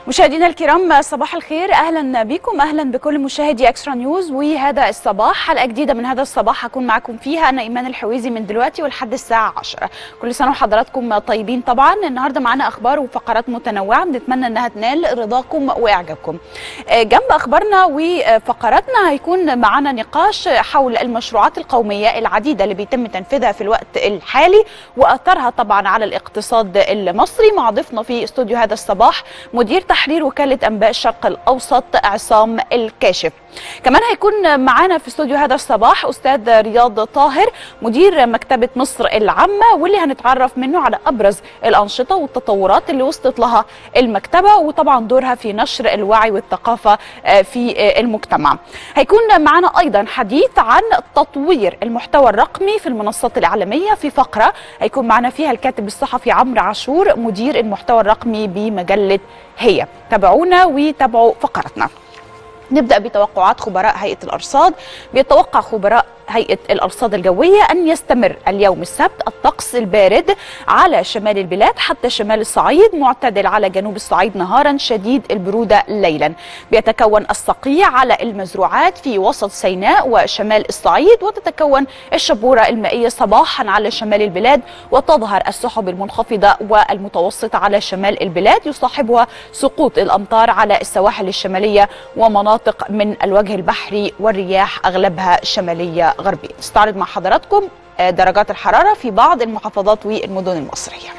مشاهدينا الكرام صباح الخير اهلا بكم اهلا بكل مشاهدي اكسترا نيوز وهذا الصباح حلقه جديده من هذا الصباح هكون معكم فيها انا ايمان الحويزي من دلوقتي ولحد الساعه 10 كل سنه وحضراتكم طيبين طبعا النهارده معانا اخبار وفقرات متنوعه بنتمنى انها تنال رضاكم واعجابكم جنب اخبارنا وفقراتنا هيكون معانا نقاش حول المشروعات القوميه العديده اللي بيتم تنفيذها في الوقت الحالي واثرها طبعا على الاقتصاد المصري مع ضيفنا في استوديو هذا الصباح مدير تحرير وكالة أنباء الشرق الأوسط عصام الكاشف كمان هيكون معانا في استوديو هذا الصباح أستاذ رياض طاهر مدير مكتبة مصر العامة واللي هنتعرف منه على أبرز الأنشطة والتطورات اللي وصلت لها المكتبة وطبعا دورها في نشر الوعي والثقافة في المجتمع هيكون معانا أيضا حديث عن تطوير المحتوى الرقمي في المنصات الإعلامية في فقرة هيكون معنا فيها الكاتب الصحفي عمرو عاشور مدير المحتوى الرقمي بمجلة هي تابعونا وتابعوا فقرتنا نبدأ بتوقعات خبراء هيئة الأرصاد بيتوقع خبراء هيئة الأرصاد الجوية أن يستمر اليوم السبت الطقس البارد على شمال البلاد حتى شمال الصعيد معتدل على جنوب الصعيد نهارا شديد البرودة ليلا بيتكون الصقيع على المزروعات في وسط سيناء وشمال الصعيد وتتكون الشبورة المائية صباحا على شمال البلاد وتظهر السحب المنخفضة والمتوسطة على شمال البلاد يصاحبها سقوط الأمطار على السواحل الشمالية ومناطق من الوجه البحري والرياح أغلبها شمالية غربية نستعرض مع حضراتكم درجات الحرارة في بعض المحافظات والمدن المصرية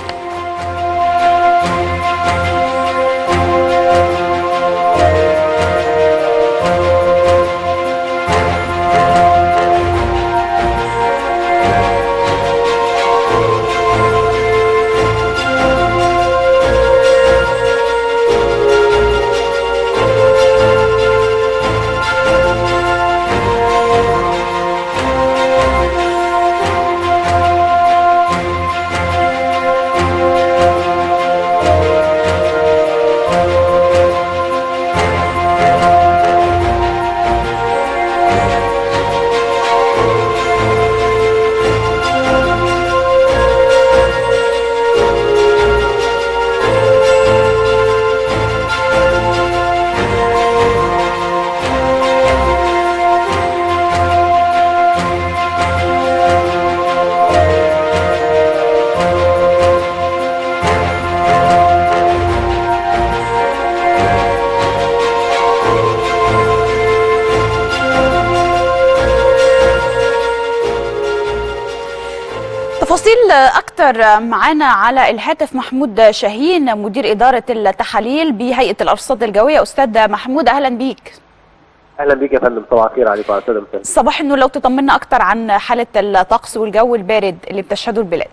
تفاصيل اكتر معانا على الهاتف محمود شاهين مدير اداره التحاليل بهيئه الارصاد الجويه استاذ محمود اهلا بيك اهلا بيك يا فندم صباح الخير عليكم وعلى الساده المشاهدين صباح انه لو تطمنا اكتر عن حاله الطقس والجو البارد اللي بتشهده البلاد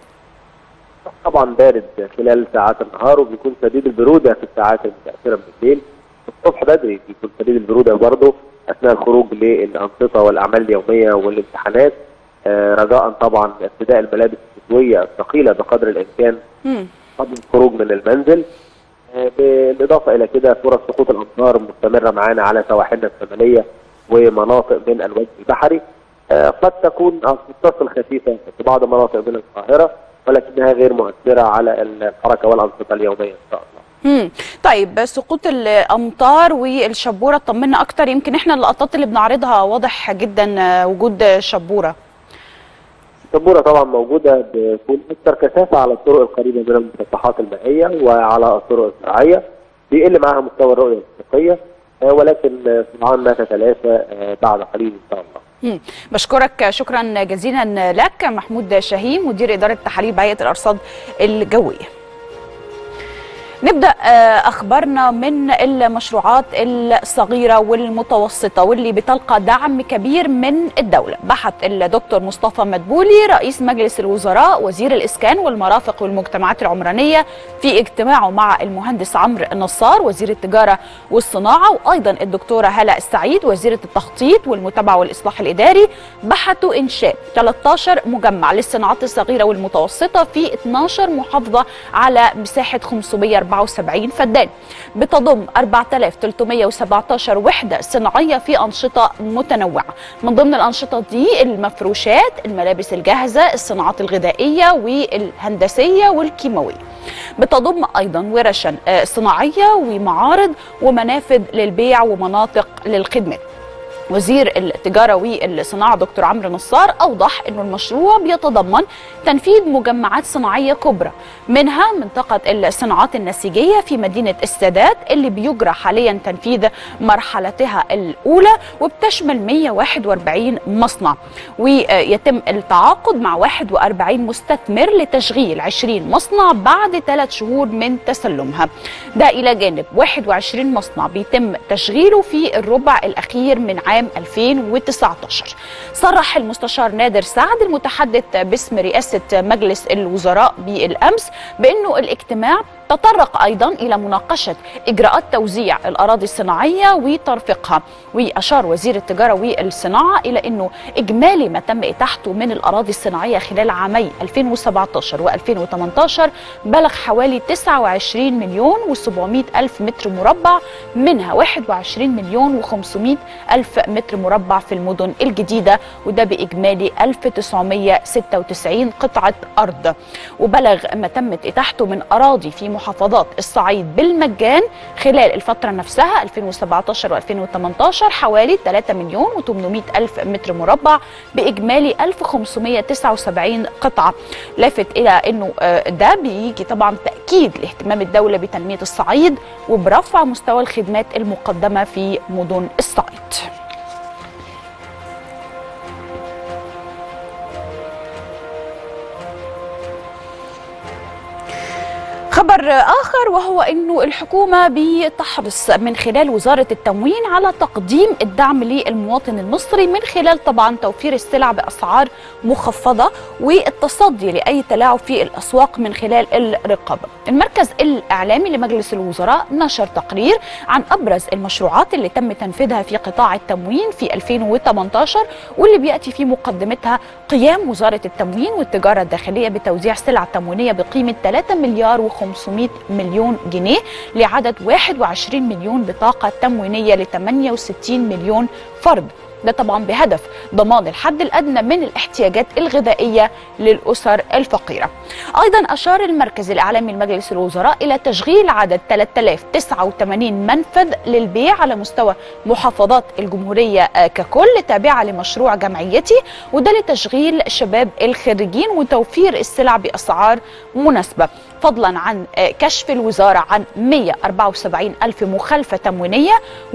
طبعا بارد خلال ساعات النهار وبيكون شديد البروده في الساعات المتاخره من الليل الصبح بدري بيكون شديد البروده برضه اثناء الخروج للانشطه والاعمال اليوميه والامتحانات آه رجاء طبعا ارتداء الملابس الشتويه الثقيله بقدر الامكان قبل الخروج من المنزل آه بالاضافه الى كده فرص سقوط الامطار مستمره معانا على سواحلنا الشماليه ومناطق من الوجه البحري آه قد تكون تصل خفيفه في بعض مناطق من القاهره ولكنها غير مؤثره على الحركه والانشطه اليوميه ان شاء الله. امم طيب سقوط الامطار والشبوره طمنا اكتر يمكن احنا اللقطات اللي بنعرضها واضح جدا وجود شبوره. الشبوره طبعا موجوده بتكون اكثر كثافه على الطرق القريبه من المسطحات المائيه وعلى الطرق الزراعيه بيقل معاها مستوى الرؤيه الافقيه ولكن سرعان ما تتلاشى بعد قليل ان شاء الله. مم. بشكرك شكرا جزيلا لك محمود شاهين مدير اداره التحاليل بهيئه الارصاد الجويه. نبدا اخبارنا من المشروعات الصغيره والمتوسطه واللي بتلقى دعم كبير من الدوله بحث الدكتور مصطفى مدبولي رئيس مجلس الوزراء وزير الاسكان والمرافق والمجتمعات العمرانيه في اجتماعه مع المهندس عمرو النصار وزير التجاره والصناعه وايضا الدكتوره هلا السعيد وزيره التخطيط والمتابعه والاصلاح الاداري بحثوا انشاء 13 مجمع للصناعات الصغيره والمتوسطه في 12 محافظه على مساحه 504 74 فدان بتضم 4317 وحدة صناعية في أنشطة متنوعة من ضمن الأنشطة دي المفروشات الملابس الجاهزة الصناعات الغذائية والهندسية والكيماوية بتضم أيضا ورشا صناعية ومعارض ومنافذ للبيع ومناطق للخدمات وزير التجارة والصناعة دكتور عمرو نصار أوضح أن المشروع بيتضمن تنفيذ مجمعات صناعية كبرى منها منطقة الصناعات النسيجية في مدينة السادات اللي بيجرى حاليا تنفيذ مرحلتها الأولى وبتشمل 141 مصنع ويتم التعاقد مع 41 مستثمر لتشغيل 20 مصنع بعد ثلاث شهور من تسلمها ده إلى جانب 21 مصنع بيتم تشغيله في الربع الأخير من عام عام 2019 صرح المستشار نادر سعد المتحدث باسم رئاسة مجلس الوزراء بالأمس بأنه الاجتماع تطرق ايضا الى مناقشه اجراءات توزيع الاراضي الصناعيه وترفيقها واشار وزير التجاره والصناعه الى انه اجمالي ما تم اتاحته من الاراضي الصناعيه خلال عامي 2017 و2018 بلغ حوالي 29 مليون و700 الف متر مربع منها 21 مليون و500 الف متر مربع في المدن الجديده وده باجمالي 1996 قطعه ارض وبلغ ما تمت اتاحته من اراضي في محافظات الصعيد بالمجان خلال الفترة نفسها 2017 و2018 حوالي 3 مليون و800 ألف متر مربع بإجمالي 1579 قطعة لافت إلى أنه ده بيجي طبعا تأكيد لاهتمام الدولة بتنمية الصعيد وبرفع مستوى الخدمات المقدمة في مدن الصعيد خبر آخر وهو أنه الحكومة بتحرص من خلال وزارة التموين على تقديم الدعم للمواطن المصري من خلال طبعا توفير السلع بأسعار مخفضة والتصدي لأي تلاعب في الأسواق من خلال الرقابة المركز الإعلامي لمجلس الوزراء نشر تقرير عن أبرز المشروعات اللي تم تنفيذها في قطاع التموين في 2018 واللي بيأتي في مقدمتها قيام وزارة التموين والتجارة الداخلية بتوزيع سلع تموينية بقيمة 3 مليار و 500 مليون جنيه لعدد 21 مليون بطاقة تموينية ل 68 مليون فرد ده طبعا بهدف ضمان الحد الادنى من الاحتياجات الغذائيه للاسر الفقيره. ايضا اشار المركز الاعلامي لمجلس الوزراء الى تشغيل عدد 3089 منفذ للبيع على مستوى محافظات الجمهوريه ككل تابعه لمشروع جمعيتي وده لتشغيل شباب الخريجين وتوفير السلع باسعار مناسبه. فضلا عن كشف الوزارة عن 174 ألف مخالفة تموينية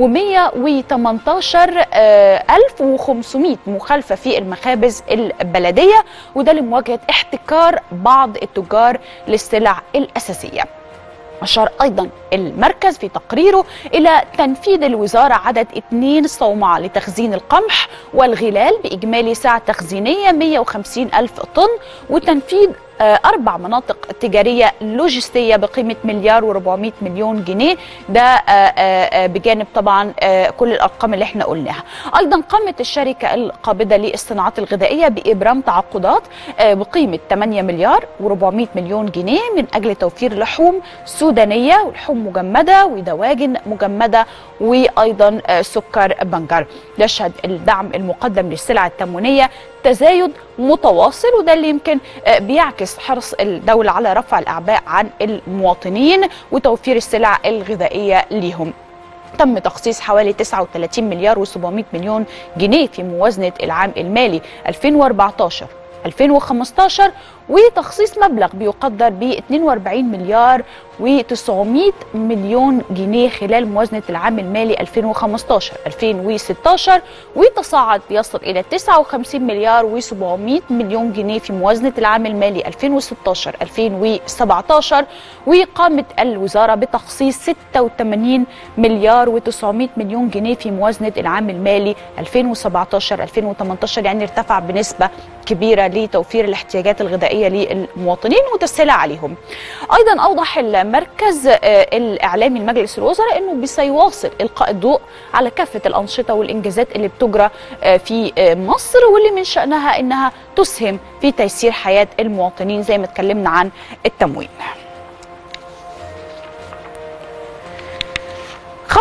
و118 ألف و500 مخالفة في المخابز البلدية وده لمواجهة احتكار بعض التجار للسلع الأساسية أشار أيضا المركز في تقريره إلى تنفيذ الوزارة عدد اثنين صومعة لتخزين القمح والغلال بإجمالي سعة تخزينية 150 ألف طن وتنفيذ أربع مناطق تجارية لوجستية بقيمة مليار و400 مليون جنيه ده بجانب طبعا كل الأرقام اللي احنا قلناها أيضا قامت الشركة القابضة للصناعات الغذائية بإبرام تعاقدات بقيمة 8 مليار و400 مليون جنيه من أجل توفير لحوم سودانية ولحوم مجمدة ودواجن مجمدة وأيضا سكر بنجر يشهد الدعم المقدم للسلع التموينية تزايد متواصل وده اللي يمكن بيعكس حرص الدولة على رفع الأعباء عن المواطنين وتوفير السلع الغذائية ليهم تم تخصيص حوالي 39 مليار و700 مليون جنيه في موازنة العام المالي 2014 2015 وتخصيص مبلغ بيقدر ب 42 مليار و900 مليون جنيه خلال موازنة العام المالي 2015 2016 وتصاعد يصل إلى 59 مليار و700 مليون جنيه في موازنة العام المالي 2016 2017 وقامت الوزارة بتخصيص 86 مليار و900 مليون جنيه في موازنة العام المالي 2017 2018 يعني ارتفع بنسبة كبيرة لتوفير الاحتياجات الغذائية للمواطنين وتسهيلها عليهم أيضا أوضح المركز الإعلامي لمجلس الوزراء أنه سيواصل إلقاء الضوء على كافة الأنشطة والإنجازات اللي بتجرى في مصر واللي من شأنها أنها تسهم في تيسير حياة المواطنين زي ما اتكلمنا عن التموين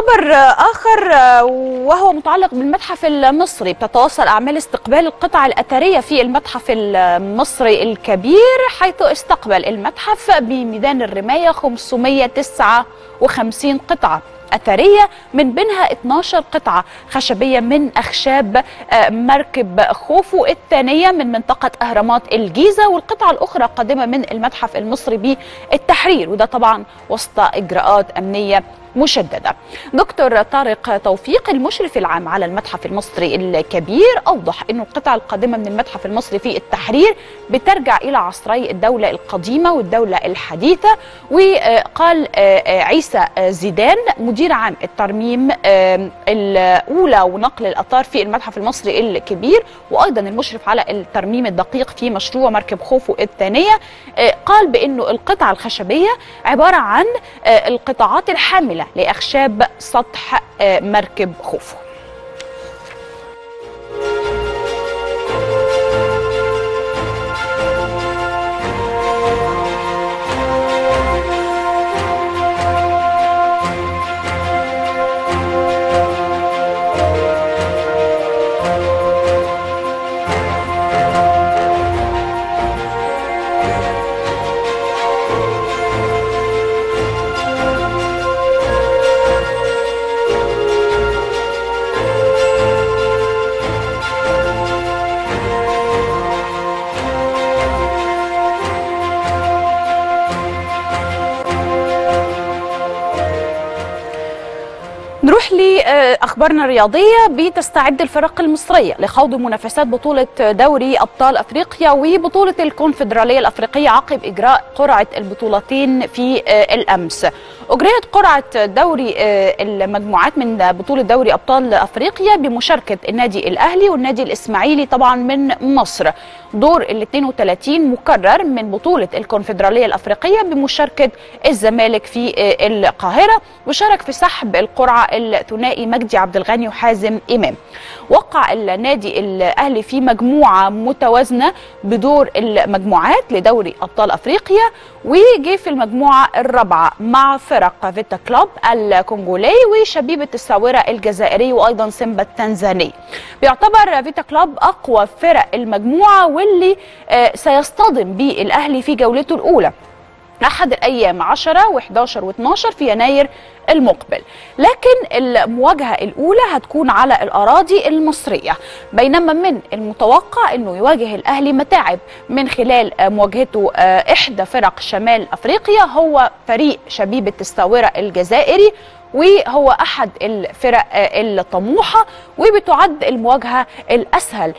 خبر آخر وهو متعلق بالمتحف المصري بتتواصل أعمال استقبال القطع الأثرية في المتحف المصري الكبير حيث استقبل المتحف بميدان الرماية 559 قطعة أثرية من بينها 12 قطعة خشبية من أخشاب مركب خوفو الثانية من منطقة أهرامات الجيزة والقطعة الأخرى قادمة من المتحف المصري بالتحرير وده طبعا وسط إجراءات أمنية مشددة دكتور طارق توفيق المشرف العام على المتحف المصري الكبير أوضح أن القطع القادمة من المتحف المصري في التحرير بترجع إلى عصري الدولة القديمة والدولة الحديثة وقال عيسى زيدان مدير عام الترميم الأولى ونقل الأثار في المتحف المصري الكبير وأيضا المشرف على الترميم الدقيق في مشروع مركب خوفو الثانية قال بأنه القطع الخشبية عبارة عن القطاعات الحاملة لأخشاب سطح مركب خوفو نروح لاخبارنا الرياضيه بتستعد الفرق المصريه لخوض منافسات بطوله دوري ابطال افريقيا وبطوله الكونفدراليه الافريقيه عقب اجراء قرعه البطولتين في الامس. اجريت قرعه دوري المجموعات من بطوله دوري ابطال افريقيا بمشاركه النادي الاهلي والنادي الاسماعيلي طبعا من مصر. دور ال 32 مكرر من بطوله الكونفدراليه الافريقيه بمشاركه الزمالك في القاهره وشارك في سحب القرعه الثنائي مجدي عبد الغني وحازم امام. وقع النادي الاهلي في مجموعه متوازنه بدور المجموعات لدوري ابطال افريقيا وجه في المجموعه الرابعه مع فرق فيتا كلوب الكونغولي وشبيبه الساوره الجزائري وايضا سيمبا التنزاني. بيعتبر فيتا كلوب اقوى فرق المجموعه واللي سيصطدم به الاهلي في جولته الاولى. احد الايام 10 و11 و12 في يناير المقبل لكن المواجهه الاولى هتكون على الاراضي المصريه بينما من المتوقع انه يواجه الاهلي متاعب من خلال مواجهته احدى فرق شمال افريقيا هو فريق شبيبه الساوره الجزائري وهو احد الفرق الطموحه وبتعد المواجهه الاسهل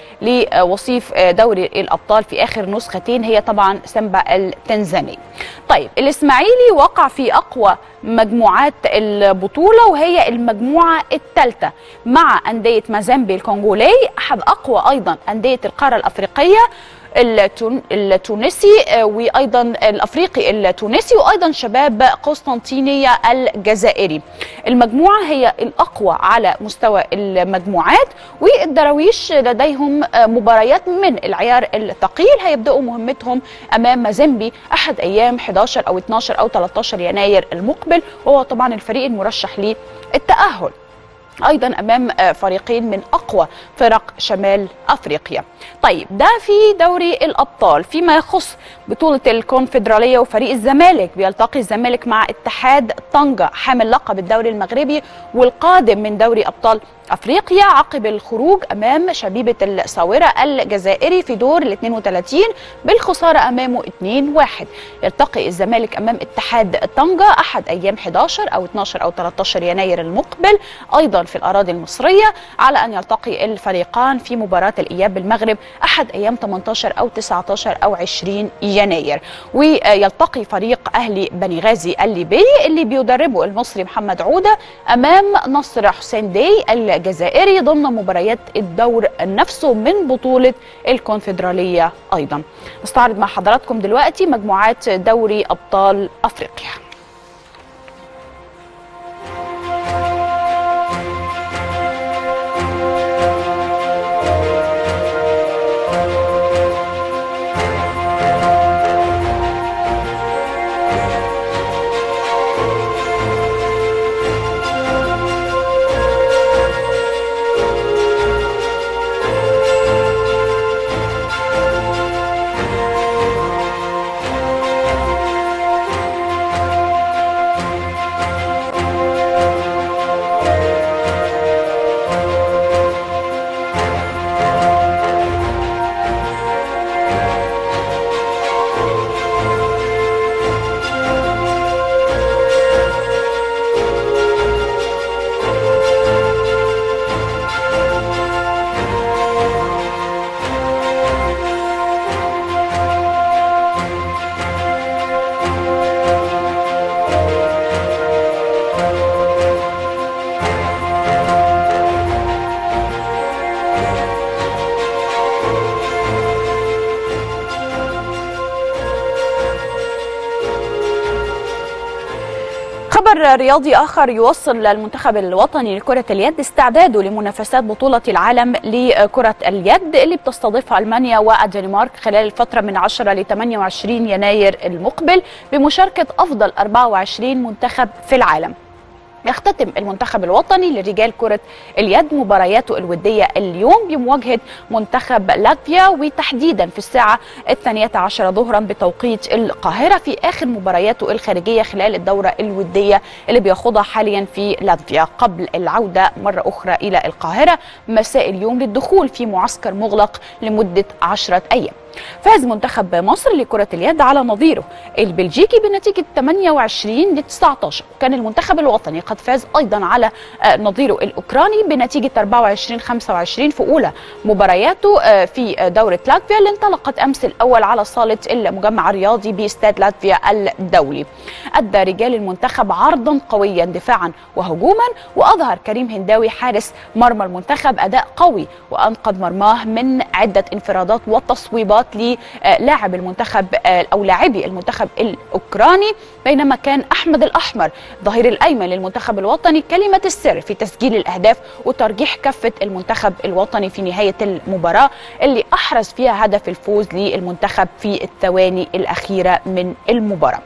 لوصيف دوري الابطال في اخر نسختين هي طبعا سامبا التنزاني. طيب الاسماعيلي وقع في اقوى مجموعات البطوله وهي المجموعه الثالثه مع انديه مازامبي الكونغولي احد اقوى ايضا انديه القاره الافريقيه التونسي وايضا الافريقي التونسي وايضا شباب قسطنطينيه الجزائري. المجموعه هي الاقوى على مستوى المجموعات والدراويش لديهم مباريات من العيار الثقيل هيبداوا مهمتهم امام مازيمبي احد ايام 11 او 12 او 13 يناير المقبل وهو طبعا الفريق المرشح للتاهل. ايضا امام فريقين من اقوى فرق شمال افريقيا. طيب ده في دوري الابطال فيما يخص بطوله الكونفدراليه وفريق الزمالك بيلتقي الزمالك مع اتحاد طنجه حامل لقب الدوري المغربي والقادم من دوري ابطال افريقيا عقب الخروج امام شبيبه الساوره الجزائري في دور ال 32 بالخساره امامه 2-1 يلتقي الزمالك امام اتحاد طنجه احد ايام 11 او 12 او 13 يناير المقبل ايضا في الاراضي المصريه على ان يلتقي الفريقان في مباراه الاياب بالمغرب احد ايام 18 او 19 او 20 يناير ويلتقي فريق اهلي بني غازي الليبي اللي بيدربه المصري محمد عوده امام نصر حسين دي الجزائري ضمن مباريات الدور نفسه من بطولة الكونفدرالية أيضا نستعرض مع حضراتكم دلوقتي مجموعات دوري أبطال أفريقيا خبر رياضي آخر يوصل المنتخب الوطني لكرة اليد استعداده لمنافسات بطولة العالم لكرة اليد اللي بتستضيفها ألمانيا والدنمارك خلال الفترة من 10 ل 28 يناير المقبل بمشاركة أفضل 24 منتخب في العالم يختتم المنتخب الوطني لرجال كرة اليد مبارياته الودية اليوم بمواجهة منتخب لاتفيا وتحديدا في الساعة الثانية عشر ظهرا بتوقيت القاهرة في آخر مبارياته الخارجية خلال الدورة الودية اللي بيخوضها حاليا في لاتفيا قبل العودة مرة أخرى إلى القاهرة مساء اليوم للدخول في معسكر مغلق لمدة عشرة أيام فاز منتخب مصر لكرة اليد على نظيره البلجيكي بنتيجة 28 ل 19 وكان المنتخب الوطني قد فاز أيضا على نظيره الأوكراني بنتيجة 24 25 في أولى مبارياته في دورة لاتفيا اللي انطلقت أمس الأول على صالة المجمع الرياضي باستاد لاتفيا الدولي أدى رجال المنتخب عرضا قويا دفاعا وهجوما وأظهر كريم هنداوي حارس مرمى المنتخب أداء قوي وأنقذ مرماه من عدة انفرادات وتصويبات للاعب المنتخب او لاعبي المنتخب الاوكراني بينما كان احمد الاحمر ظهير الايمن للمنتخب الوطني كلمه السر في تسجيل الاهداف وترجيح كفه المنتخب الوطني في نهايه المباراه اللي احرز فيها هدف الفوز للمنتخب في الثواني الاخيره من المباراه.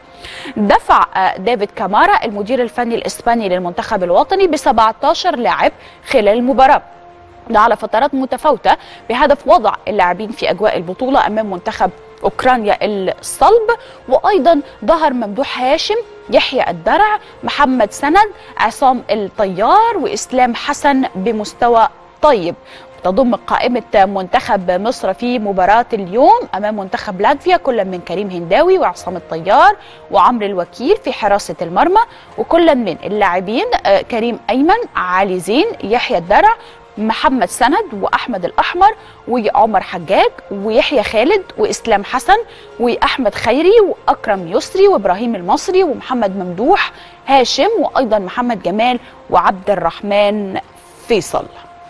دفع دافيد كامارا المدير الفني الاسباني للمنتخب الوطني ب 17 لاعب خلال المباراه ده على فترات متفاوته بهدف وضع اللاعبين في اجواء البطوله امام منتخب اوكرانيا الصلب وايضا ظهر ممدوح هاشم يحيى الدرع محمد سند عصام الطيار واسلام حسن بمستوى طيب تضم قائمة منتخب مصر في مباراة اليوم أمام منتخب لاتفيا كل من كريم هنداوي وعصام الطيار وعمرو الوكيل في حراسة المرمى وكل من اللاعبين كريم أيمن علي زين يحيى الدرع محمد سند واحمد الاحمر وعمر حجاج ويحيى خالد واسلام حسن واحمد خيري واكرم يسري وابراهيم المصري ومحمد ممدوح هاشم وايضا محمد جمال وعبد الرحمن فيصل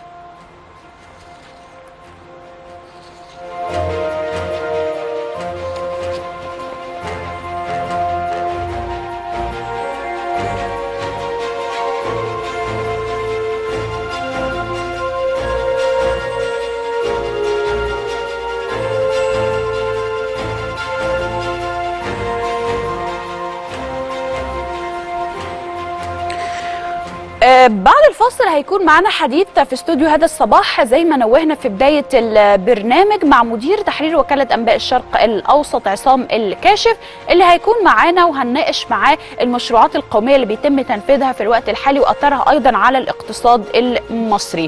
بعد الفاصل هيكون معنا حديث في استوديو هذا الصباح زي ما نوهنا في بداية البرنامج مع مدير تحرير وكالة أنباء الشرق الأوسط عصام الكاشف اللي هيكون معانا وهنناقش معاه المشروعات القومية اللي بيتم تنفيذها في الوقت الحالي وأثرها أيضا على الاقتصاد المصري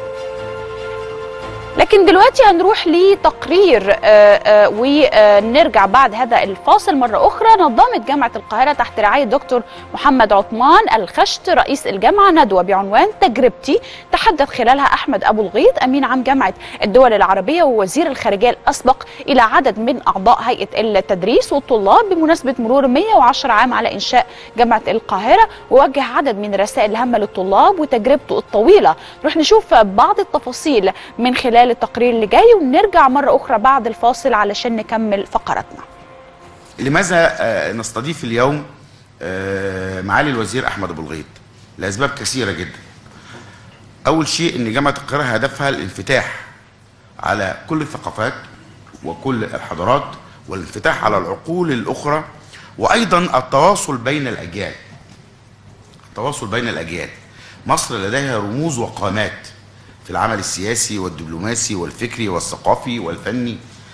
لكن دلوقتي هنروح لتقرير ونرجع بعد هذا الفاصل مرة أخرى نظمت جامعة القاهرة تحت رعاية دكتور محمد عثمان الخشت رئيس الجامعة ندوة بعنوان تجربتي تحدث خلالها أحمد أبو الغيط أمين عام جامعة الدول العربية ووزير الخارجية الأسبق إلى عدد من أعضاء هيئة التدريس والطلاب بمناسبة مرور 110 عام على إنشاء جامعة القاهرة ووجه عدد من الرسائل الهامة للطلاب وتجربته الطويلة نروح نشوف بعض التفاصيل من خلال التقرير اللي جاي ونرجع مرة أخرى بعد الفاصل علشان نكمل فقراتنا لماذا نستضيف اليوم معالي الوزير أحمد أبو الغيط لأسباب كثيرة جدا أول شيء أن جامعة القاهرة هدفها الانفتاح على كل الثقافات وكل الحضارات والانفتاح على العقول الأخرى وأيضا التواصل بين الأجيال التواصل بين الأجيال مصر لديها رموز وقامات في العمل السياسي والدبلوماسي والفكري والثقافي والفني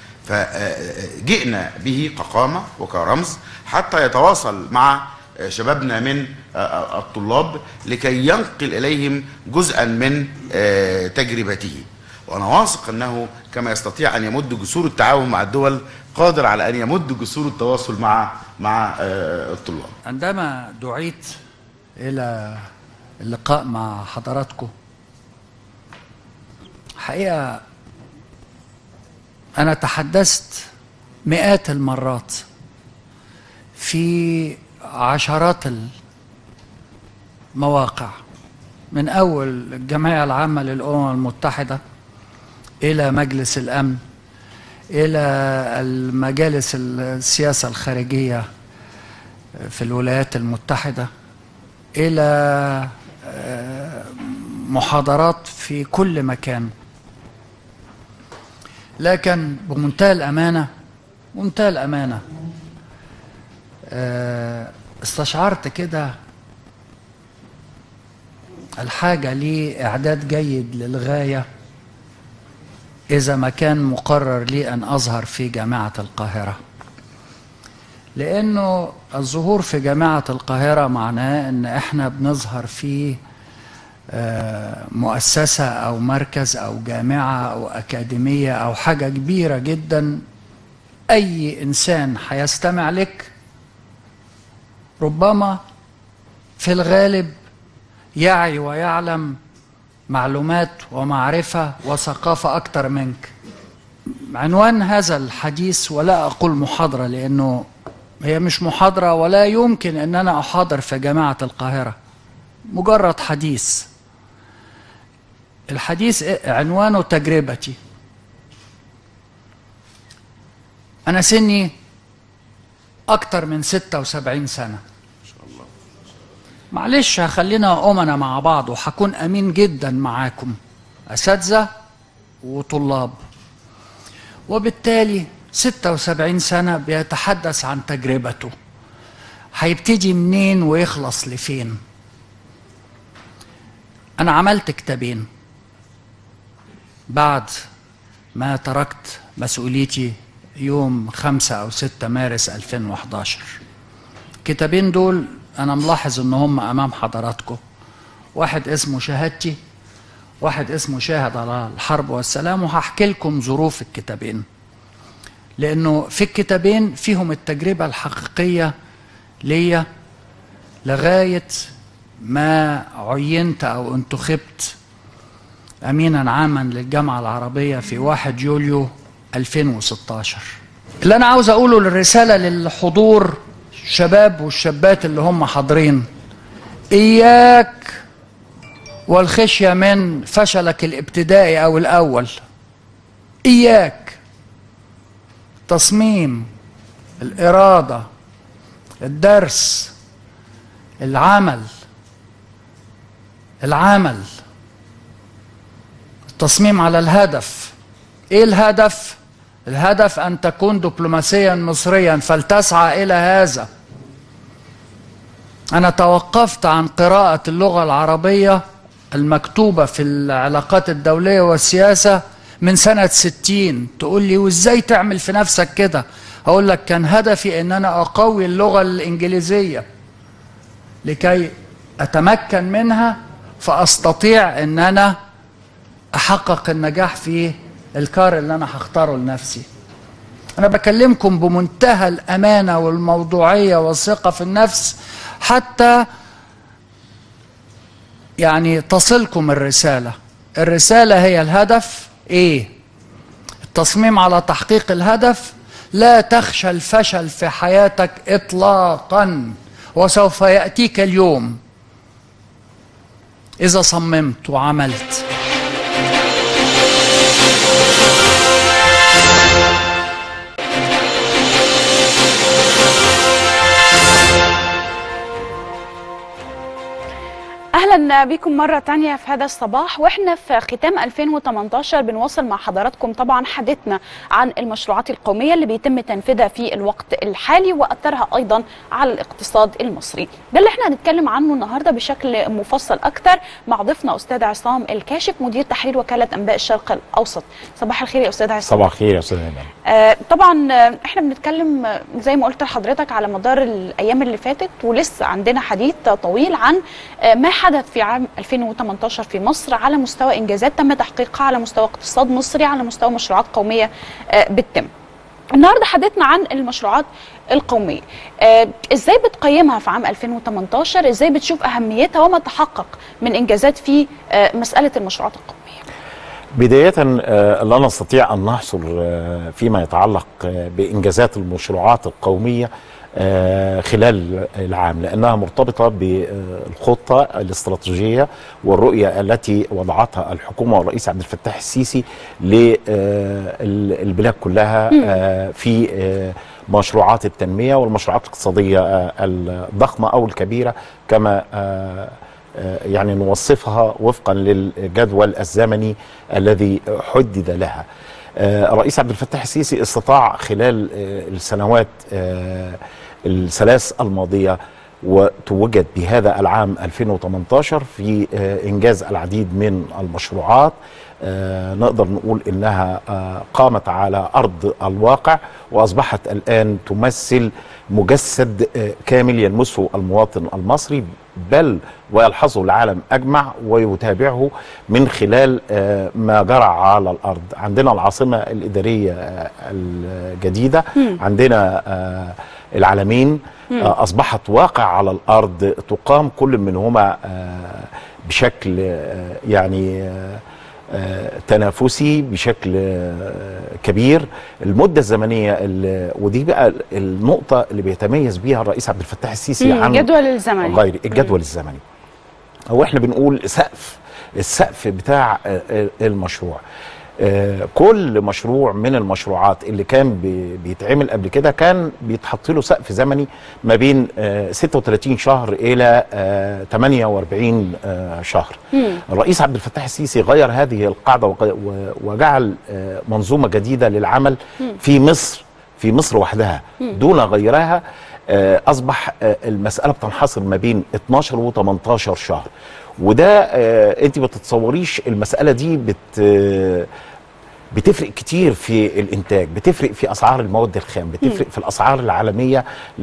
فجئنا به كقامة وكرمز حتى يتواصل مع شبابنا من الطلاب لكي ينقل إليهم جزءا من تجربته وأنا واثق أنه كما يستطيع أن يمد جسور التعاون مع الدول قادر على أن يمد جسور التواصل مع مع الطلاب عندما دعيت إلى اللقاء مع حضراتكم حقيقة أنا تحدثت مئات المرات في عشرات المواقع من أول الجمعية العامة للأمم المتحدة إلى مجلس الأمن إلى المجالس السياسة الخارجية في الولايات المتحدة الى آه، محاضرات في كل مكان لكن بمنتهى الامانه منتهى الامانه آه، استشعرت كده الحاجه لاعداد جيد للغايه اذا ما كان مقرر لي ان اظهر في جامعه القاهره لانه الظهور في جامعه القاهره معناه ان احنا بنظهر في آه، مؤسسه او مركز او جامعه او اكاديميه او حاجه كبيره جدا اي انسان هيستمع لك ربما في الغالب يعي ويعلم معلومات ومعرفه وثقافه اكتر منك عنوان هذا الحديث ولا اقول محاضره لانه هي مش محاضره ولا يمكن ان انا احاضر في جامعه القاهره مجرد حديث الحديث عنوانه تجربتي انا سني اكتر من 76 سنه معلش خلينا أمنا مع بعض وهكون أمين جدا معاكم أساتذة وطلاب وبالتالي 76 سنة بيتحدث عن تجربته هيبتدي منين ويخلص لفين أنا عملت كتابين بعد ما تركت مسؤوليتي يوم 5 أو 6 مارس 2011 الكتابين دول أنا ملاحظ إن هم أمام حضراتكم واحد اسمه شهادتي واحد اسمه شاهد على الحرب والسلام وهحكي لكم ظروف الكتابين لأنه في الكتابين فيهم التجربة الحقيقية ليا لغاية ما عينت أو انتخبت أمينا عاما للجامعة العربية في 1 يوليو 2016 اللي أنا عاوز أقوله للرسالة للحضور الشباب والشابات اللي هم حاضرين إياك والخشية من فشلك الابتدائي أو الأول إياك تصميم الإرادة الدرس العمل العمل التصميم على الهدف ايه الهدف الهدف ان تكون دبلوماسيا مصريا فلتسعى الى هذا انا توقفت عن قراءه اللغه العربيه المكتوبه في العلاقات الدوليه والسياسه من سنه ستين تقول لي وازاي تعمل في نفسك كده اقول لك كان هدفي ان انا اقوي اللغه الانجليزيه لكي اتمكن منها فاستطيع ان انا احقق النجاح في الكار اللي انا هختاره لنفسي انا بكلمكم بمنتهى الامانه والموضوعيه والثقه في النفس حتى يعني تصلكم الرساله الرساله هي الهدف ايه التصميم على تحقيق الهدف لا تخشى الفشل في حياتك اطلاقا وسوف ياتيك اليوم اذا صممت وعملت اهلا بكم مره تانية في هذا الصباح واحنا في ختام 2018 بنواصل مع حضراتكم طبعا حديثنا عن المشروعات القوميه اللي بيتم تنفيذها في الوقت الحالي واثرها ايضا على الاقتصاد المصري ده اللي احنا هنتكلم عنه النهارده بشكل مفصل اكتر مع ضيفنا استاذ عصام الكاشف مدير تحرير وكاله انباء الشرق الاوسط صباح الخير يا استاذ عصام صباح الخير يا استاذ ايمن آه طبعا آه، احنا بنتكلم آه، زي ما قلت لحضرتك على مدار الايام اللي فاتت ولسه عندنا حديث طويل عن آه، ما حدث في عام 2018 في مصر على مستوى انجازات تم تحقيقها على مستوى اقتصاد مصري على مستوى مشروعات قوميه آه، بتتم. النهارده حدثنا عن المشروعات القوميه آه، ازاي بتقيمها في عام 2018 ازاي بتشوف اهميتها وما تحقق من انجازات في آه، مساله المشروعات القوميه بداية آه، لا نستطيع أن نحصر آه، فيما يتعلق آه، بإنجازات المشروعات القومية آه، خلال العام لأنها مرتبطة بالخطة الاستراتيجية والرؤية التي وضعتها الحكومة والرئيس عبد الفتاح السيسي للبلاد كلها آه، في آه، مشروعات التنميه والمشروعات الاقتصاديه آه، الضخمه او الكبيره كما آه، آه، يعني نوصفها وفقا للجدول الزمني الذي حدد لها. آه، الرئيس عبد الفتاح السيسي استطاع خلال آه، السنوات آه، الثلاث الماضيه وتوجد بهذا العام 2018 في آه، انجاز العديد من المشروعات آه، نقدر نقول انها آه، قامت على ارض الواقع واصبحت الان تمثل مجسد آه، كامل يلمسه المواطن المصري بل ويلحظه العالم اجمع ويتابعه من خلال آه، ما جرى على الارض عندنا العاصمه الاداريه آه، الجديده عندنا آه، العالمين آه، اصبحت واقع على الارض تقام كل منهما آه، بشكل آه، يعني آه، آه، تنافسي بشكل آه، كبير المده الزمنيه ال- ودي بقى النقطه اللي بيتميز بيها الرئيس عبد الفتاح السيسي مم، عن الجدول الزمني. غير الجدول الزمني هو احنا بنقول سقف السقف بتاع آه، آه، المشروع آه، كل مشروع من المشروعات اللي كان بي- بيتعمل قبل كده كان بيتحط له سقف زمني ما بين آه، 36 شهر الى آه، 48 آه، شهر الرئيس عبد الفتاح السيسي غير هذه القاعده وق- و- وجعل آه، منظومه جديده للعمل في مصر في مصر وحدها دون غيرها آه، اصبح آه، المساله بتنحصر ما بين 12 و 18 شهر وده آه، انت ما تتصوريش المساله دي بت آه، بتفرق كتير في الانتاج بتفرق في اسعار المواد الخام بتفرق في الاسعار العالميه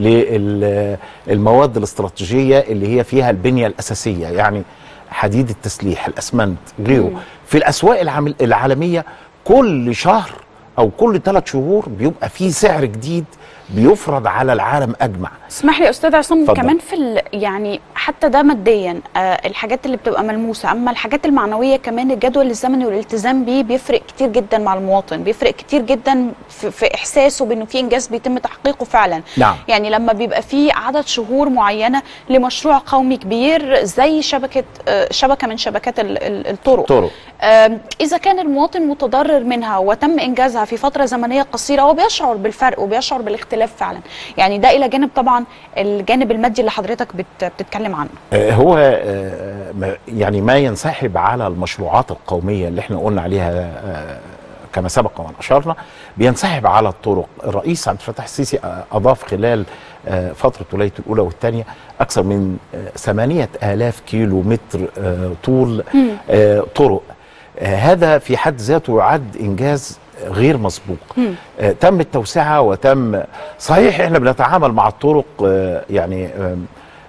للمواد الاستراتيجيه اللي هي فيها البنيه الاساسيه يعني حديد التسليح الاسمنت غيره في الاسواق العام- العالميه كل شهر او كل ثلاث شهور بيبقى في سعر جديد بيفرض على العالم اجمع اسمح لي يا استاذ عصام اتفضل. كمان في ال- يعني حتى ده ماديا آه الحاجات اللي بتبقى ملموسه اما الحاجات المعنويه كمان الجدول الزمني والالتزام بيه بيفرق كتير جدا مع المواطن بيفرق كتير جدا في, في احساسه بانه في انجاز بيتم تحقيقه فعلا نعم. يعني لما بيبقى في عدد شهور معينه لمشروع قومي كبير زي شبكه آه شبكه من شبكات ال- ال- الطرق طرق آم، إذا كان المواطن متضرر منها وتم إنجازها في فترة زمنية قصيرة هو بيشعر بالفرق وبيشعر بالاختلاف فعلا يعني ده إلى جانب طبعا الجانب المادي اللي حضرتك بت بتتكلم عنه آه، هو آه، ما- يعني ما ينسحب على المشروعات القوميه اللي احنا قلنا عليها آه، كما سبق وان اشرنا بينسحب على الطرق الرئيس عبد الفتاح السيسي آه، اضاف خلال آه، فتره ولايته الاولى والثانيه اكثر من آه، 8000 كيلو متر آه، طول آه، طرق آه، هذا في حد ذاته يعد انجاز غير مسبوق آه، تم التوسعه وتم صحيح احنا بنتعامل مع الطرق آه، يعني آم،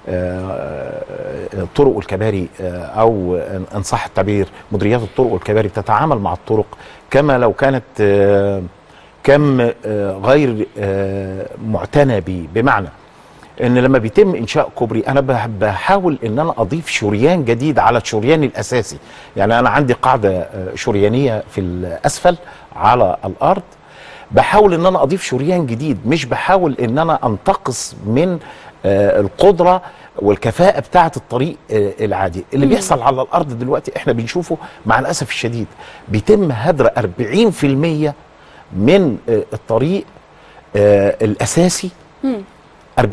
آه، الطرق والكباري آه، او ان صح التعبير مديريات الطرق والكباري بتتعامل مع الطرق كما لو كانت آه، كم آه، غير آه، معتنى به بمعنى ان لما بيتم انشاء كوبري انا بح- بحاول ان انا اضيف شريان جديد على الشريان الاساسي يعني انا عندي قاعده آه، شريانيه في الاسفل على الارض بحاول ان انا اضيف شريان جديد مش بحاول ان انا انتقص من آه، القدره والكفاءه بتاعه الطريق آه، العادي اللي بيحصل على الارض دلوقتي احنا بنشوفه مع الاسف الشديد بيتم هدر 40% من آه، الطريق آه، الاساسي 40%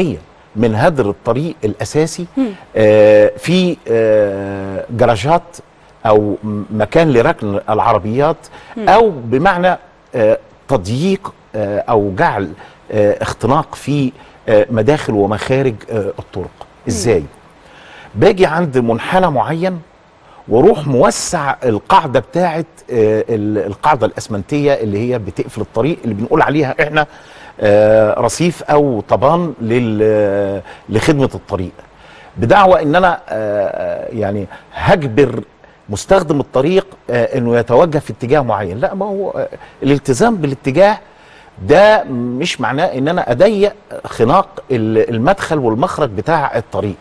من هدر الطريق الاساسي آه، في آه، جراجات او م- مكان لركن العربيات او بمعنى آه، تضييق آه، او جعل آه، اختناق في آه، مداخل ومخارج آه، الطرق ازاي باجي عند منحنى معين واروح موسع القاعده بتاعه آه، ال- القاعده الاسمنتيه اللي هي بتقفل الطريق اللي بنقول عليها احنا آه، رصيف او طبان لل- لخدمه الطريق بدعوى ان انا آه، يعني هجبر مستخدم الطريق آه، انه يتوجه في اتجاه معين لا ما هو آه، الالتزام بالاتجاه ده مش معناه ان انا اضيق خناق ال- المدخل والمخرج بتاع الطريق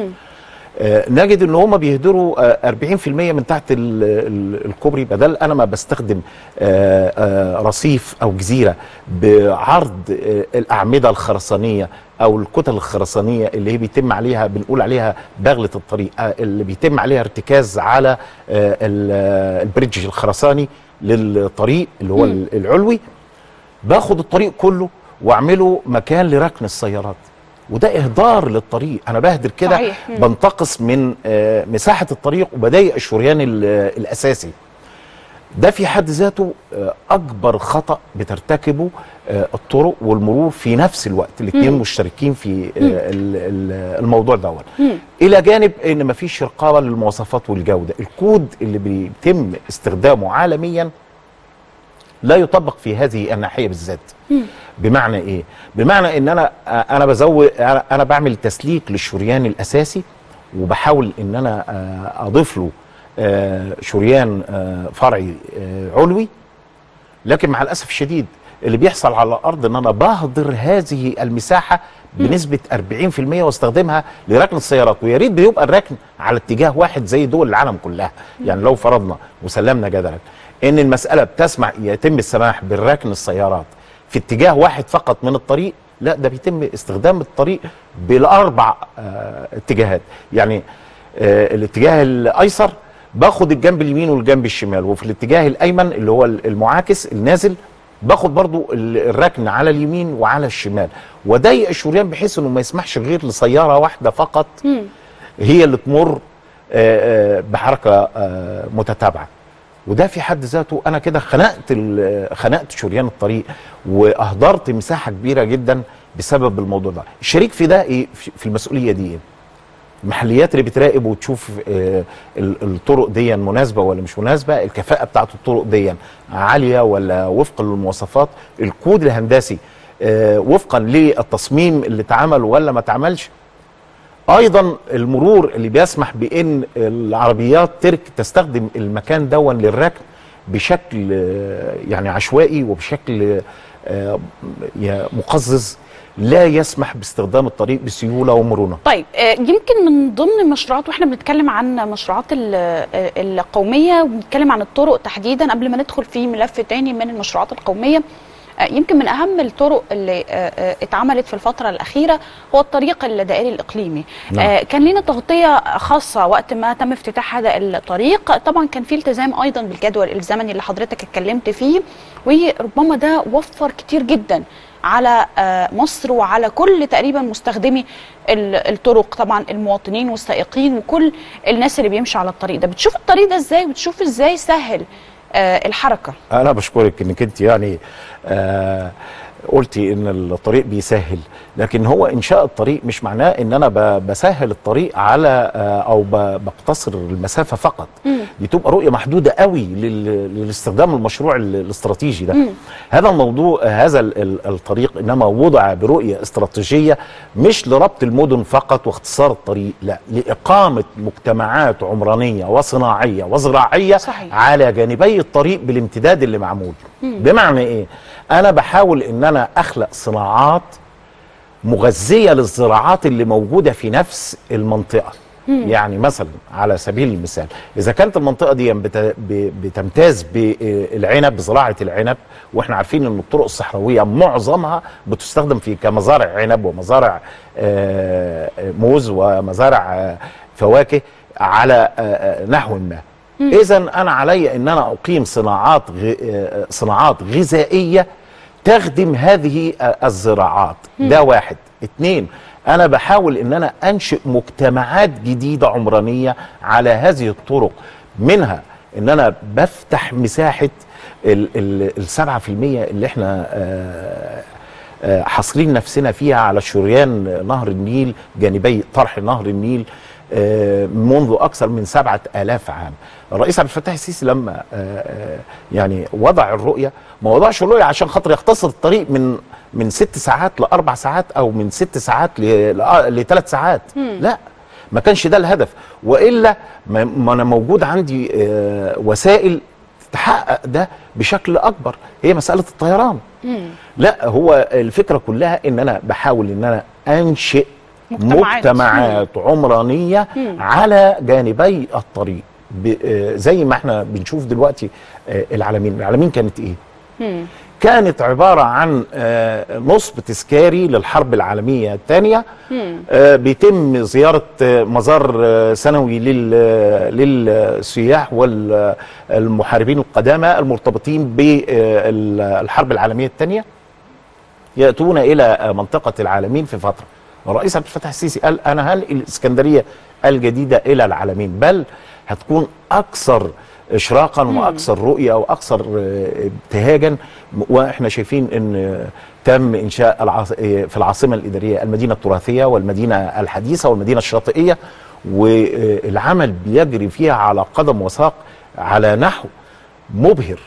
آه، نجد ان هم بيهدروا آه، 40% من تحت ال- ال- الكوبري بدل انا ما بستخدم آه، آه، رصيف او جزيره بعرض آه، الاعمده الخرسانيه او الكتل الخرسانيه اللي هي بيتم عليها بنقول عليها بغله الطريق آه، اللي بيتم عليها ارتكاز على آه، ال- آه، البريدج الخرساني للطريق اللي هو العلوي باخد الطريق كله واعمله مكان لركن السيارات وده اهدار للطريق انا بهدر كده صحيح. مم. بنتقص من آه، مساحه الطريق وبضايق الشريان ال- الاساسي ده في حد ذاته آه، اكبر خطا بترتكبه آه، الطرق والمرور في نفس الوقت الاثنين مشتركين في آه، ال- ال- الموضوع دوت الى جانب ان مفيش رقابه للمواصفات والجوده الكود اللي بيتم استخدامه عالميا لا يطبق في هذه الناحيه بالذات بمعنى ايه بمعنى ان انا انا بزود انا أنا بعمل تسليك للشريان الاساسي وبحاول ان انا آه، اضيف له آه، شريان آه، فرعي آه، علوي لكن مع الاسف الشديد اللي بيحصل على الارض ان انا بهدر هذه المساحه بنسبه 40% واستخدمها لركن السيارات ويا ريت بيبقى الركن على اتجاه واحد زي دول العالم كلها يعني لو فرضنا وسلمنا جدلا ان المساله بتسمح يتم السماح بالركن السيارات في اتجاه واحد فقط من الطريق لا ده بيتم استخدام الطريق بالاربع آه اتجاهات يعني آه الاتجاه الايسر باخد الجنب اليمين والجنب الشمال وفي الاتجاه الايمن اللي هو المعاكس النازل باخد برضو ال- الركن على اليمين وعلى الشمال وضيق الشريان بحيث انه ما يسمحش غير لسياره واحده فقط هي اللي تمر آه، آه، بحركه آه، متتابعه وده في حد ذاته انا كده خنقت ال- خنقت شريان الطريق واهدرت مساحه كبيره جدا بسبب الموضوع ده الشريك في ده ايه في في المسؤوليه دي ايه المحليات اللي بتراقب وتشوف آه، ال- الطرق دي مناسبه ولا مش مناسبه الكفاءه بتاعت الطرق دي عاليه ولا وفقا للمواصفات الكود الهندسي آه، وفقا للتصميم اللي اتعمل ولا ما اتعملش ايضا المرور اللي بيسمح بان العربيات ترك تستخدم المكان دون للركن بشكل آه، يعني عشوائي وبشكل آه، يا- مقزز لا يسمح باستخدام الطريق بسيوله ومرونه طيب آه، يمكن من ضمن المشروعات واحنا بنتكلم عن مشروعات ال- آه، القوميه وبنتكلم عن الطرق تحديدا قبل ما ندخل في ملف تاني من المشروعات القوميه آه، يمكن من اهم الطرق اللي آه، آه، اتعملت في الفتره الاخيره هو الطريق الدائري الاقليمي نعم. آه، كان لنا تغطيه خاصه وقت ما تم افتتاح هذا الطريق طبعا كان في التزام ايضا بالجدول الزمني اللي حضرتك اتكلمت فيه وربما ده وفر كتير جدا على آه، مصر وعلى كل تقريبا مستخدمي ال- الطرق طبعا المواطنين والسائقين وكل الناس اللي بيمشوا على الطريق ده بتشوف الطريق ده ازاي وبتشوف ازاي سهل آه، الحركه انا بشكرك انك انت يعني آه قلتي ان الطريق بيسهل لكن هو انشاء الطريق مش معناه ان انا ب- بسهل الطريق على آه او ب- بقتصر المسافه فقط دي تبقى رؤيه محدوده قوي لل- للاستخدام المشروع ال- الاستراتيجي ده هذا الموضوع هذا ال- ال- الطريق انما وضع برؤيه استراتيجيه مش لربط المدن فقط واختصار الطريق لا لاقامه مجتمعات عمرانيه وصناعيه وزراعيه صحيح. على جانبي الطريق بالامتداد اللي معمول بمعنى ايه انا بحاول ان انا اخلق صناعات مغذيه للزراعات اللي موجوده في نفس المنطقه يعني مثلا على سبيل المثال اذا كانت المنطقه دي بت- ب- بتمتاز بالعنب بزراعه العنب واحنا عارفين ان الطرق الصحراويه معظمها بتستخدم في كمزارع عنب ومزارع آه، موز ومزارع آه، فواكه على آه، آه، نحو ما اذا انا علي ان انا اقيم صناعات غ- آه، صناعات غذائيه تخدم هذه آه، الزراعات ده واحد اتنين انا بحاول ان انا انشئ مجتمعات جديده عمرانيه على هذه الطرق منها ان انا بفتح مساحه ال- ال- السبعة في المية اللي احنا آه، آه، حاصرين نفسنا فيها على شريان نهر النيل جانبي طرح نهر النيل آه، منذ أكثر من سبعة آلاف عام الرئيس عبد الفتاح السيسي لما آه، آه، يعني وضع الرؤية ما وضعش الرؤية عشان خاطر يختصر الطريق من من ست ساعات لأربع ساعات أو من ست ساعات لثلاث ساعات لا ما كانش ده الهدف وإلا ما ما أنا موجود عندي آه، وسائل تحقق ده بشكل أكبر هي مسألة الطيران لا هو الفكره كلها ان انا بحاول ان انا انشئ مجتمعات. مجتمعات عمرانيه على جانبي الطريق ب- آه، زي ما احنا بنشوف دلوقتي آه، العالمين العالمين كانت ايه كانت عبارة عن آه، نصب تذكاري للحرب العالمية الثانية آه، بيتم زيارة آه، مزار آه، سنوي لل- للسياح والمحاربين القدامى المرتبطين بالحرب العالمية الثانية ياتون الى آه، منطقه العالمين في فتره الرئيس عبد الفتاح السيسي قال انا هنقل الاسكندريه الجديده الى العالمين بل هتكون اكثر اشراقا واكثر رؤيه واكثر آه، ابتهاجا واحنا شايفين ان آه، تم انشاء العاص... آه، في العاصمه الاداريه المدينه التراثيه والمدينه الحديثه والمدينه الشاطئيه والعمل بيجري فيها على قدم وساق على نحو مبهر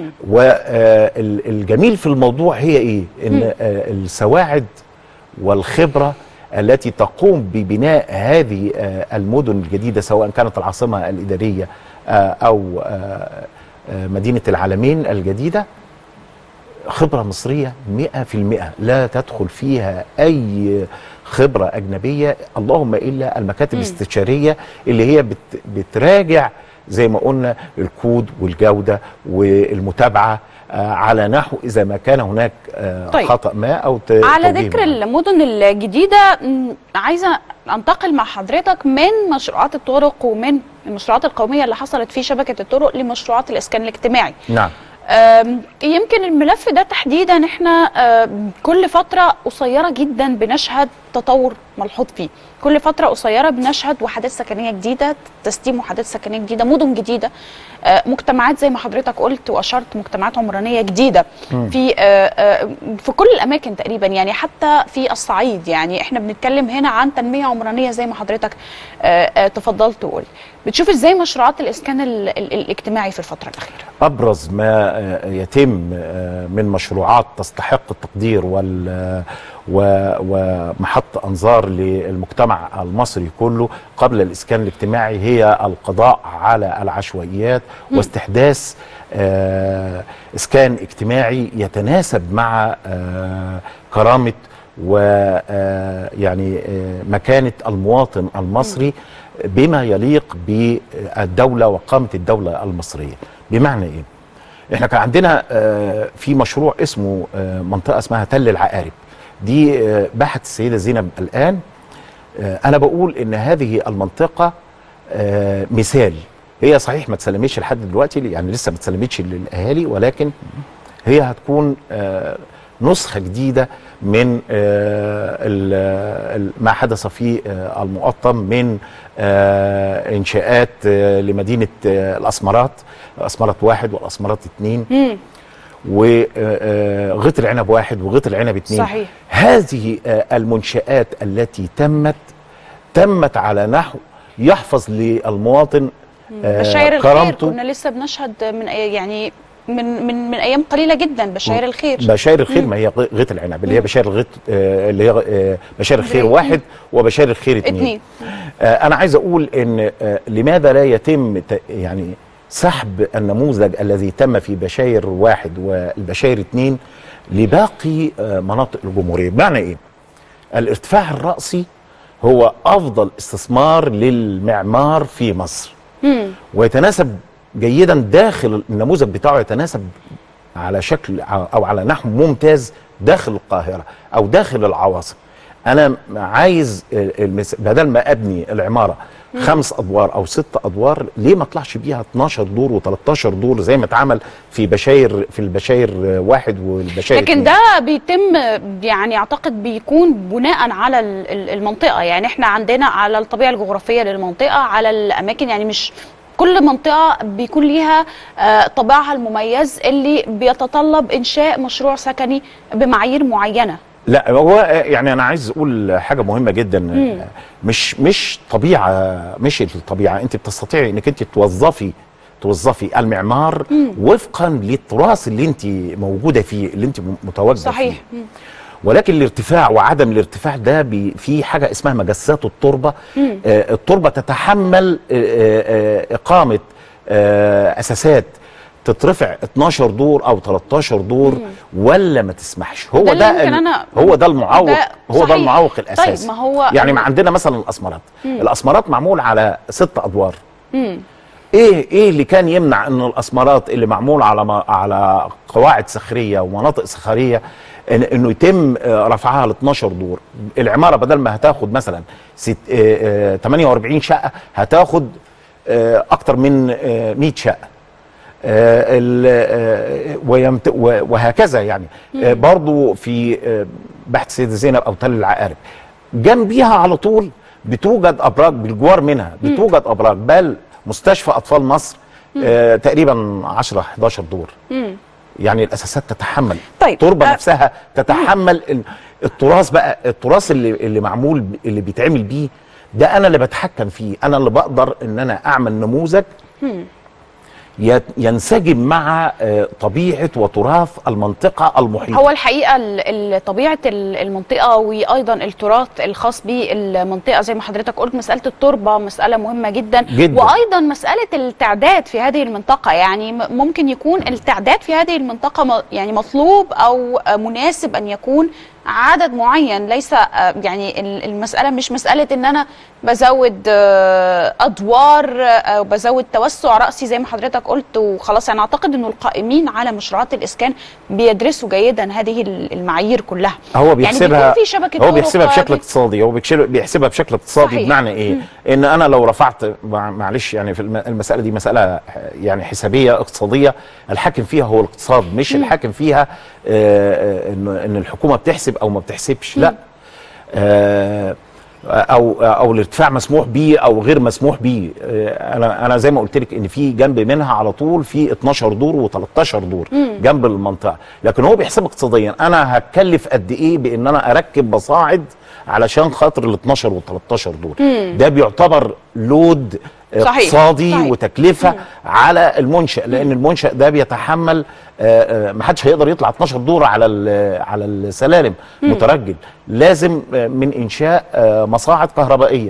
والجميل في الموضوع هي ايه ان آه، السواعد والخبره التي تقوم ببناء هذه آه، المدن الجديده سواء كانت العاصمه الاداريه آه، او آه، آه، مدينه العالمين الجديده خبرة مصرية مئة في المئة لا تدخل فيها أي خبرة أجنبية اللهم إلا المكاتب الاستشارية اللي هي بت بتراجع زي ما قلنا الكود والجودة والمتابعة آه، على نحو إذا ما كان هناك آه، طيب. خطأ ما أو ت- على توجيه ذكر ما. المدن الجديدة م، عايزة أنتقل مع حضرتك من مشروعات الطرق ومن المشروعات القومية اللي حصلت في شبكة الطرق لمشروعات الإسكان الاجتماعي نعم أم، يمكن الملف ده تحديدا احنا أم، كل فترة قصيرة جدا بنشهد تطور ملحوظ فيه كل فترة قصيرة بنشهد وحدات سكنية جديدة تسليم وحدات سكنية جديدة مدن جديدة أه، مجتمعات زي ما حضرتك قلت وأشرت مجتمعات عمرانية جديدة في أه، أه، في كل الأماكن تقريبا يعني حتى في الصعيد يعني احنا بنتكلم هنا عن تنمية عمرانية زي ما حضرتك أه، أه، تفضلت وقلت بتشوف ازاي مشروعات الإسكان ال- ال- الاجتماعي في الفترة الأخيرة ابرز ما آه، يتم آه، من مشروعات تستحق التقدير وال آه، و- ومحط انظار للمجتمع المصري كله قبل الاسكان الاجتماعي هي القضاء على العشوائيات واستحداث آه، اسكان اجتماعي يتناسب مع آه، كرامه ويعني مكانه المواطن المصري بما يليق بالدوله وقامه الدوله المصريه بمعنى ايه احنا كان عندنا آه، في مشروع اسمه آه، منطقه اسمها تل العقارب دي آه، باحت السيده زينب الان آه، انا بقول ان هذه المنطقه آه، مثال هي صحيح ما تسلمتش لحد دلوقتي يعني لسه ما تسلمتش للاهالي ولكن هي هتكون آه، نسخه جديده من آه، ال- ال- ما حدث في آه، المقطم من آه، انشاءات آه، لمدينه آه، الاسمرات الاسمرات واحد والاسمرات اثنين وغيط العنب واحد وغيط العنب اثنين صحيح. هذه آه، المنشآت التي تمت تمت على نحو يحفظ للمواطن آه، بشاير الخير كرامته كنا لسه بنشهد من أي- يعني من من من ايام قليله جدا بشاير الخير بشاير الخير ما هي غ- غيط العنب اللي هي بشاير الغيط آه، اللي هي آه، بشاير الخير غيط. واحد وبشاير الخير اثنين اتنين. آه، انا عايز اقول ان آه، لماذا لا يتم ت- يعني سحب النموذج الذي تم في بشاير واحد والبشاير اثنين لباقي آه، مناطق الجمهوريه بمعنى ايه الارتفاع الرأسي هو افضل استثمار للمعمار في مصر ويتناسب جيدا داخل النموذج بتاعه يتناسب على شكل او على نحو ممتاز داخل القاهره او داخل العواصم انا عايز المس... بدل ما ابني العماره خمس ادوار او ست ادوار ليه ما اطلعش بيها 12 دور و13 دور زي ما اتعمل في بشاير في البشاير واحد والبشاير لكن اتنين. ده بيتم يعني اعتقد بيكون بناء على ال- ال- المنطقه يعني احنا عندنا على الطبيعه الجغرافيه للمنطقه على الاماكن يعني مش كل منطقه بيكون ليها آه، طابعها المميز اللي بيتطلب انشاء مشروع سكني بمعايير معينه لا هو يعني انا عايز اقول حاجه مهمه جدا مش مش طبيعه مش الطبيعه انت بتستطيعي انك انت توظفي توظفي المعمار وفقا للتراث اللي انت موجوده فيه اللي انت متواجده صحيح فيه ولكن الارتفاع وعدم الارتفاع ده بي في حاجه اسمها مجسات التربه آه التربه تتحمل آه آه اقامه آه اساسات تترفع 12 دور او 13 دور ولا ما تسمحش هو ده ده, اللي يمكن ال- أنا- هو ده المعوق ده هو صحيح. ده المعوق الاساسي طيب، ما هو- يعني ما عندنا مثلا الاسمرات الاسمرات معمول على ست ادوار ايه ايه اللي كان يمنع ان الاسمرات اللي معمول على ما على قواعد صخريه ومناطق صخريه إن انه يتم آه، رفعها ل 12 دور العماره بدل ما هتاخد مثلا ست آه، آه، 48 شقه هتاخد آه، اكتر من آه، 100 شقه آه، ال- آه، ويمت- و- وهكذا يعني آه، برضو في آه، بحث سيدة زينب او تل العقارب جنبيها على طول بتوجد ابراج بالجوار منها بتوجد ابراج بل مستشفى اطفال مصر آه، تقريبا 10 11 دور يعني الاساسات تتحمل طيب، التربه آه، نفسها تتحمل ال- التراث بقى التراث اللي اللي معمول ب- اللي بيتعمل بيه ده انا اللي بتحكم فيه انا اللي بقدر ان انا اعمل نموذج يت- ينسجم مع آه، طبيعه وتراث المنطقه المحيطه هو الحقيقه ال- ال- طبيعه ال- المنطقه وايضا التراث الخاص بالمنطقه زي ما حضرتك قلت مساله التربه مساله مهمه جدا, جداً. وايضا مساله التعداد في هذه المنطقه يعني م- ممكن يكون التعداد في هذه المنطقه م- يعني مطلوب او آه، مناسب ان يكون عدد معين ليس آه، يعني ال- المساله مش مساله ان انا بزود آه، ادوار آه، او بزود توسع راسي زي ما حضرتك قلت وخلاص انا اعتقد انه القائمين على مشروعات الاسكان بيدرسوا جيدا هذه ال- المعايير كلها هو بيحسبها يعني بيكون في شبكه هو طرق، بيحسبها بشكل بي- اقتصادي هو بيكشل- بيحسبها بشكل اقتصادي صحيح. بمعنى ايه ان انا لو رفعت مع- معلش يعني في الم- المساله دي مساله يعني حسابيه اقتصاديه الحاكم فيها هو الاقتصاد مش الحاكم فيها آه، آه، ان ان الحكومه بتحسب او ما بتحسبش لا آه، او او الارتفاع مسموح بيه او غير مسموح بيه آه، انا انا زي ما قلت لك ان في جنب منها على طول في 12 دور و13 دور جنب المنطقه لكن هو بيحسب اقتصاديا انا هتكلف قد ايه بان انا اركب مصاعد علشان خاطر ال 12 وال 13 دور ده بيعتبر لود صحيح، اقتصادي صحيح. وتكلفه على المنشا لان المنشا ده بيتحمل آه، آه، ما حدش هيقدر يطلع 12 دور على ال- على السلالم مترجل لازم آه، من انشاء آه، مصاعد كهربائيه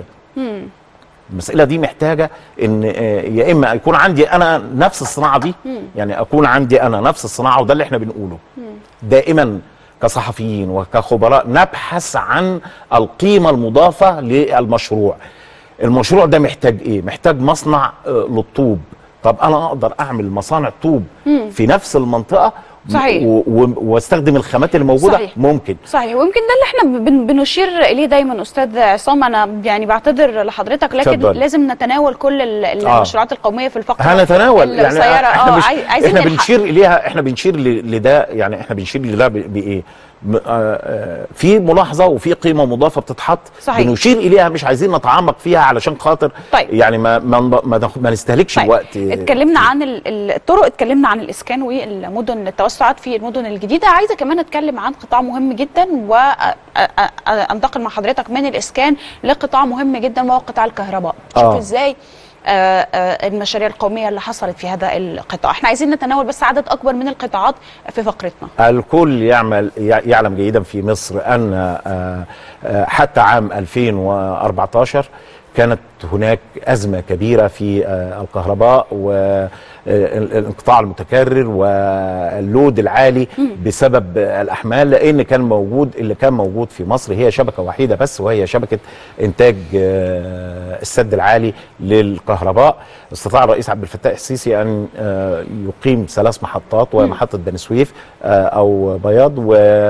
المسألة دي محتاجة ان آه، يا اما يكون عندي انا نفس الصناعة دي يعني اكون عندي انا نفس الصناعة وده اللي احنا بنقوله دائما كصحفيين وكخبراء نبحث عن القيمة المضافة للمشروع المشروع ده محتاج ايه محتاج مصنع آه، للطوب طب انا اقدر اعمل مصانع طوب في نفس المنطقة صحيح. و- و- واستخدم الخامات اللي موجودة صحيح. ممكن صحيح ويمكن ده اللي احنا بن بنشير اليه دايما استاذ عصام انا يعني بعتذر لحضرتك لكن اتفضل. لازم نتناول كل ال- آه. المشروعات القوميه في الفقره هنتناول يعني القصيره احنا اه مش عاي- عايزين احنا نلحق. بنشير اليها احنا بنشير ل- لده يعني احنا بنشير لده ب- بايه؟ م- آه، آه، في ملاحظه وفي قيمه مضافه بتتحط صحيح. بنشير اليها مش عايزين نتعمق فيها علشان خاطر طيب. يعني ما ما ما, ناخ- ما نستهلكش طيب الوقت اتكلمنا عن ال- ال- الطرق اتكلمنا عن الاسكان والمدن التوسعات في المدن الجديده عايزه كمان اتكلم عن قطاع مهم جدا وانتقل مع حضرتك من الاسكان لقطاع مهم جدا وهو قطاع الكهرباء شوف آه. ازاي آه، آه، المشاريع القوميه اللي حصلت في هذا القطاع احنا عايزين نتناول بس عدد اكبر من القطاعات في فقرتنا الكل يعمل يع- يعلم جيدا في مصر ان آه، آه، حتى عام 2014 كانت هناك أزمة كبيرة في آه، الكهرباء والانقطاع المتكرر واللود العالي بسبب آه، الأحمال لأن كان موجود اللي كان موجود في مصر هي شبكة وحيدة بس وهي شبكة إنتاج آه، السد العالي للكهرباء استطاع الرئيس عبد الفتاح السيسي أن آه، يقيم ثلاث محطات ومحطة بني سويف آه، أو بياض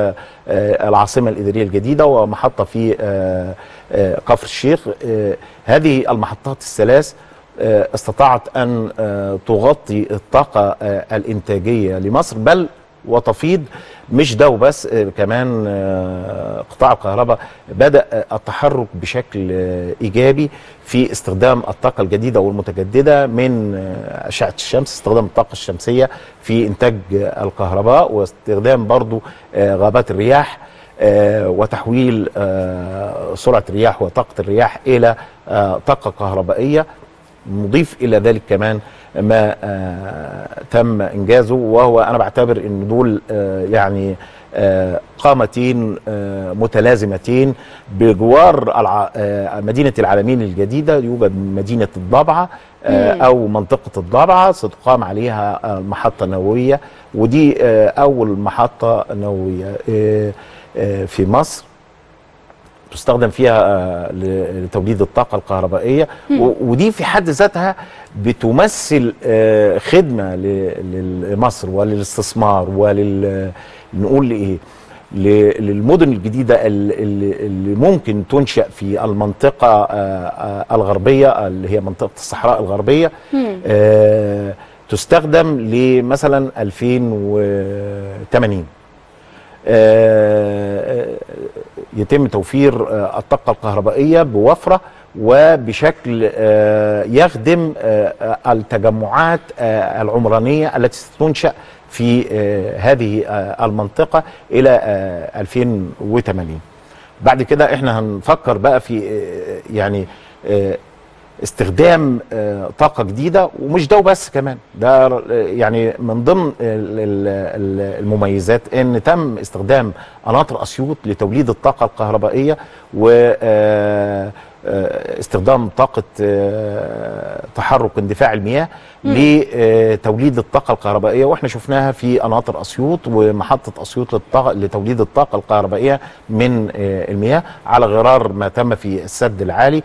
والعاصمة الإدارية الجديدة ومحطة في آه، آه، كفر الشيخ آه، هذه المحطات الثلاث آه، استطاعت أن آه، تغطي الطاقة آه، الإنتاجية لمصر بل وتفيض مش ده وبس آه، كمان آه، قطاع الكهرباء بدأ آه، التحرك بشكل آه، إيجابي في استخدام الطاقة الجديدة والمتجددة من آه، أشعة الشمس استخدام الطاقة الشمسية في إنتاج آه، الكهرباء واستخدام برضو آه، غابات الرياح آه، وتحويل آه، سرعة الرياح وطاقة الرياح إلى آه، طاقة كهربائية نضيف إلى ذلك كمان ما آه، تم إنجازه وهو أنا بعتبر أن دول آه، يعني آه، قامتين آه، متلازمتين بجوار الع- آه، مدينة العالمين الجديدة يوجد مدينة الضبعة آه، أو منطقة الضبعة ستقام عليها آه، محطة نووية ودي آه، أول محطة نووية آه، آه، في مصر تستخدم فيها آه، ل- لتوليد الطاقة الكهربائية و- ودي في حد ذاتها بتمثل آه، خدمة ل- لمصر وللاستثمار ولل نقول ايه ل- للمدن الجديدة ال- اللي اللي ممكن تنشأ في المنطقة آه، آه، الغربية اللي هي منطقة الصحراء الغربية آه، تستخدم لمثلا 2080 آه، يتم توفير آه، الطاقة الكهربائية بوفرة وبشكل آه، يخدم آه، التجمعات آه، العمرانية التي ستنشأ في آه، هذه آه، المنطقة إلى آه، 2080 بعد كده احنا هنفكر بقى في آه، يعني آه، استخدام آه، طاقة جديدة ومش ده وبس كمان ده آه، يعني من ضمن ال- ال- ال- المميزات ان تم استخدام قناطر اسيوط لتوليد الطاقة الكهربائية و آه، آه، استخدام طاقة آه، تحرك اندفاع المياه لتوليد الطاقة الكهربائية واحنا شفناها في قناطر اسيوط ومحطة اسيوط للطاقة لتوليد الطاقة الكهربائية من آه، المياه على غرار ما تم في السد العالي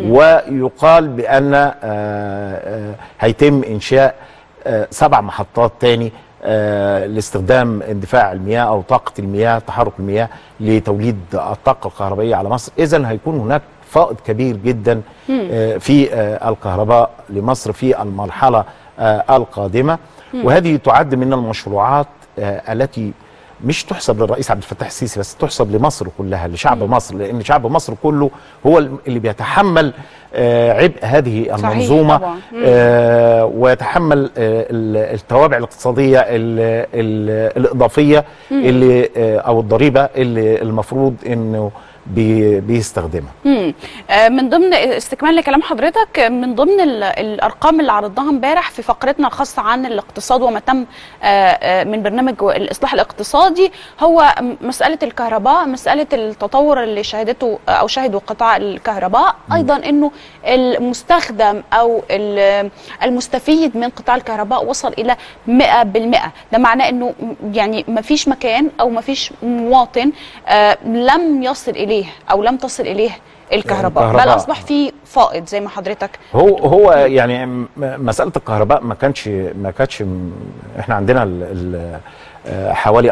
ويقال بأن آه، آه، هيتم إنشاء آه، سبع محطات تاني آه، لاستخدام اندفاع المياه او طاقه المياه تحرك المياه لتوليد الطاقه الكهربائيه على مصر اذا هيكون هناك فائض كبير جدا آه، في آه، الكهرباء لمصر في المرحله آه، القادمه وهذه تعد من المشروعات آه، التي مش تحسب للرئيس عبد الفتاح السيسي بس تحسب لمصر كلها لشعب مصر لان شعب مصر كله هو اللي بيتحمل آه، عبء هذه صحيح المنظومه طبعاً. مم. آه، ويتحمل آه، ال- التوابع الاقتصاديه ال- ال- الاضافيه اللي آه، او الضريبه اللي المفروض انه بي- بيستخدمها مم. آه، من ضمن استكمال لكلام حضرتك آه، من ضمن ال- الارقام اللي عرضناها امبارح في فقرتنا الخاصه عن الاقتصاد وما تم آه، آه، من برنامج الاصلاح الاقتصادي هو م- مساله الكهرباء مساله التطور اللي شهدته آه، او شهده قطاع الكهرباء ايضا انه المستخدم او ال- المستفيد من قطاع الكهرباء وصل الى 100% ده معناه انه م- يعني ما فيش مكان او ما فيش مواطن آه، لم يصل اليه او لم تصل اليه الكهرباء بل الكهرباء. اصبح في فائض زي ما حضرتك هو هو يعني م- مساله الكهرباء ما كانش ما كانتش م- احنا عندنا ال ال آه، حوالي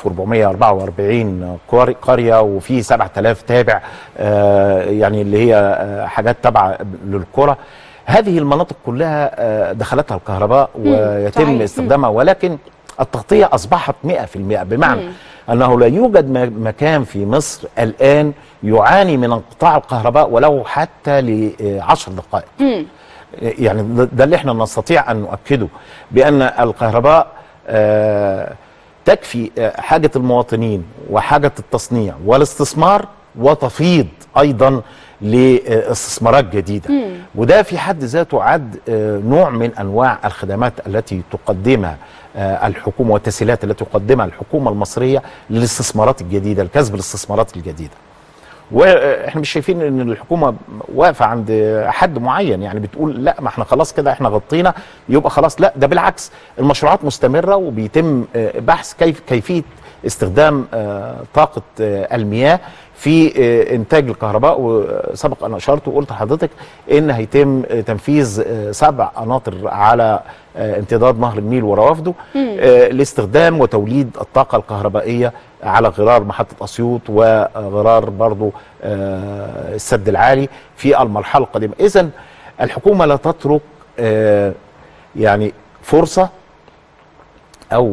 4444 قري- قريه وفي 7000 تابع آه، يعني اللي هي آه، حاجات تابعه للقرى هذه المناطق كلها آه، دخلتها الكهرباء ويتم صحيح. استخدامها ولكن التغطيه اصبحت 100% بمعنى انه لا يوجد م- مكان في مصر الان يعاني من انقطاع الكهرباء ولو حتى ل 10 دقائق يعني ده ده اللي احنا نستطيع ان نؤكده بان الكهرباء آه، تكفي آه، حاجه المواطنين وحاجه التصنيع والاستثمار وتفيض ايضا لاستثمارات جديده وده في حد ذاته عد آه، نوع من انواع الخدمات التي تقدمها آه، الحكومه والتسهيلات التي تقدمها الحكومه المصريه للاستثمارات الجديده لكسب الاستثمارات الجديده واحنا مش شايفين ان الحكومه واقفه عند حد معين يعني بتقول لا ما احنا خلاص كده احنا غطينا يبقى خلاص لا ده بالعكس المشروعات مستمره وبيتم آه، بحث كيف كيفيه استخدام آه، طاقه آه، المياه في آه، انتاج الكهرباء وسبق ان اشرت وقلت لحضرتك ان هيتم آه، تنفيذ آه، سبع قناطر على آه، امتداد نهر النيل وروافده آه، لاستخدام وتوليد الطاقه الكهربائيه على غرار محطه اسيوط وغرار برضو آه، السد العالي في المرحله القادمه اذا الحكومه لا تترك آه، يعني فرصه او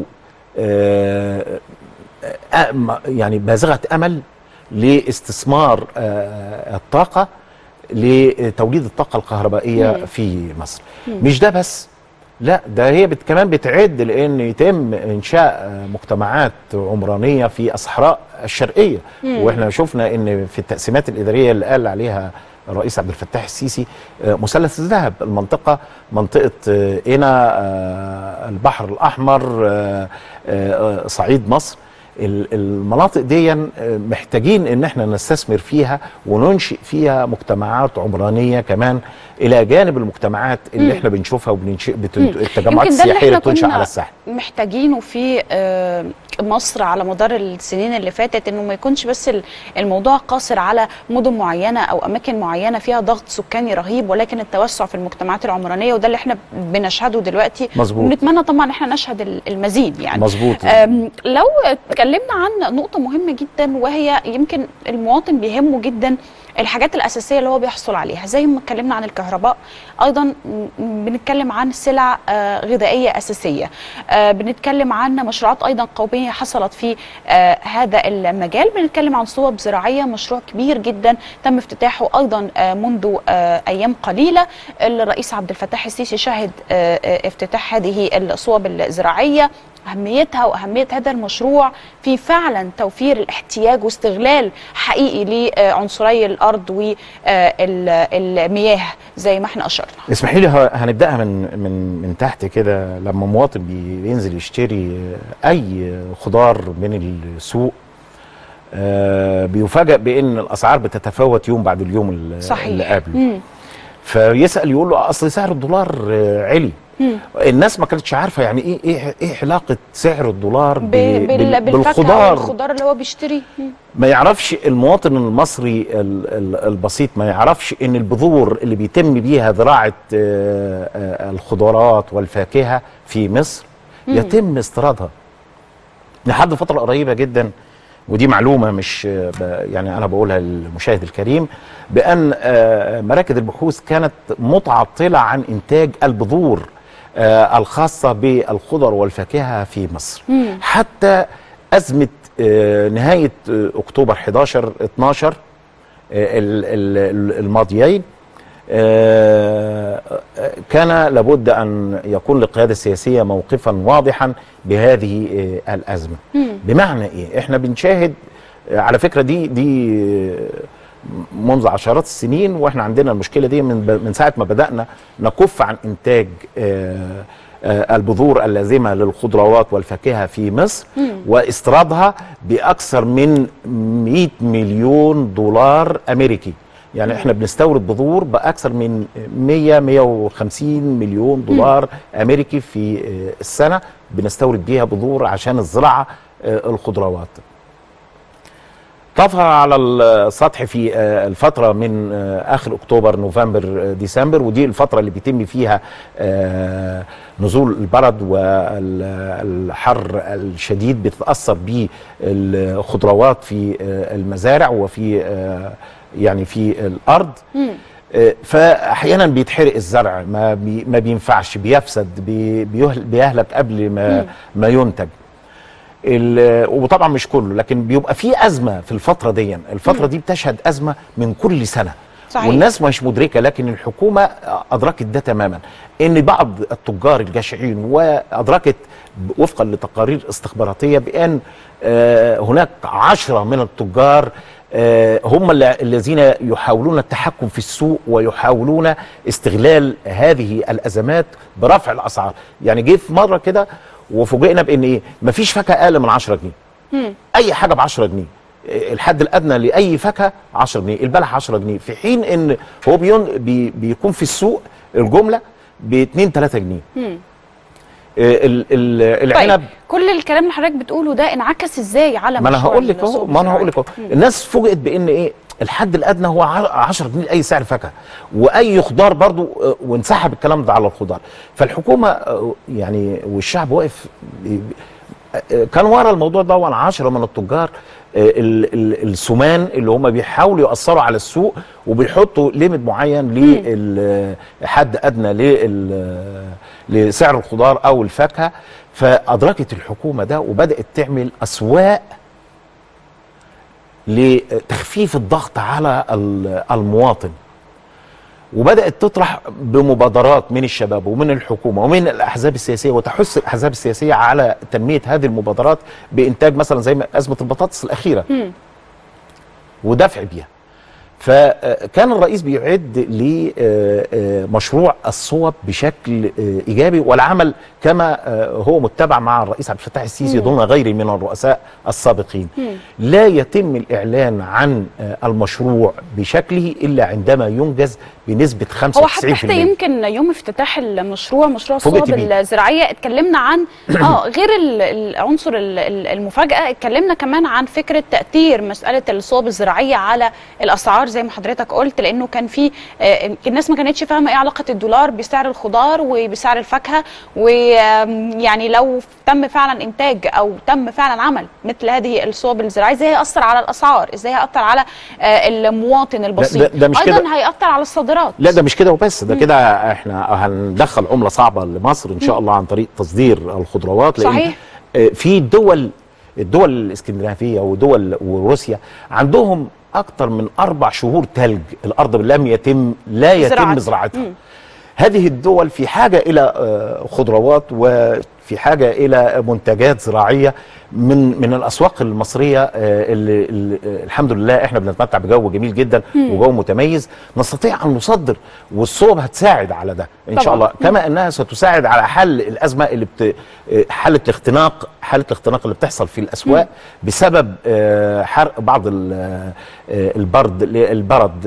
آه، آه، م- يعني بازغه امل لاستثمار آه، الطاقه لتوليد الطاقه الكهربائيه في مصر مش ده بس لا ده هي بت كمان بتعد لان يتم انشاء آه، مجتمعات عمرانيه في الصحراء الشرقيه واحنا شفنا ان في التقسيمات الاداريه اللي قال عليها الرئيس عبد الفتاح السيسي آه، مثلث الذهب المنطقه منطقه آه، قنا آه، البحر الاحمر آه، آه، صعيد مصر ال- المناطق دي آه، محتاجين ان احنا نستثمر فيها وننشئ فيها مجتمعات عمرانيه كمان الى جانب المجتمعات اللي احنا بنشوفها وبننشئ بتن- التجمعات يمكن ده اللي السياحيه احنا اللي بتنشا كنا على الساحل محتاجينه في آه، مصر على مدار السنين اللي فاتت انه ما يكونش بس ال- الموضوع قاصر على مدن معينه او اماكن معينه فيها ضغط سكاني رهيب ولكن التوسع في المجتمعات العمرانيه وده اللي احنا بنشهده دلوقتي مظبوط. ونتمنى طبعا احنا نشهد ال- المزيد يعني مظبوط أم، لو اتكلمنا اتكلمنا عن نقطه مهمه جدا وهي يمكن المواطن بيهمه جدا الحاجات الاساسيه اللي هو بيحصل عليها زي ما اتكلمنا عن الكهرباء ايضا م- بنتكلم عن سلع آه، غذائيه اساسيه آه، بنتكلم عن مشروعات ايضا قوميه حصلت في آه، هذا المجال بنتكلم عن صوب زراعيه مشروع كبير جدا تم افتتاحه ايضا آه، منذ آه، ايام قليله الرئيس عبد الفتاح السيسي شهد آه، آه، افتتاح هذه الصوب الزراعيه اهميتها واهميه هذا المشروع في فعلا توفير الاحتياج واستغلال حقيقي لعنصري الارض والمياه زي ما احنا اشرنا اسمحي لي ه- هنبداها من من من تحت كده لما مواطن بي- بينزل يشتري اي خضار من السوق آه، بيفاجئ بان الاسعار بتتفاوت يوم بعد اليوم ال- اللي صحيح قبله مم. فيسال يقول له اصل سعر الدولار آه، علي مم. الناس ما كانتش عارفه يعني ايه ايه ايه علاقه سعر الدولار ب- ب- بال- بال- بالفاكهه بالخضار والخضار اللي هو بيشتريه مم. ما يعرفش المواطن المصري ال- ال- البسيط ما يعرفش ان البذور اللي بيتم بيها زراعه آه، آه، الخضروات والفاكهه في مصر يتم استيرادها لحد فتره قريبه جدا ودي معلومه مش آه، ب- يعني انا بقولها للمشاهد الكريم بان آه، مراكز البحوث كانت متعطله عن انتاج البذور آه، الخاصه بالخضر والفاكهه في مصر مم. حتى ازمه آه، نهايه آه، اكتوبر 11 12 آه، ال- ال- ال- الماضيين آه، آه، كان لابد ان يكون للقياده السياسيه موقفا واضحا بهذه آه، الازمه مم. بمعنى ايه احنا بنشاهد آه، على فكره دي دي آه، منذ عشرات السنين واحنا عندنا المشكله دي من ب- من ساعه ما بدانا نكف عن انتاج آه، آه، البذور اللازمه للخضروات والفاكهه في مصر واستيرادها باكثر من 100 مليون دولار امريكي يعني احنا بنستورد بذور باكثر من 100 150 مليون دولار امريكي في آه، السنه بنستورد بيها بذور عشان الزراعه آه، الخضروات طفى على السطح في آه، الفترة من آه، آخر أكتوبر نوفمبر آه، ديسمبر ودي الفترة اللي بيتم فيها آه، نزول البرد والحر الشديد بتتأثر به الخضروات في آه، المزارع وفي آه، يعني في الأرض مم. آه، فاحيانا بيتحرق الزرع ما بي ما بينفعش بيفسد بي بيهل- بيهلك قبل ما ما ينتج ال- وطبعا مش كله لكن بيبقى في ازمه في الفتره دي الفتره دي بتشهد ازمه من كل سنه صحيح. والناس مش مدركه لكن الحكومه ادركت ده تماما ان بعض التجار الجشعين وادركت وفقا لتقارير استخباراتيه بان آه، هناك عشرة من التجار آه، هم الل- الذين يحاولون التحكم في السوق ويحاولون استغلال هذه الازمات برفع الاسعار يعني جه في مره كده وفوجئنا بان ايه مفيش فاكهه اقل من 10 جنيه مم. اي حاجه ب 10 جنيه الحد الادنى لاي فاكهه 10 جنيه البلح 10 جنيه في حين ان هو بيون بي بيكون في السوق الجمله ب 2 3 جنيه مم. ال- ال- العنب طيب كل الكلام اللي حضرتك بتقوله ده انعكس ازاي على ما انا مشروع هقول لك اهو الصوب ما انا هقول لك اهو الزراعي؟ الناس فوجئت بان ايه الحد الادنى هو ع- 10 جنيه لاي سعر فاكهه واي خضار برضو آه، وانسحب الكلام ده على الخضار فالحكومه آه، يعني والشعب واقف بي- آه، كان ورا الموضوع ده وان 10 من التجار آه، ال- ال- السمان اللي هم بيحاولوا ياثروا على السوق وبيحطوا ليميت معين لحد ادنى لل- لسعر الخضار او الفاكهه فادركت الحكومه ده وبدات تعمل اسواق لتخفيف الضغط على ال- المواطن وبدات تطرح بمبادرات من الشباب ومن الحكومه ومن الاحزاب السياسيه وتحث الاحزاب السياسيه على تنميه هذه المبادرات بانتاج مثلا زي ما ازمه البطاطس الاخيره مم. ودفع بيها فكان الرئيس بيعد لمشروع الصوب بشكل آه، ايجابي والعمل كما آه، هو متبع مع الرئيس عبد الفتاح السيسي دون غيره من الرؤساء السابقين لا يتم الاعلان عن آه، المشروع بشكله الا عندما ينجز بنسبه 95% هو حتى حتى يمكن يوم افتتاح المشروع مشروع فوجئت الصوب بيه. الزراعيه اتكلمنا عن اه غير ال- العنصر ال- ال- المفاجاه اتكلمنا كمان عن فكره تاثير مساله الصوب الزراعيه على الاسعار الدولار زي ما حضرتك قلت لانه كان في آه، الناس ما كانتش فاهمه ايه علاقه الدولار بسعر الخضار وبسعر الفاكهه ويعني لو تم فعلا انتاج او تم فعلا عمل مثل هذه الصوب الزراعيه ازاي هياثر على الاسعار ازاي هياثر على آه، المواطن البسيط ده- ده مش ايضا كده. هياثر على الصادرات لا ده مش كده وبس ده كده احنا هندخل عمله صعبه لمصر ان شاء الله عن طريق تصدير الخضروات لان صحيح. آه، في دول الدول الاسكندنافيه ودول وروسيا عندهم اكتر من اربع شهور تلج الارض لم يتم لا يتم زراعتها. زراعتها مم. هذه الدول في حاجه الى آه، خضروات وفي حاجه الى منتجات زراعيه من من الاسواق المصريه آه، اللي اللي- آه، الحمد لله احنا بنتمتع بجو جميل جدا وجو متميز نستطيع ان نصدر والصوب هتساعد على ده ان شاء طبعاً. الله كما انها ستساعد على حل الازمه اللي بت... آه، حاله الاختناق حاله الاختناق اللي بتحصل في الاسواق بسبب آه، حرق بعض ال- آه، البرد البرد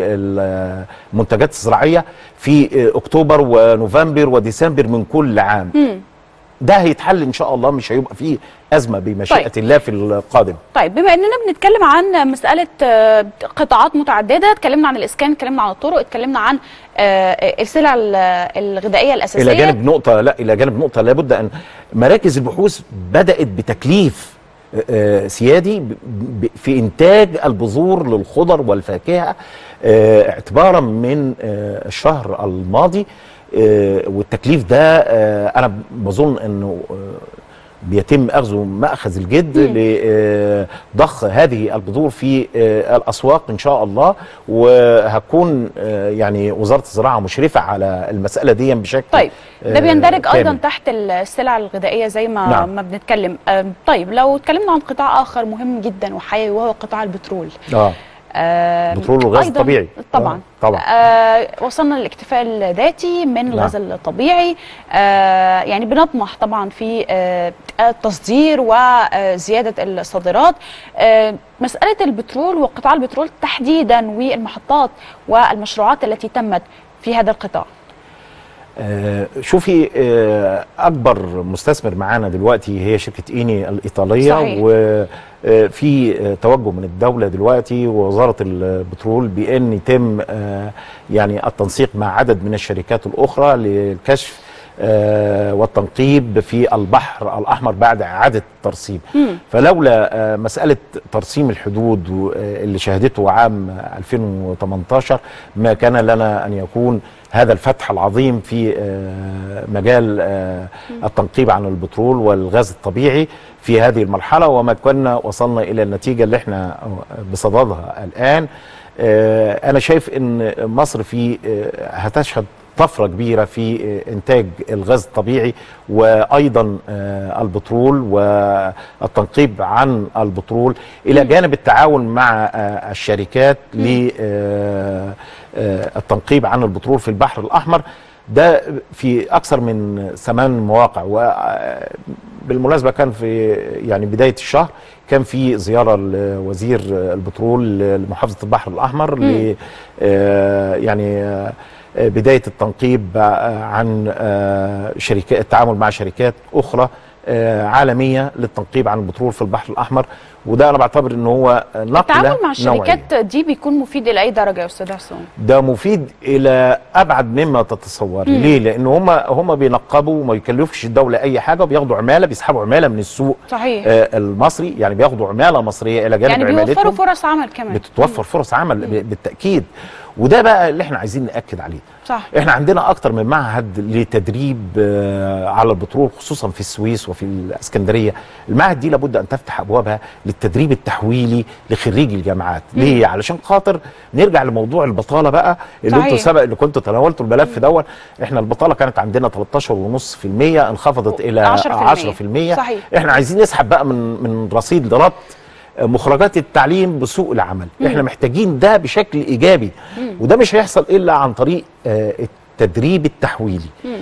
للمنتجات الزراعيه في آه، اكتوبر ونوفمبر وديسمبر من كل عام ده هيتحل ان شاء الله مش هيبقى فيه ازمه بمشيئه طيب. الله في القادم طيب بما اننا بنتكلم عن مساله آه، قطاعات متعدده اتكلمنا عن الاسكان اتكلمنا عن الطرق اتكلمنا عن آه، السلع ال- الغذائيه الاساسيه الى جانب نقطه لا الى جانب نقطه لابد ان مراكز البحوث بدات بتكليف آه، آه، سيادي ب- ب- في انتاج البذور للخضر والفاكهه آه، اعتبارا من آه، الشهر الماضي آه، والتكليف ده آه، انا بظن انه آه، بيتم اخذه ماخذ الجد لضخ هذه البذور في آه، الاسواق ان شاء الله وهتكون آه، يعني وزاره الزراعه مشرفه على المساله دي بشكل طيب ده آه، بيندرج ايضا كامل. تحت السلع الغذائيه زي ما نعم. ما بنتكلم آه، طيب لو اتكلمنا عن قطاع اخر مهم جدا وحيوي وهو قطاع البترول اه آه، بترول والغاز أيضاً الطبيعي. طبعا آه، طبعا. آه وصلنا للاكتفاء الذاتي من الغاز الطبيعي آه يعني بنطمح طبعا في آه التصدير وزياده الصادرات آه مساله البترول وقطاع البترول تحديدا والمحطات والمشروعات التي تمت في هذا القطاع آه، شوفي آه، اكبر مستثمر معانا دلوقتي هي شركه ايني الايطاليه صحيح. وفي توجه من الدوله دلوقتي ووزاره البترول بان يتم آه، يعني التنسيق مع عدد من الشركات الاخرى للكشف آه، والتنقيب في البحر الاحمر بعد اعاده الترسيم فلولا آه، مساله ترسيم الحدود و- آه، اللي شهدته عام 2018 ما كان لنا ان يكون هذا الفتح العظيم في آه، مجال آه، التنقيب عن البترول والغاز الطبيعي في هذه المرحله وما كنا وصلنا الى النتيجه اللي احنا بصددها الان آه، انا شايف ان مصر في آه، هتشهد طفره كبيره في آه، انتاج الغاز الطبيعي وايضا آه، البترول والتنقيب عن البترول الى جانب التعاون مع آه، الشركات للتنقيب عن البترول في البحر الاحمر ده في اكثر من ثمان مواقع وبالمناسبه كان في يعني بدايه الشهر كان في زياره لوزير البترول لمحافظه البحر الاحمر ل آه، يعني آه، بدايه التنقيب آه، عن آه، شركات التعامل مع شركات اخرى آه، عالميه للتنقيب عن البترول في البحر الاحمر وده انا بعتبر ان هو نقله التعامل مع نوعية. الشركات دي بيكون مفيد الى اي درجه يا استاذ حسام ده مفيد الى ابعد مما تتصوري ليه لان هم هم بينقبوا وما يكلفش الدوله اي حاجه وبياخدوا عماله بيسحبوا عماله من السوق صحيح آه المصري يعني بياخدوا عماله مصريه الى جانب يعني بيوفروا عمالتهم فرص عمل كمان بتتوفر فرص عمل ب- بالتاكيد وده بقى اللي احنا عايزين ناكد عليه صح احنا عندنا اكتر من معهد لتدريب آه، على البترول خصوصا في السويس وفي الاسكندريه المعهد دي لابد ان تفتح ابوابها للتدريب التحويلي لخريجي الجامعات ليه علشان خاطر نرجع لموضوع البطاله بقى اللي صحيح. انتوا سبق اللي كنتوا تناولتوا الملف دون احنا البطاله كانت عندنا 13.5% انخفضت الى 10%. 10% صحيح. احنا عايزين نسحب بقى من من رصيد لربط مخرجات التعليم بسوق العمل احنا محتاجين ده بشكل ايجابي وده مش هيحصل الا عن طريق آه، التدريب التحويلي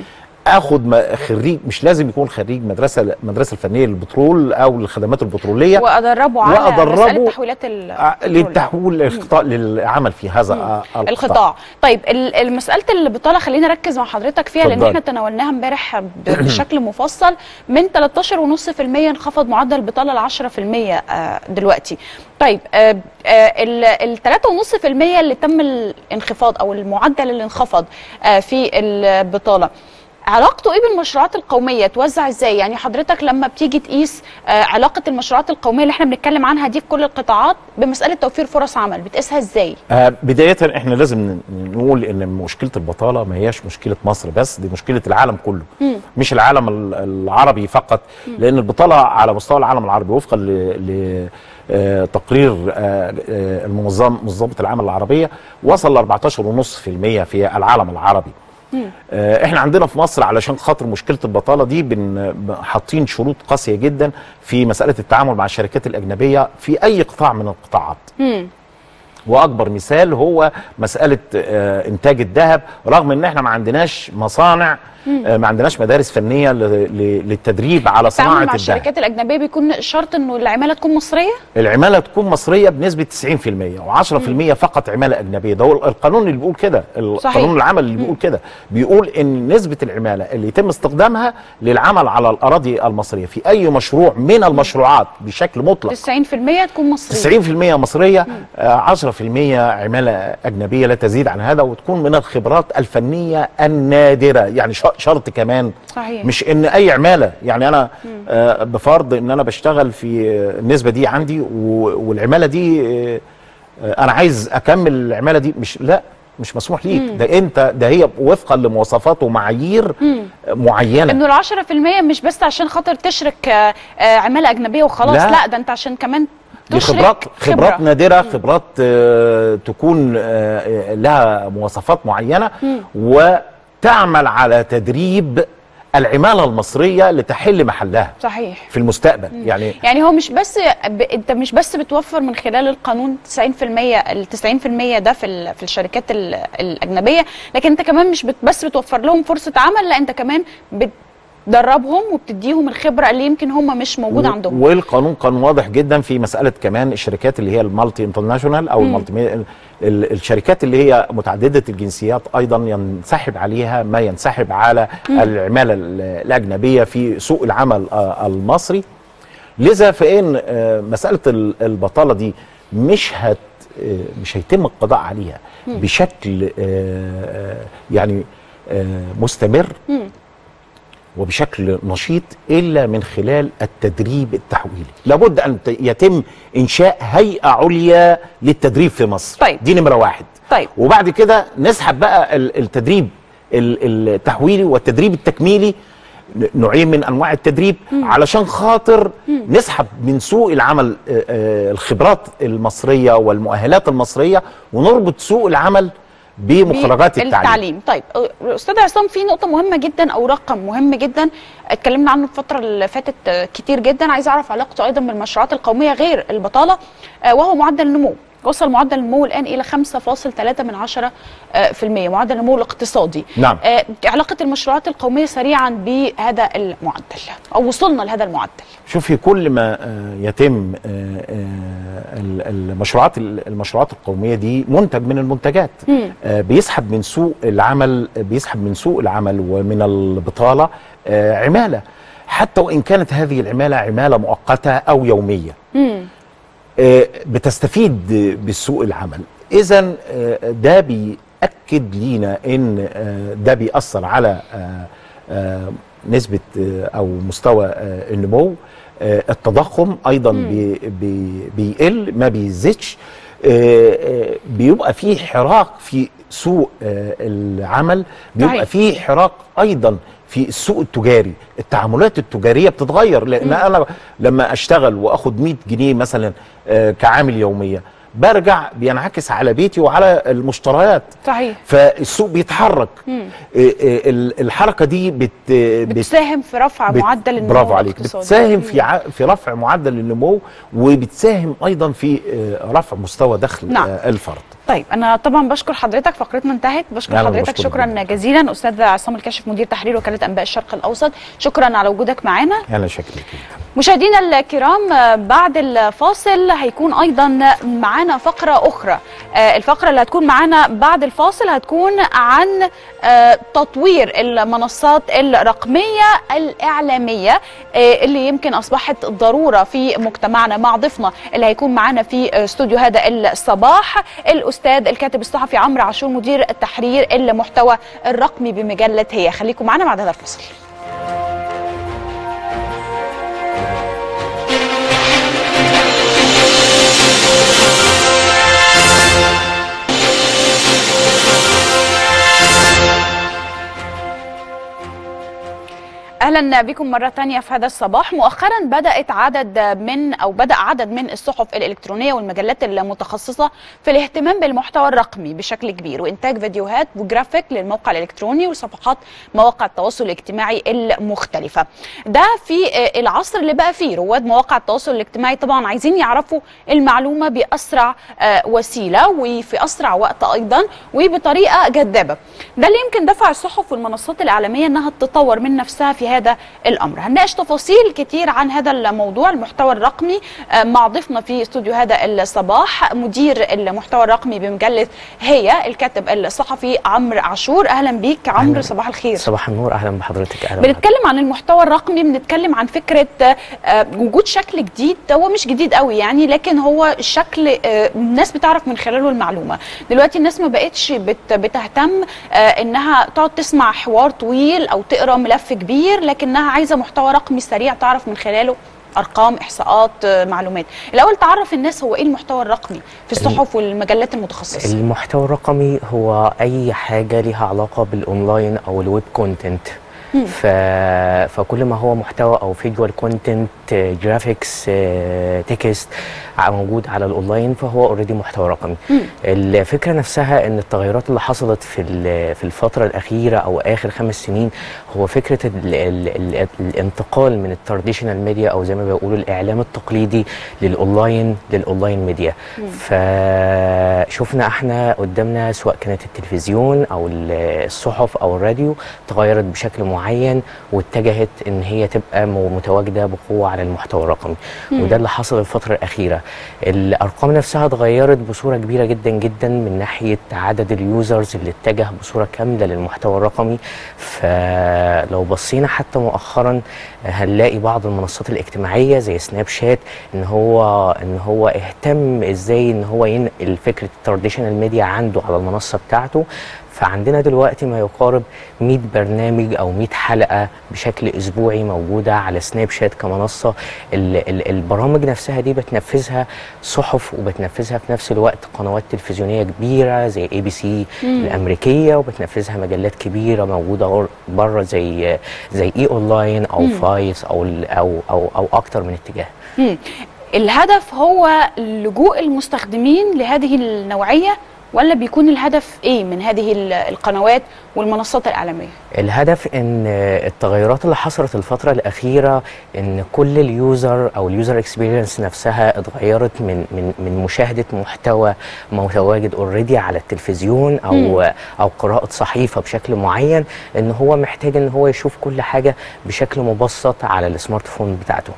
اخد م- خريج مش لازم يكون خريج مدرسه مدرسه الفنيه للبترول او الخدمات البتروليه وادربه على وأدربه مساله تحويلات ال- آه، البترول. للتحويل القطاع للعمل في هذا آه، القطاع طيب ال- ال- مساله البطاله خلينا نركز مع حضرتك فيها لان اتفضلي. احنا تناولناها امبارح ب- بشكل مفصل من 13.5% انخفض معدل البطاله ل 10% آه، دلوقتي طيب آه، آه، ال ال 3.5% اللي تم الانخفاض او المعدل اللي انخفض آه، في البطاله علاقته ايه بالمشروعات القوميه توزع ازاي يعني حضرتك لما بتيجي تقيس آه، علاقه المشروعات القوميه اللي احنا بنتكلم عنها دي في كل القطاعات بمساله توفير فرص عمل بتقيسها ازاي آه، بداية احنا لازم ن- نقول ان مشكلة البطالة ما هياش مشكلة مصر بس دي مشكلة العالم كله مش العالم ال- العربي فقط لان البطالة على مستوى العالم العربي وفقا لتقرير المنظم منظمة العمل العربية وصل ل 14.5% في العالم العربي آه، احنا عندنا في مصر علشان خاطر مشكله البطاله دي بن ب- حاطين شروط قاسيه جدا في مساله التعامل مع الشركات الاجنبيه في اي قطاع من القطاعات واكبر مثال هو مساله آه، انتاج الذهب رغم ان احنا ما عندناش مصانع آه، ما عندناش مدارس فنيه ل- ل- للتدريب على صناعه التعامل مع الذهب الشركات الاجنبيه بيكون شرط انه العماله تكون مصريه العماله تكون مصريه بنسبه 90% و10% فقط عماله اجنبيه ده هو القانون اللي بيقول كده صحيح. القانون العمل اللي بيقول كده بيقول ان نسبه العماله اللي يتم استخدامها للعمل على الاراضي المصريه في اي مشروع من المشروعات بشكل مطلق 90% تكون مصريه 90% مصريه آه، 10% عماله اجنبيه لا تزيد عن هذا وتكون من الخبرات الفنيه النادره يعني ش- شرط كمان صحيح. مش ان اي عماله يعني انا آه، بفرض ان انا بشتغل في آه، النسبه دي عندي و- والعماله دي آه، آه، انا عايز اكمل العماله دي مش لا مش مسموح ليك ده انت ده هي وفقا لمواصفات ومعايير آه، معينه انه ال 10% مش بس عشان خاطر تشرك آه، آه، عماله اجنبيه وخلاص لا, لا. ده انت عشان كمان دي تشرك خبرات خبرات خبرة. نادره خبرات آه، تكون آه، آه، لها مواصفات معينه وتعمل على تدريب العماله المصريه لتحل محلها صحيح في المستقبل يعني يعني هو مش بس ب... انت مش بس بتوفر من خلال القانون 90% ال 90% ده في ال... في الشركات ال... الاجنبيه لكن انت كمان مش بت... بس بتوفر لهم فرصه عمل لا انت كمان بتدربهم وبتديهم الخبره اللي يمكن هم مش موجوده و- عندهم والقانون كان واضح جدا في مساله كمان الشركات اللي هي المالتي انترناشونال او المالتي مي- ال- ال- الشركات اللي هي متعدده الجنسيات ايضا ينسحب عليها ما ينسحب على العماله ال- الاجنبيه في سوق العمل آه، المصري لذا فان آه، مساله ال- البطاله دي مش هت آه، مش هيتم القضاء عليها بشكل آه، آه، يعني آه، مستمر وبشكل نشيط الا من خلال التدريب التحويلي لابد ان ت- يتم انشاء هيئه عليا للتدريب في مصر طيب. دي نمره واحد طيب. وبعد كده نسحب بقى ال- التدريب ال- التحويلي والتدريب التكميلي ن- نوعين من انواع التدريب علشان خاطر نسحب من سوق العمل آه، آه، الخبرات المصريه والمؤهلات المصريه ونربط سوق العمل بمخرجات التعليم التعليم طيب أه، استاذ عصام في نقطه مهمه جدا او رقم مهم جدا اتكلمنا عنه الفتره اللي فاتت آه، كتير جدا عايز اعرف علاقته ايضا بالمشروعات القوميه غير البطاله آه، وهو معدل النمو وصل معدل النمو الان الى 5.3 من عشرة آه، في المية معدل النمو الاقتصادي نعم. آه، علاقه المشروعات القوميه سريعا بهذا المعدل او وصلنا لهذا المعدل شوفي كل ما آه، يتم آه، آه، ال- المشروعات المشروعات القوميه دي منتج من المنتجات آه، بيسحب من سوق العمل بيسحب من سوق العمل ومن البطاله آه، عماله حتى وان كانت هذه العماله عماله مؤقته او يوميه آه، بتستفيد بالسوق العمل اذا ده بيأكد لينا ان آه، ده بيأثر على آه، آه، نسبة آه، او مستوى آه، النمو آه، التضخم ايضا بي بي بيقل ما بيزيدش آه، آه، بيبقى في حراك في سوق آه، العمل صحيح. بيبقى في حراك ايضا في السوق التجاري التعاملات التجاريه بتتغير لان انا لما اشتغل واخد 100 جنيه مثلا آه، كعامل يوميه برجع بينعكس على بيتي وعلى المشتريات صحيح فالسوق بيتحرك آه، آه، ال- الحركه دي بت بت بتساهم في رفع بت- معدل النمو برافو عليك الاقتصادي. بتساهم في ع... في رفع معدل النمو وبتساهم ايضا في آه، رفع مستوى دخل نعم. آه، الفرد طيب انا طبعا بشكر حضرتك فقرتنا انتهت بشكر أنا حضرتك بشكرك شكرا جداً. جزيلا استاذ عصام الكاشف مدير تحرير وكاله انباء الشرق الاوسط شكرا على وجودك معنا انا شاكر لك مشاهدينا الكرام آه، بعد الفاصل هيكون ايضا معانا فقره اخرى آه، الفقره اللي هتكون معانا بعد الفاصل هتكون عن آه، تطوير المنصات الرقميه الاعلاميه آه، اللي يمكن اصبحت ضروره في مجتمعنا مع ضيفنا اللي هيكون معانا في آه، استوديو هذا الصباح الاستاذ الكاتب الصحفي عمرو عاشور مدير التحرير المحتوى الرقمي بمجله هي خليكم معانا بعد هذا الفاصل اهلا بكم مره ثانيه في هذا الصباح مؤخرا بدات عدد من او بدا عدد من الصحف الالكترونيه والمجلات المتخصصه في الاهتمام بالمحتوى الرقمي بشكل كبير وانتاج فيديوهات وجرافيك للموقع الالكتروني وصفحات مواقع التواصل الاجتماعي المختلفه ده في آه، العصر اللي بقى فيه رواد مواقع التواصل الاجتماعي طبعا عايزين يعرفوا المعلومه باسرع آه، وسيله وفي اسرع وقت ايضا وبطريقه جذابه ده اللي يمكن دفع الصحف والمنصات الاعلاميه انها تطور من نفسها في هذا الامر هنناقش تفاصيل كتير عن هذا الموضوع المحتوى الرقمي آه، مع ضيفنا في استوديو هذا الصباح مدير المحتوى الرقمي بمجله هي الكاتب الصحفي عمرو عاشور اهلا بيك عمرو أهلاً. صباح الخير صباح النور اهلا بحضرتك اهلا بحضرتك. بنتكلم عن المحتوى الرقمي بنتكلم عن فكره آه، وجود شكل جديد هو مش جديد قوي يعني لكن هو شكل آه، الناس بتعرف من خلاله المعلومه دلوقتي الناس ما بقتش بت- بتهتم آه، انها تقعد تسمع حوار طويل او تقرا ملف كبير لكنها عايزه محتوى رقمي سريع تعرف من خلاله ارقام احصاءات آه، معلومات الاول تعرف الناس هو ايه المحتوى الرقمي في الصحف والمجلات المتخصصه المحتوى الرقمي هو اي حاجه ليها علاقه بالاونلاين او الويب كونتنت ف... فكل ما هو محتوى او فيجوال كونتنت جرافيكس تكست موجود على الاونلاين فهو اوريدي محتوى رقمي الفكره نفسها ان التغيرات اللي حصلت في ال- في الفتره الاخيره او اخر خمس سنين هو فكره ال ال ال الانتقال من التراديشنال ميديا او زي ما بيقولوا الاعلام التقليدي للاونلاين للاونلاين ميديا فشفنا احنا قدامنا سواء كانت التلفزيون او ال- الصحف او الراديو تغيرت بشكل معين واتجهت ان هي تبقى م- متواجده بقوه على المحتوى الرقمي وده اللي حصل الفتره الاخيره الارقام نفسها اتغيرت بصوره كبيره جدا جدا من ناحيه عدد اليوزرز اللي اتجه بصوره كامله للمحتوى الرقمي فلو بصينا حتى مؤخرا هنلاقي بعض المنصات الاجتماعيه زي سناب شات ان هو ان هو اهتم ازاي ان هو ينقل فكره التراديشنال ميديا عنده على المنصه بتاعته فعندنا دلوقتي ما يقارب 100 برنامج او 100 حلقه بشكل اسبوعي موجوده على سناب شات كمنصه ال ال البرامج نفسها دي بتنفذها صحف وبتنفذها في نفس الوقت قنوات تلفزيونيه كبيره زي اي بي سي الامريكيه وبتنفذها مجلات كبيره موجوده بره زي زي اي اونلاين او فايس او ال- او او او اكتر من اتجاه مم. الهدف هو لجوء المستخدمين لهذه النوعيه ولا بيكون الهدف ايه من هذه ال- القنوات والمنصات الاعلاميه الهدف ان التغيرات اللي حصلت الفتره الاخيره ان كل اليوزر او اليوزر اكسبيرينس نفسها اتغيرت من من من مشاهده محتوى متواجد اوريدي على التلفزيون او او قراءه صحيفه بشكل معين ان هو محتاج ان هو يشوف كل حاجه بشكل مبسط على السمارت فون بتاعته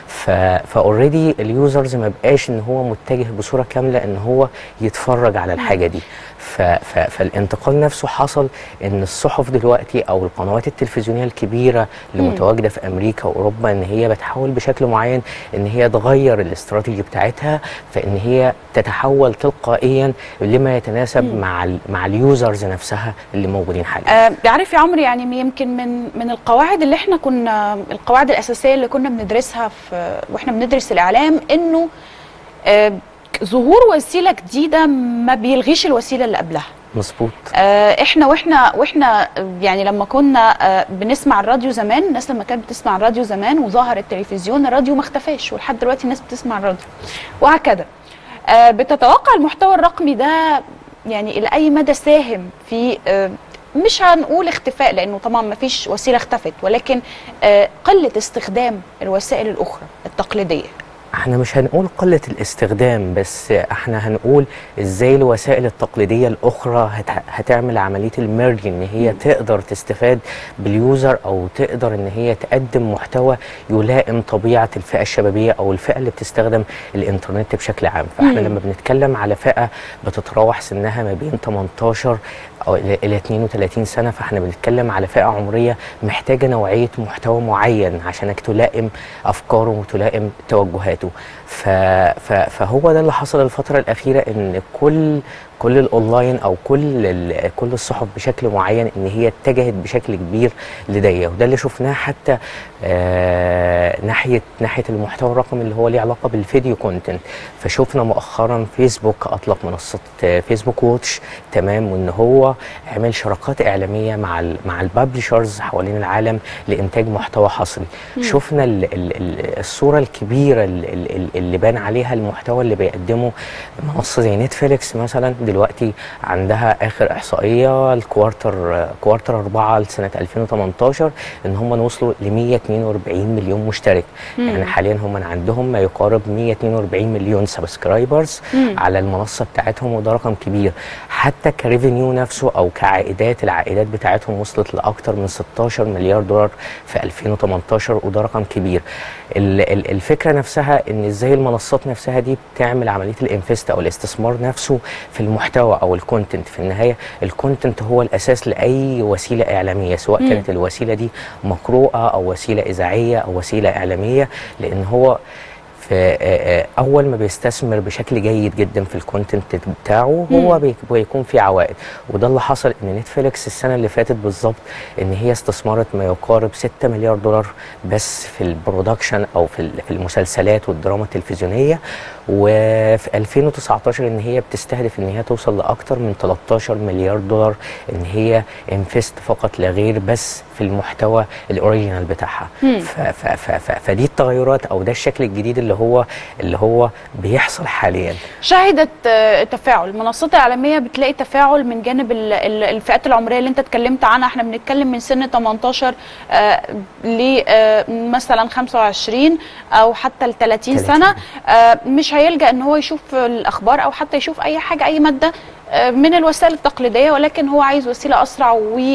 فاوريدي اليوزرز ما بقاش ان هو متجه بصوره كامله ان هو يتفرج على الحاجه دي ف ف فالانتقال نفسه حصل ان الصحف دلوقتي او القنوات التلفزيونيه الكبيره اللي متواجده في امريكا واوروبا ان هي بتحاول بشكل معين ان هي تغير الاستراتيجي بتاعتها فان هي تتحول تلقائيا لما يتناسب مع ال مع اليوزرز نفسها اللي موجودين حاليا آه عارف يا عمرو يعني يمكن من من القواعد اللي احنا كنا القواعد الاساسيه اللي كنا بندرسها في واحنا بندرس الاعلام انه آه ظهور وسيله جديده ما بيلغيش الوسيله اللي قبلها مظبوط آه، احنا واحنا واحنا يعني لما كنا آه، بنسمع الراديو زمان الناس لما كانت بتسمع الراديو زمان وظهر التلفزيون الراديو ما اختفاش ولحد دلوقتي الناس بتسمع الراديو وهكذا آه، بتتوقع المحتوى الرقمي ده يعني الى اي مدى ساهم في آه، مش هنقول اختفاء لانه طبعا ما فيش وسيله اختفت ولكن آه، قله استخدام الوسائل الاخرى التقليديه احنا مش هنقول قلة الاستخدام بس احنا هنقول ازاي الوسائل التقليدية الاخرى هت... هتعمل عملية الميرج ان هي تقدر تستفاد باليوزر او تقدر ان هي تقدم محتوى يلائم طبيعة الفئة الشبابية او الفئة اللي بتستخدم الانترنت بشكل عام فاحنا لما بنتكلم على فئة بتتراوح سنها ما بين 18 او الى إلى 32 سنة فاحنا بنتكلم على فئة عمرية محتاجة نوعية محتوى معين عشانك تلائم افكاره وتلائم توجهاته ف... ف... فهو ده اللي حصل الفترة الأخيرة إن كل كل الاونلاين او كل ال... كل الصحف بشكل معين ان هي اتجهت بشكل كبير لدي وده اللي شفناه حتى آه ناحيه ناحيه المحتوى الرقمي اللي هو ليه علاقه بالفيديو كونتنت فشفنا مؤخرا فيسبوك اطلق منصه آه، فيسبوك ووتش تمام وان هو عمل شراكات اعلاميه مع ال مع الببلشرز حوالين العالم لانتاج محتوى حصري شفنا ال ال ال الصوره الكبيره ال- ال- ال- اللي بان عليها المحتوى اللي بيقدمه منصه زي نتفليكس مثلا دلوقتي عندها اخر احصائيه الكوارتر كوارتر 4 لسنه 2018 ان هم وصلوا ل 142 مليون مشترك يعني حاليا هم عندهم ما يقارب 142 مليون سبسكرايبرز على المنصه بتاعتهم وده رقم كبير حتى كريفينيو نفسه او كعائدات العائدات بتاعتهم وصلت لاكثر من 16 مليار دولار في 2018 وده رقم كبير ال- ال- الفكره نفسها ان ازاي المنصات نفسها دي بتعمل عمليه الانفست او الاستثمار نفسه في المحتوى او الكونتنت في النهايه الكونتنت هو الاساس لاي وسيله اعلاميه سواء مم. كانت الوسيله دي مقروءه او وسيله اذاعيه او وسيله اعلاميه لان هو في آه، آه، اول ما بيستثمر بشكل جيد جدا في الكونتنت بتاعه هو بيك- بيكون في عوائد وده اللي حصل ان نتفليكس السنه اللي فاتت بالظبط ان هي استثمرت ما يقارب 6 مليار دولار بس في البرودكشن او في ال- في المسلسلات والدراما التلفزيونيه وفي 2019 ان هي بتستهدف ان هي توصل لاكثر من 13 مليار دولار ان هي انفست فقط لا غير بس في المحتوى الاوريجينال بتاعها ف- ف- ف- ف- فدي التغيرات او ده الشكل الجديد اللي هو اللي هو بيحصل حاليا شهدت آه، تفاعل المنصات الإعلامية بتلاقي تفاعل من جانب ال- ال- الفئات العمرية اللي انت اتكلمت عنها احنا بنتكلم من سن 18 آه، ل آه، مثلا 25 او حتى ل 30 سنة آه، مش هيلجأ ان هو يشوف الاخبار او حتى يشوف اي حاجة اي مادة آه، من الوسائل التقليدية ولكن هو عايز وسيلة اسرع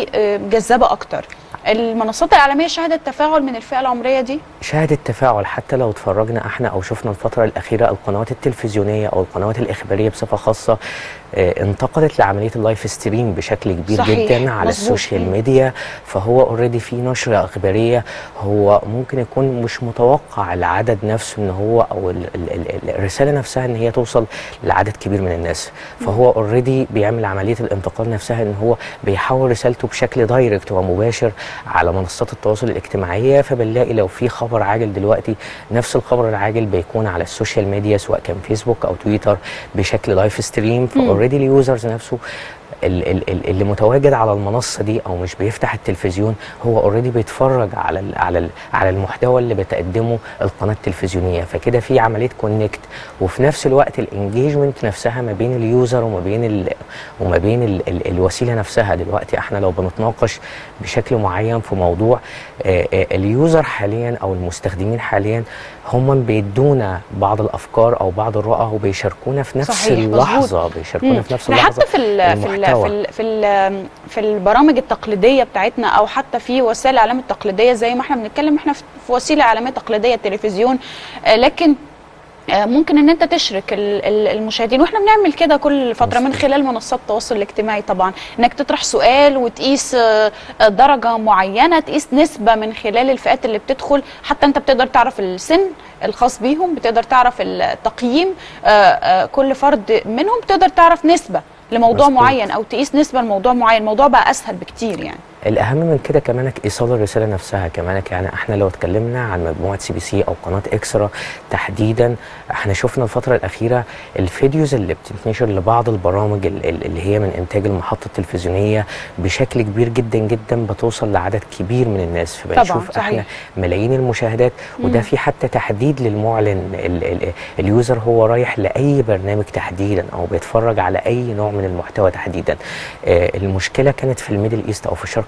وجذابة اكتر المنصات الإعلامية شهدت تفاعل من الفئة العمرية دي شهدت تفاعل حتى لو اتفرجنا احنا او شفنا الفتره الاخيره القنوات التلفزيونيه او القنوات الاخباريه بصفه خاصه اه انتقلت لعمليه اللايف ستريم بشكل كبير صحيح، جدا على مظبوط. السوشيال مم. ميديا فهو اوريدي في نشره اخباريه هو ممكن يكون مش متوقع العدد نفسه ان هو او ال ال ال الرساله نفسها ان هي توصل لعدد كبير من الناس فهو اوريدي بيعمل عمليه الانتقال نفسها ان هو بيحول رسالته بشكل دايركت ومباشر على منصات التواصل الاجتماعيه فبنلاقي لو في خبر عاجل دلوقتي نفس الخبر العاجل بيكون على السوشيال ميديا سواء كان فيسبوك او تويتر بشكل لايف ستريم فاوريدي اليوزرز نفسه ال- ال- ال- اللي متواجد على المنصه دي او مش بيفتح التلفزيون هو اوريدي بيتفرج على ال على ال على المحتوى اللي بتقدمه القناه التلفزيونيه فكده في عمليه كونكت وفي نفس الوقت الانجيجمنت نفسها ما بين اليوزر وما بين ال وما بين ال ال الوسيله نفسها دلوقتي احنا لو بنتناقش بشكل معين في موضوع آه، آه، اليوزر حاليا او المستخدمين حاليا هم بيدونا بعض الافكار او بعض الرؤى وبيشاركونا في نفس صحيح، مظبوط. اللحظه بيشاركونا مم. في نفس احنا اللحظه حتى في ال في ال المحتوى. في ال في, ال في البرامج التقليديه بتاعتنا او حتى في وسائل الاعلام التقليديه زي ما احنا بنتكلم احنا في في وسيله اعلاميه تقليديه التلفزيون آه، لكن آه، ممكن ان انت تشرك ال- ال- المشاهدين واحنا بنعمل كده كل فتره من مظبوط. خلال منصات التواصل الاجتماعي طبعا انك تطرح سؤال وتقيس آه، آه، درجه معينه تقيس نسبه من خلال الفئات اللي بتدخل حتى انت بتقدر تعرف السن الخاص بيهم بتقدر تعرف التقييم آه، آه، كل فرد منهم بتقدر تعرف نسبه لموضوع مظبوط. معين او تقيس نسبه لموضوع معين الموضوع بقى اسهل بكتير يعني الاهم من كده كمانك ايصال الرساله نفسها كمانك يعني احنا لو اتكلمنا عن مجموعه سي بي سي او قناه اكسترا تحديدا احنا شفنا الفتره الاخيره الفيديوز اللي بتنتشر لبعض البرامج ال- ال- اللي هي من انتاج المحطه التلفزيونيه بشكل كبير جدا جدا بتوصل لعدد كبير من الناس فبنشوف صحيح. احنا ملايين المشاهدات وده في حتى تحديد للمعلن ال ال اليوزر هو رايح لاي برنامج تحديدا او بيتفرج على اي نوع من المحتوى تحديدا آه المشكله كانت في الميدل ايست او في الشرق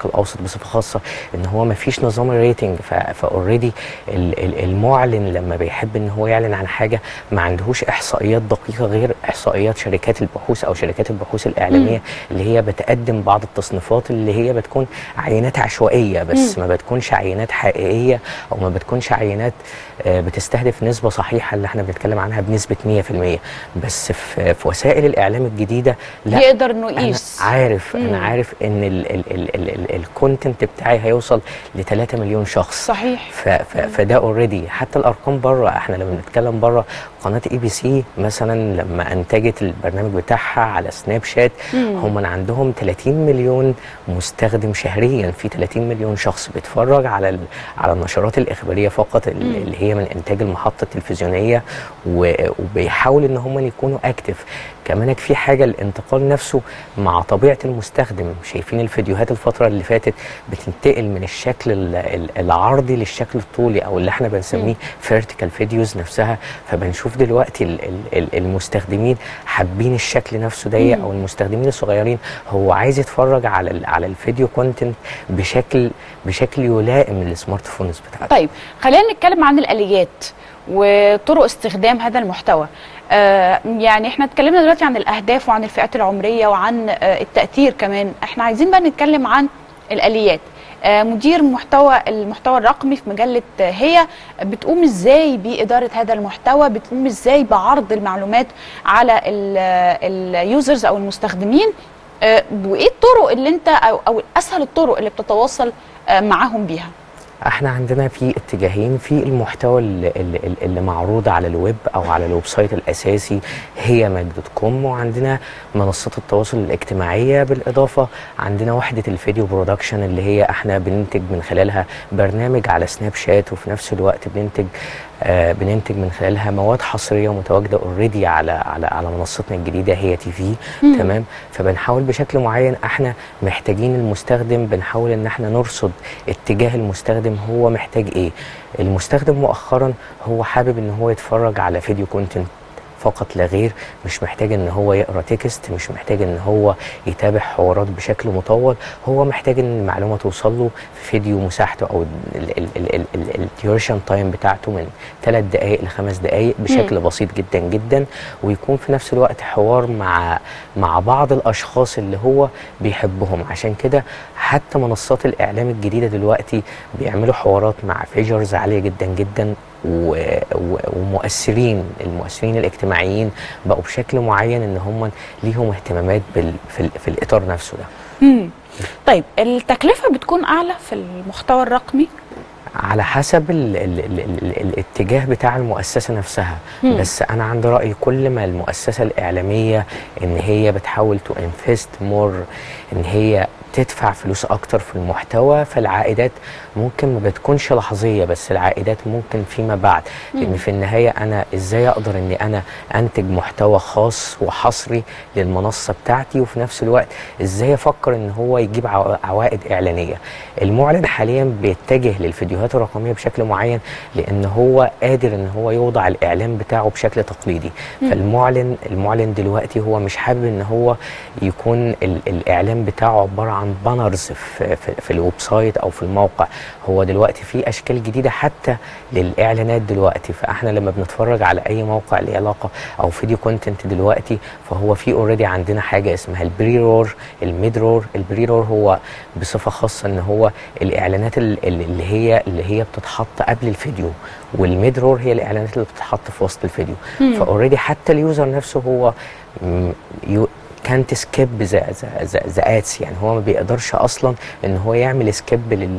الشرق الاوسط بصفه خاصه ان هو ما فيش نظام الريتنج فاوريدي المعلن لما بيحب ان هو يعلن عن حاجه ما عندهوش احصائيات دقيقه غير احصائيات شركات البحوث او شركات البحوث الاعلاميه اللي هي بتقدم بعض التصنيفات اللي هي بتكون عينات عشوائيه بس ما بتكونش عينات حقيقيه او ما بتكونش عينات آه، بتستهدف نسبه صحيحه اللي احنا بنتكلم عنها بنسبه 100% بس في, في وسائل الاعلام الجديده لا يقدر انه انا يقيس عارف مم. انا عارف ان الكونتنت بتاعي هيوصل ل 3 مليون شخص صحيح ف ف فده اوريدي حتى الارقام بره احنا لما بنتكلم بره قناه اي بي سي مثلا لما انتجت البرنامج بتاعها على سناب شات هم من عندهم 30 مليون مستخدم شهريا في 30 مليون شخص بيتفرج على ال- على النشرات الاخباريه فقط ال- اللي هي من انتاج المحطه التلفزيونيه و- وبيحاول ان هم يكونوا اكتف كمان في حاجه الانتقال نفسه مع طبيعه المستخدم شايفين الفيديوهات الفتره اللي فاتت بتنتقل من الشكل ال- ال- العرضي للشكل الطولي او اللي احنا بنسميه فيرتيكال فيديوز نفسها فبنشوف دلوقتي ال- ال- ال- المستخدمين حابين الشكل نفسه ضيق او المستخدمين الصغيرين هو عايز يتفرج على ال- على الفيديو كونتنت بشكل بشكل يلائم السمارت فونز بتاعته طيب خلينا نتكلم عن الاليات وطرق استخدام هذا المحتوى آه يعني احنا اتكلمنا دلوقتي عن الاهداف وعن الفئات العمريه وعن آه التاثير كمان احنا عايزين بقى نتكلم عن الاليات آه مدير محتوى المحتوى الرقمي في مجله آه، هي بتقوم ازاي باداره هذا المحتوى بتقوم ازاي بعرض المعلومات على اليوزرز او المستخدمين آه، وايه الطرق اللي انت او او اسهل الطرق اللي بتتواصل آه، معاهم بيها احنا عندنا في اتجاهين في المحتوى اللي, اللي, اللي معروض على الويب او على الويب سايت الاساسي هي ماك دوت كوم وعندنا منصات التواصل الاجتماعيه بالاضافه عندنا وحده الفيديو برودكشن اللي هي احنا بننتج من خلالها برنامج على سناب شات وفي نفس الوقت بننتج آه بننتج من خلالها مواد حصريه متواجده اوريدي على على على منصتنا الجديده هي تي في تمام فبنحاول بشكل معين احنا محتاجين المستخدم بنحاول ان احنا نرصد اتجاه المستخدم هو محتاج ايه المستخدم مؤخرا هو حابب ان هو يتفرج على فيديو كونتنت فقط لا غير مش محتاج ان هو يقرا تكست مش محتاج ان هو يتابع حوارات بشكل مطول هو محتاج ان المعلومه توصل له في فيديو مساحته او الديوريشن تايم بتاعته من ثلاث دقائق لخمس دقائق بشكل بسيط جدا جدا ويكون في نفس الوقت حوار مع مع بعض الاشخاص اللي هو بيحبهم عشان كده حتى منصات الاعلام الجديده دلوقتي بيعملوا حوارات مع فيجرز عاليه جدا جدا و... و... ومؤثرين المؤثرين الاجتماعيين بقوا بشكل معين ان هم ليهم اهتمامات بال... في, ال... في الاطار نفسه ده مم. طيب التكلفه بتكون اعلى في المحتوى الرقمي على حسب ال ال ال ال الاتجاه بتاع المؤسسة نفسها مم. بس أنا عندي رأي كل ما المؤسسة الإعلامية إن هي بتحاول تو انفست مور إن هي تدفع فلوس أكتر في المحتوى فالعائدات ممكن ما بتكونش لحظية بس العائدات ممكن فيما بعد لأن في النهاية أنا إزاي أقدر إني أنا أنتج محتوى خاص وحصري للمنصة بتاعتي وفي نفس الوقت إزاي أفكر إن هو يجيب عوا- عوائد إعلانية المعلن حاليا بيتجه للفيديوهات الرقمية بشكل معين لأن هو قادر إن هو يوضع الإعلان بتاعه بشكل تقليدي فالمعلن المعلن دلوقتي هو مش حابب إن هو يكون ال الإعلان بتاعه عبارة عن بانرز في, في, في الويب سايت أو في الموقع هو دلوقتي في أشكال جديدة حتى للإعلانات دلوقتي فإحنا لما بنتفرج على أي موقع له علاقة أو فيديو كونتنت دلوقتي فهو في اوريدي عندنا حاجة اسمها البري رور الميد رور البري رور هو بصفة خاصة إن هو الإعلانات ال- ال- اللي هي اللي هي بتتحط قبل الفيديو والميد رور هي الإعلانات اللي بتتحط في وسط الفيديو فاوريدي حتى اليوزر نفسه هو م- يو كانت سكيب ذا ذا ادس يعني هو ما بيقدرش اصلا ان هو يعمل سكيب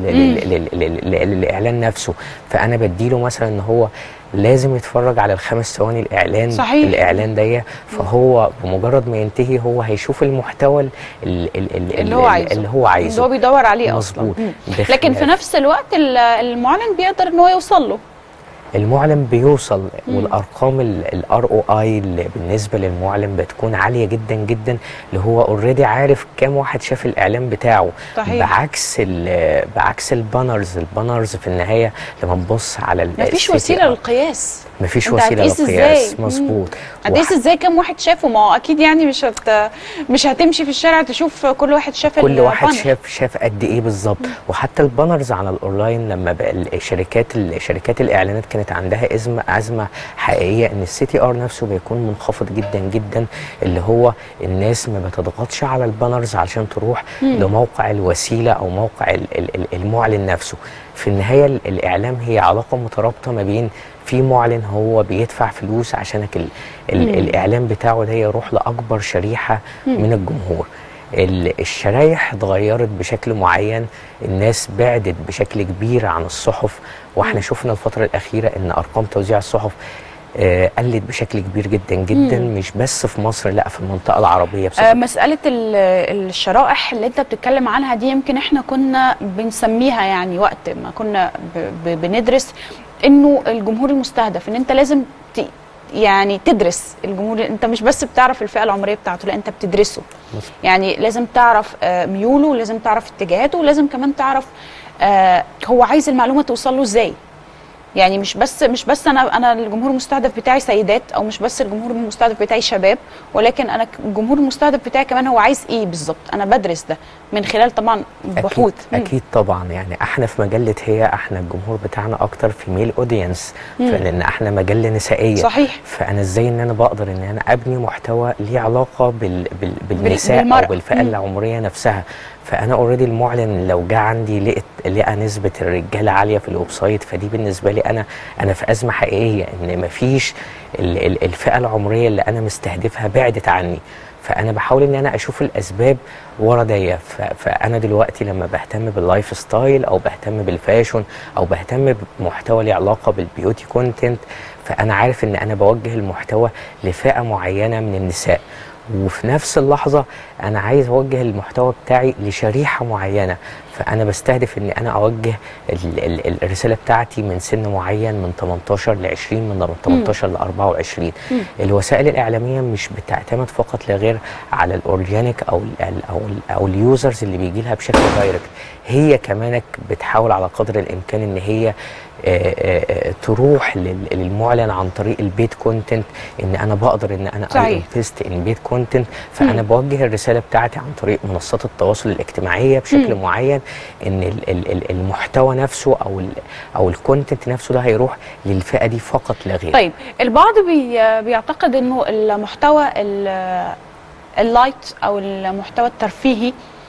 للاعلان نفسه فانا بديله مثلا ان هو لازم يتفرج على الخمس ثواني الاعلان صحيح. الاعلان ده فهو بمجرد ما ينتهي هو هيشوف المحتوى ال- ال- ال- ال- اللي هو عايزه اللي هو اللي عايزه هو بيدور عليه اصلا مظبوط. مم. بخلاف- لكن في نفس الوقت ال- المعلن بيقدر ان هو يوصل له المعلن بيوصل والارقام الار او اي اللي بالنسبه للمعلن بتكون عاليه جدا جدا اللي هو اوريدي عارف كام واحد شاف الاعلان بتاعه صحيح. بعكس ال- بعكس البانرز البانرز في النهايه لما تبص على ال- مفيش السيتي وسيله أو- للقياس مفيش انت وسيله هتقيس للقياس ازاي؟ مم. مظبوط هتقيس ازاي كم واحد شافه ما هو اكيد يعني مش هت مش هتمشي في الشارع تشوف كل واحد شاف كل واحد البانر. شاف شاف قد ايه بالظبط وحتى البانرز على الاونلاين لما بقى الشركات شركات الاعلانات كانت عندها ازمه ازمه حقيقيه ان السي تي ار نفسه بيكون منخفض جدا جدا اللي هو الناس ما بتضغطش على البانرز علشان تروح لموقع الوسيله او موقع ال- ال- ال- المعلن نفسه في النهايه ال- الاعلام هي علاقه مترابطه ما بين في معلن هو بيدفع فلوس عشانك ال ال الاعلان بتاعه ده يروح لاكبر شريحه من الجمهور ال- الشرايح اتغيرت بشكل معين الناس بعدت بشكل كبير عن الصحف واحنا شفنا الفترة الأخيرة إن أرقام توزيع الصحف آه، قلت بشكل كبير جدا جدا مش بس في مصر لا في المنطقة العربية بصفة آه، مسألة ال- الشرائح اللي انت بتتكلم عنها دي يمكن احنا كنا بنسميها يعني وقت ما كنا ب- ب- بندرس انه الجمهور المستهدف ان انت لازم ت يعني تدرس الجمهور انت مش بس بتعرف الفئة العمرية بتاعته لا انت بتدرسه مظبوط. يعني لازم تعرف آه، ميوله لازم تعرف اتجاهاته ولازم كمان تعرف آه، هو عايز المعلومة توصل له ازاي يعني مش بس مش بس انا انا الجمهور المستهدف بتاعي سيدات او مش بس الجمهور المستهدف بتاعي شباب ولكن انا ك- الجمهور المستهدف بتاعي كمان هو عايز ايه بالظبط انا بدرس ده من خلال طبعا بحوث أكيد, أكيد طبعا يعني احنا في مجلة هي احنا الجمهور بتاعنا أكتر في ميل أودينس لأن احنا مجلة نسائية صحيح. فأنا ازاي إن أنا بقدر إن أنا أبني محتوى ليه علاقة بال بال بالنساء بالمرأة. أو بالفئة مم. العمرية نفسها فأنا اوريدي المعلن لو جه عندي لقيت لقى نسبة الرجالة عالية في الويب سايت فدي بالنسبة لي أنا أنا في أزمة حقيقية إن مفيش ال- ال- الفئة العمرية اللي أنا مستهدفها بعدت عني فانا بحاول ان انا اشوف الاسباب ورا دي ف- فانا دلوقتي لما بهتم باللايف ستايل او بهتم بالفاشن او بهتم بمحتوى ليه علاقه بالبيوتي كونتنت فانا عارف ان انا بوجه المحتوى لفئه معينه من النساء وفي نفس اللحظه انا عايز اوجه المحتوى بتاعي لشريحه معينه فانا بستهدف ان انا اوجه ال ال الرساله بتاعتي من سن معين من 18 ل 20 من 18 ل 24 الوسائل الاعلاميه مش بتعتمد فقط لا غير على الاورجانيك او ال ال او ال او اليوزرز اللي بيجي لها بشكل دايركت هي كمانك بتحاول على قدر الامكان ان هي آه، آه، آه، تروح لل- للمعلن عن طريق البيت كونتنت ان انا بقدر ان انا صحيح. انفست ان بيت كونتنت فانا بوجه الرساله بتاعتي عن طريق منصات التواصل الاجتماعيه بشكل معين ان ال- ال- ال- المحتوى نفسه او ال او الكونتنت نفسه ده هيروح للفئه دي فقط لا غير طيب البعض بي بيعتقد انه المحتوى ال- اللايت او المحتوى الترفيهي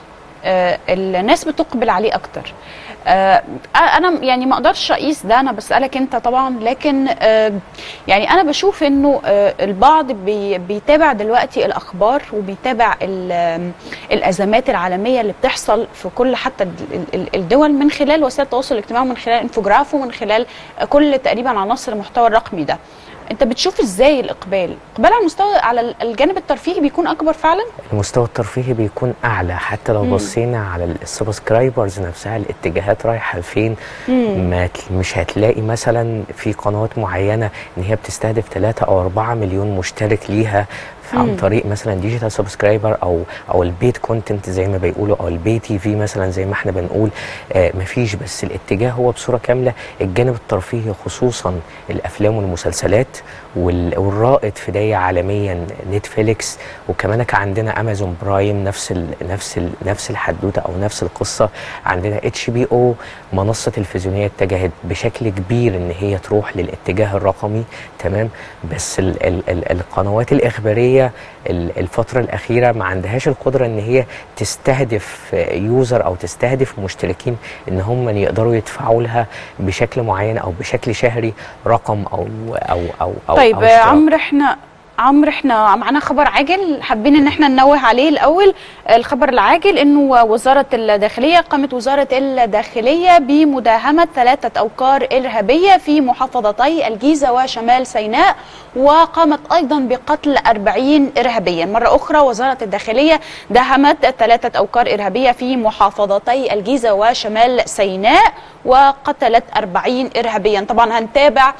آه، الناس بتقبل عليه اكتر آه، انا يعني ما اقدرش اقيس ده انا بسالك انت طبعا لكن آه، يعني انا بشوف انه آه، البعض بي بيتابع دلوقتي الاخبار وبيتابع ال- الازمات العالميه اللي بتحصل في كل حتى ال- ال- الدول من خلال وسائل التواصل الاجتماعي ومن خلال انفوجراف ومن خلال كل تقريبا عناصر المحتوى الرقمي ده انت بتشوف ازاي الاقبال اقبال على المستوى على الجانب الترفيهي بيكون اكبر فعلا المستوى الترفيهي بيكون اعلى حتى لو بصينا على السبسكرايبرز نفسها الاتجاهات رايحه لفين ما ت- مش هتلاقي مثلا في قنوات معينه ان هي بتستهدف 3 او 4 مليون مشترك ليها ف- عن طريق مثلا ديجيتال سبسكرايبر او او البيت كونتنت زي ما بيقولوا او البي تي في مثلا زي ما احنا بنقول آه مفيش بس الاتجاه هو بصوره كامله الجانب الترفيهي خصوصا الافلام والمسلسلات وال- والرائد في دي عالميا نتفليكس وكمان كان عندنا امازون برايم نفس ال نفس ال نفس الحدوته او نفس القصه عندنا اتش بي او منصه تلفزيونيه اتجهت بشكل كبير ان هي تروح للاتجاه الرقمي تمام بس ال ال ال القنوات الاخباريه ال- الفتره الاخيره ما عندهاش القدره ان هي تستهدف يوزر او تستهدف مشتركين ان هم يقدروا يدفعوا لها بشكل معين او بشكل شهري رقم او او او او طيب أو آه، اشتراك. عمرو احنا عمرو احنا معانا خبر عاجل حابين ان احنا ننوه عليه الاول الخبر العاجل انه وزاره الداخليه قامت وزاره الداخليه بمداهمه ثلاثه اوكار ارهابيه في محافظتي الجيزه وشمال سيناء وقامت ايضا بقتل 40 ارهابيا مره اخرى وزاره الداخليه داهمت ثلاثه اوكار ارهابيه في محافظتي الجيزه وشمال سيناء وقتلت 40 ارهابيا طبعا هنتابع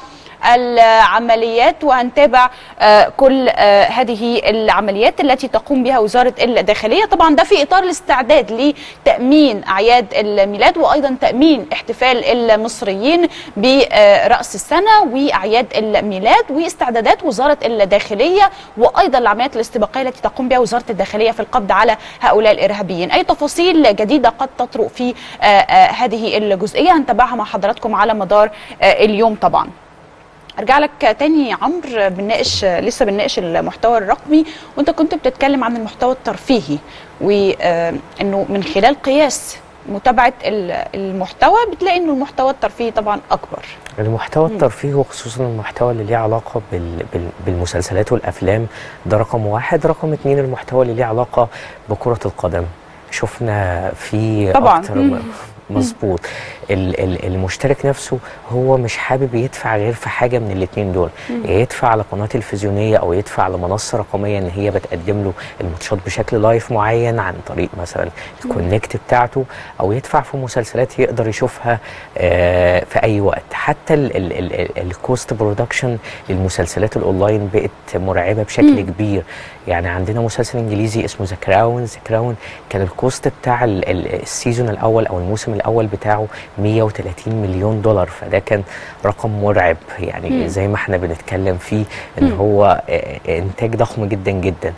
العمليات وهنتابع آه، كل آه، هذه العمليات التي تقوم بها وزاره الداخليه طبعا ده في اطار الاستعداد لتامين اعياد الميلاد وايضا تامين احتفال المصريين براس السنه واعياد الميلاد واستعدادات وزاره الداخليه وايضا العمليات الاستباقيه التي تقوم بها وزاره الداخليه في القبض على هؤلاء الارهابيين اي تفاصيل جديده قد تطرق في آه، آه، هذه الجزئيه هنتابعها مع حضراتكم على مدار آه، اليوم طبعا ارجع لك تاني يا عمرو بنناقش لسه بنناقش المحتوى الرقمي وانت كنت بتتكلم عن المحتوى الترفيهي وانه من خلال قياس متابعه ال- المحتوى بتلاقي انه المحتوى الترفيهي طبعا اكبر المحتوى الترفيهي وخصوصا المحتوى اللي ليه علاقة بال... بال... بالمسلسلات والأفلام ده رقم واحد رقم اتنين المحتوى اللي ليه علاقة بكرة القدم شفنا في طبعاً. أكتر مم. م- مظبوط ال- ال- المشترك نفسه هو مش حابب يدفع غير في حاجه من الاثنين دول يا يدفع على قناه تلفزيونيه او يدفع على منصه رقميه ان هي بتقدم له الماتشات بشكل لايف معين عن طريق مثلا الكونكت بتاعته او يدفع في مسلسلات يقدر يشوفها آه، في اي وقت حتى الكوست برودكشن للمسلسلات الاونلاين بقت مرعبه بشكل كبير يعني عندنا مسلسل انجليزي اسمه ذا كراون ذا كراون كان الكوست بتاع ال- ال- السيزون الاول او الموسم الاول بتاعه 130 مليون دولار فده كان رقم مرعب يعني زي ما احنا بنتكلم فيه ان هو آه، انتاج ضخم جدا جدا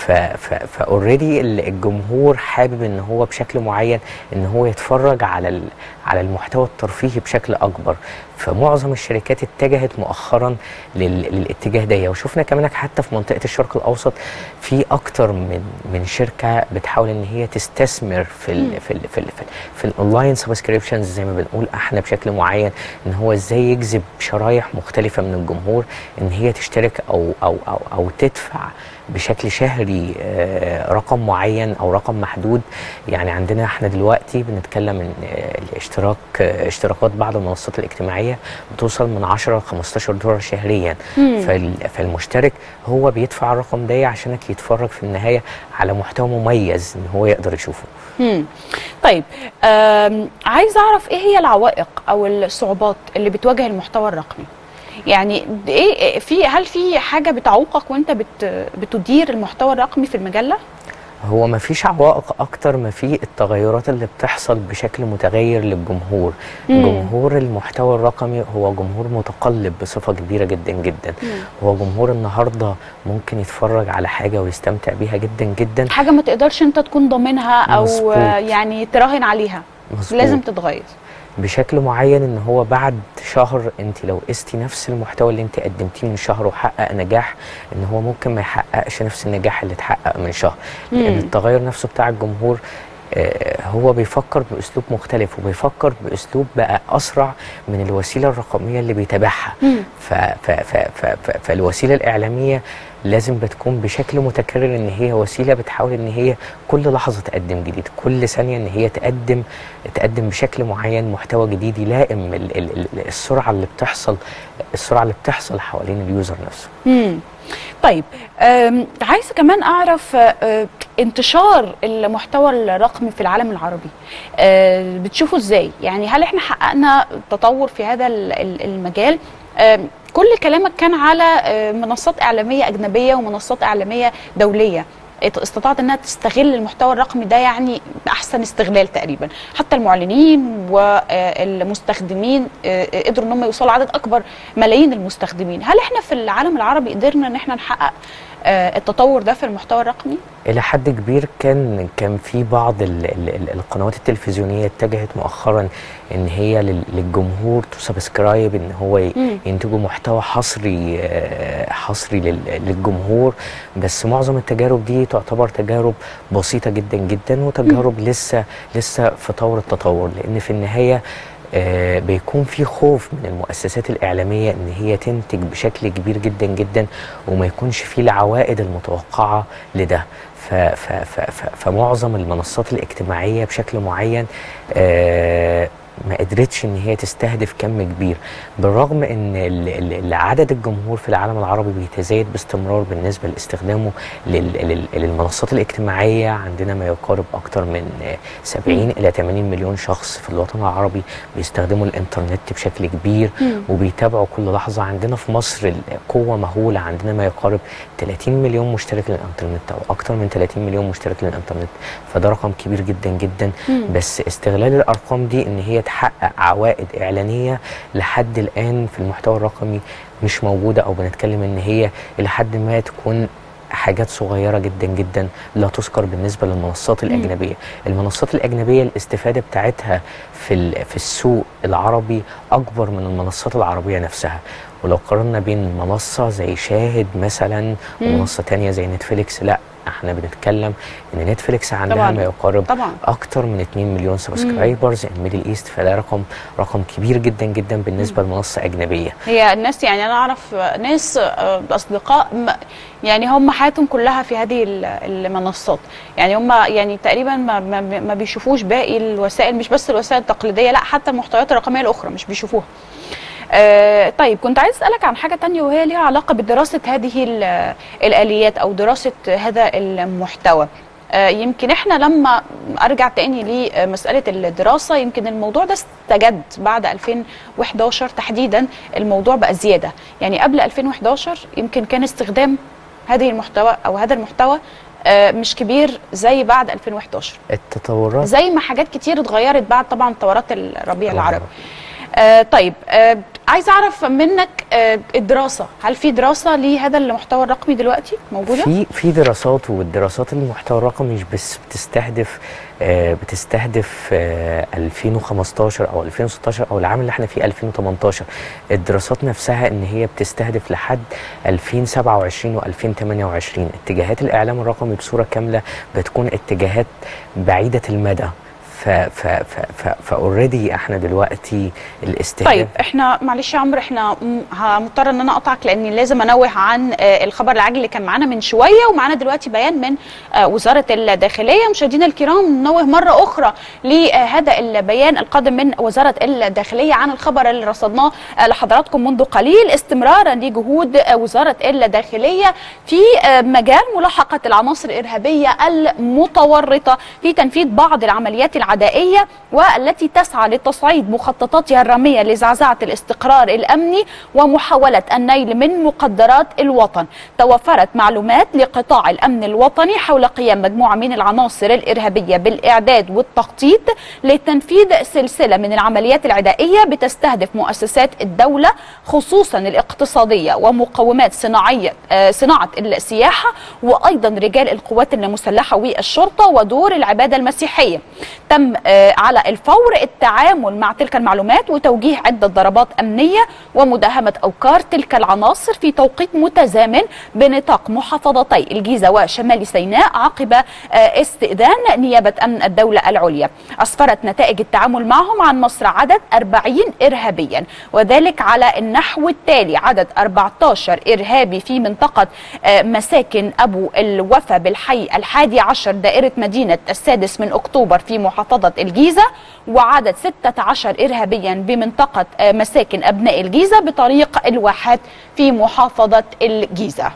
فاوريدي الجمهور حابب ان هو بشكل معين ان هو يتفرج على ال- على المحتوى الترفيهي بشكل اكبر فمعظم الشركات اتجهت مؤخرا لل- للاتجاه ده وشفنا كمان حتى في منطقه الشرق الاوسط في اكتر من من شركه بتحاول ان هي تستثمر في ال في ال في ال في, ال في الاونلاين سبسكريبشنز زي ما بنقول احنا بشكل معين ان هو ازاي يجذب شرايح مختلفه من الجمهور ان هي تشترك او او او, أو تدفع بشكل شهري آه، رقم معين او رقم محدود يعني عندنا احنا دلوقتي بنتكلم ان آه، الاشتراك آه، اشتراكات بعض المنصات الاجتماعيه بتوصل من 10 ل 15 دولار شهريا فال- فالمشترك هو بيدفع الرقم ده عشانك يتفرج في النهايه على محتوى مميز ان هو يقدر يشوفه مم. طيب آم، عايز اعرف ايه هي العوائق او الصعوبات اللي بتواجه المحتوى الرقمي يعني د- ايه في هل في حاجه بتعوقك وانت بت بتدير المحتوى الرقمي في المجله هو ما فيش عوائق اكتر ما في التغيرات اللي بتحصل بشكل متغير للجمهور مم. جمهور المحتوى الرقمي هو جمهور متقلب بصفة كبيرة جدا جدا هو جمهور النهاردة ممكن يتفرج على حاجة ويستمتع بيها جدا جدا حاجه ما تقدرش انت تكون ضامنها او مظبوط. آه، يعني تراهن عليها مظبوط. لازم تتغير بشكل معين ان هو بعد شهر انت لو قستي نفس المحتوى اللي انت قدمتيه من شهر وحقق نجاح ان هو ممكن ما يحققش نفس النجاح اللي اتحقق من شهر لان مم. التغير نفسه بتاع الجمهور آه، هو بيفكر باسلوب مختلف وبيفكر باسلوب بقى اسرع من الوسيله الرقميه اللي بيتابعها مم. ف ف ف ف ف فالوسيله الاعلاميه لازم بتكون بشكل متكرر ان هي وسيله بتحاول ان هي كل لحظه تقدم جديد كل ثانيه ان هي تقدم تقدم بشكل معين محتوى جديد يلائم ال ال ال السرعه اللي بتحصل السرعه اللي بتحصل حوالين اليوزر نفسه مم. طيب آم، عايزه كمان اعرف آه، آه، انتشار المحتوى الرقمي في العالم العربي آه، بتشوفه ازاي يعني هل احنا حققنا تطور في هذا ال- ال- المجال آم، كل كلامك كان على آه، منصات اعلاميه اجنبيه ومنصات اعلاميه دوليه ات- استطاعت انها تستغل المحتوى الرقمي ده يعني باحسن استغلال تقريبا حتى المعلنين والمستخدمين قدروا ان هم يوصلوا عدد اكبر ملايين المستخدمين هل احنا في العالم العربي قدرنا ان احنا نحقق آه، التطور ده في المحتوى الرقمي الى حد كبير كان كان في بعض ال ال ال القنوات التلفزيونيه اتجهت مؤخرا ان هي لل- للجمهور تسبسكرايب ان هو ي- مم. ينتجوا محتوى حصري آه، حصري لل- للجمهور بس معظم التجارب دي تعتبر تجارب بسيطه جدا جدا وتجارب لسه لسه في طور التطور لان في النهايه آه، بيكون في خوف من المؤسسات الإعلامية إن هي تنتج بشكل كبير جدا جدا وما يكونش فيه العوائد المتوقعة لده ف ف ف ف فمعظم المنصات الاجتماعية بشكل معين آه، ما قدرتش ان هي تستهدف كم كبير بالرغم ان ال- ال- ال- عدد الجمهور في العالم العربي بيتزايد باستمرار بالنسبه لاستخدامه لل- لل- للمنصات الاجتماعيه عندنا ما يقارب اكثر من آه، 70 الى 80 مليون شخص في الوطن العربي بيستخدموا الانترنت بشكل كبير وبيتابعوا كل لحظه عندنا في مصر قوه مهوله عندنا ما يقارب 30 مليون مشترك للانترنت او اكثر من 30 مليون مشترك للانترنت فده رقم كبير جدا جدا بس استغلال الارقام دي ان هي تحقق عوائد اعلانيه لحد الان في المحتوى الرقمي مش موجوده او بنتكلم ان هي الى حد ما تكون حاجات صغيرة جدا جدا لا تذكر بالنسبة للمنصات الأجنبية المنصات الأجنبية الاستفادة بتاعتها في, ال- في السوق العربي أكبر من المنصات العربية نفسها ولو قارنا بين منصة زي شاهد مثلا ومنصة تانية زي نتفليكس لا احنا بنتكلم ان نتفليكس عندها طبعاً. ما يقارب طبعاً. اكتر من 2 مليون سبسكرايبرز الميدل ايست فده رقم رقم كبير جدا جدا بالنسبه لمنصه اجنبيه هي الناس يعني انا اعرف ناس آه، اصدقاء م- يعني هم حياتهم كلها في هذه ال- المنصات يعني هم يعني تقريبا ما, ما, ما بيشوفوش باقي الوسائل مش بس الوسائل التقليديه لا حتى المحتويات الرقميه الاخرى مش بيشوفوها آه طيب كنت عايز اسالك عن حاجه تانية وهي ليها علاقه بدراسه هذه ال- الاليات او دراسه هذا المحتوى آه، يمكن احنا لما ارجع تاني لمساله الدراسه يمكن الموضوع ده استجد بعد 2011 تحديدا الموضوع بقى زياده يعني قبل 2011 يمكن كان استخدام هذه المحتوى او هذا المحتوى آه، مش كبير زي بعد 2011 التطورات زي ما حاجات كتير اتغيرت بعد طبعا ثورات الربيع العربي آه طيب آه عايز اعرف منك آه الدراسه هل في دراسه لهذا المحتوى الرقمي دلوقتي موجوده في في دراسات والدراسات المحتوى الرقمي مش بس بتستهدف آه بتستهدف آه 2015 او 2016 او العام اللي احنا فيه 2018 الدراسات نفسها ان هي بتستهدف لحد 2027 و2028 اتجاهات الاعلام الرقمي بصوره كامله بتكون اتجاهات بعيده المدى ف ف ف ف فاوريدي احنا دلوقتي الاستهداف طيب احنا معلش يا عمرو احنا م- مضطره ان انا اقطعك لاني لازم انوه عن آه، الخبر العاجل اللي كان معانا من شويه ومعانا دلوقتي بيان من آه، وزاره الداخليه مشاهدينا الكرام ننوه مره اخرى لهذا البيان القادم من وزاره الداخليه عن الخبر اللي رصدناه آه، لحضراتكم منذ قليل استمرارا لجهود آه، وزاره الداخليه في آه، مجال ملاحقه العناصر الارهابيه المتورطه في تنفيذ بعض العمليات العدائيه والتي تسعى لتصعيد مخططاتها الراميه لزعزعه الاستقرار الامني ومحاوله النيل من مقدرات الوطن. توفرت معلومات لقطاع الامن الوطني حول قيام مجموعه من العناصر الارهابيه بالاعداد والتخطيط لتنفيذ سلسله من العمليات العدائيه بتستهدف مؤسسات الدوله خصوصا الاقتصاديه ومقومات صناعيه آه، صناعه السياحه وايضا رجال القوات المسلحه والشرطه ودور العباده المسيحيه. تم آه، على الفور التعامل مع تلك المعلومات وتوجيه عده ضربات امنيه ومداهمه اوكار تلك العناصر في توقيت متزامن بنطاق محافظتي الجيزه وشمال سيناء عقب آه، استئذان نيابه امن الدوله العليا. اسفرت نتائج التعامل معهم عن مصر عدد 40 ارهابيا وذلك على النحو التالي عدد 14 ارهابي في منطقه آه، مساكن ابو الوفا بالحي الحادي عشر دائره مدينه السادس من اكتوبر في محافظه الجيزه وعدد 16 ارهابيا بمنطقه آه، مساكن ابناء الجيزه بطريق الواحات في محافظه الجيزه.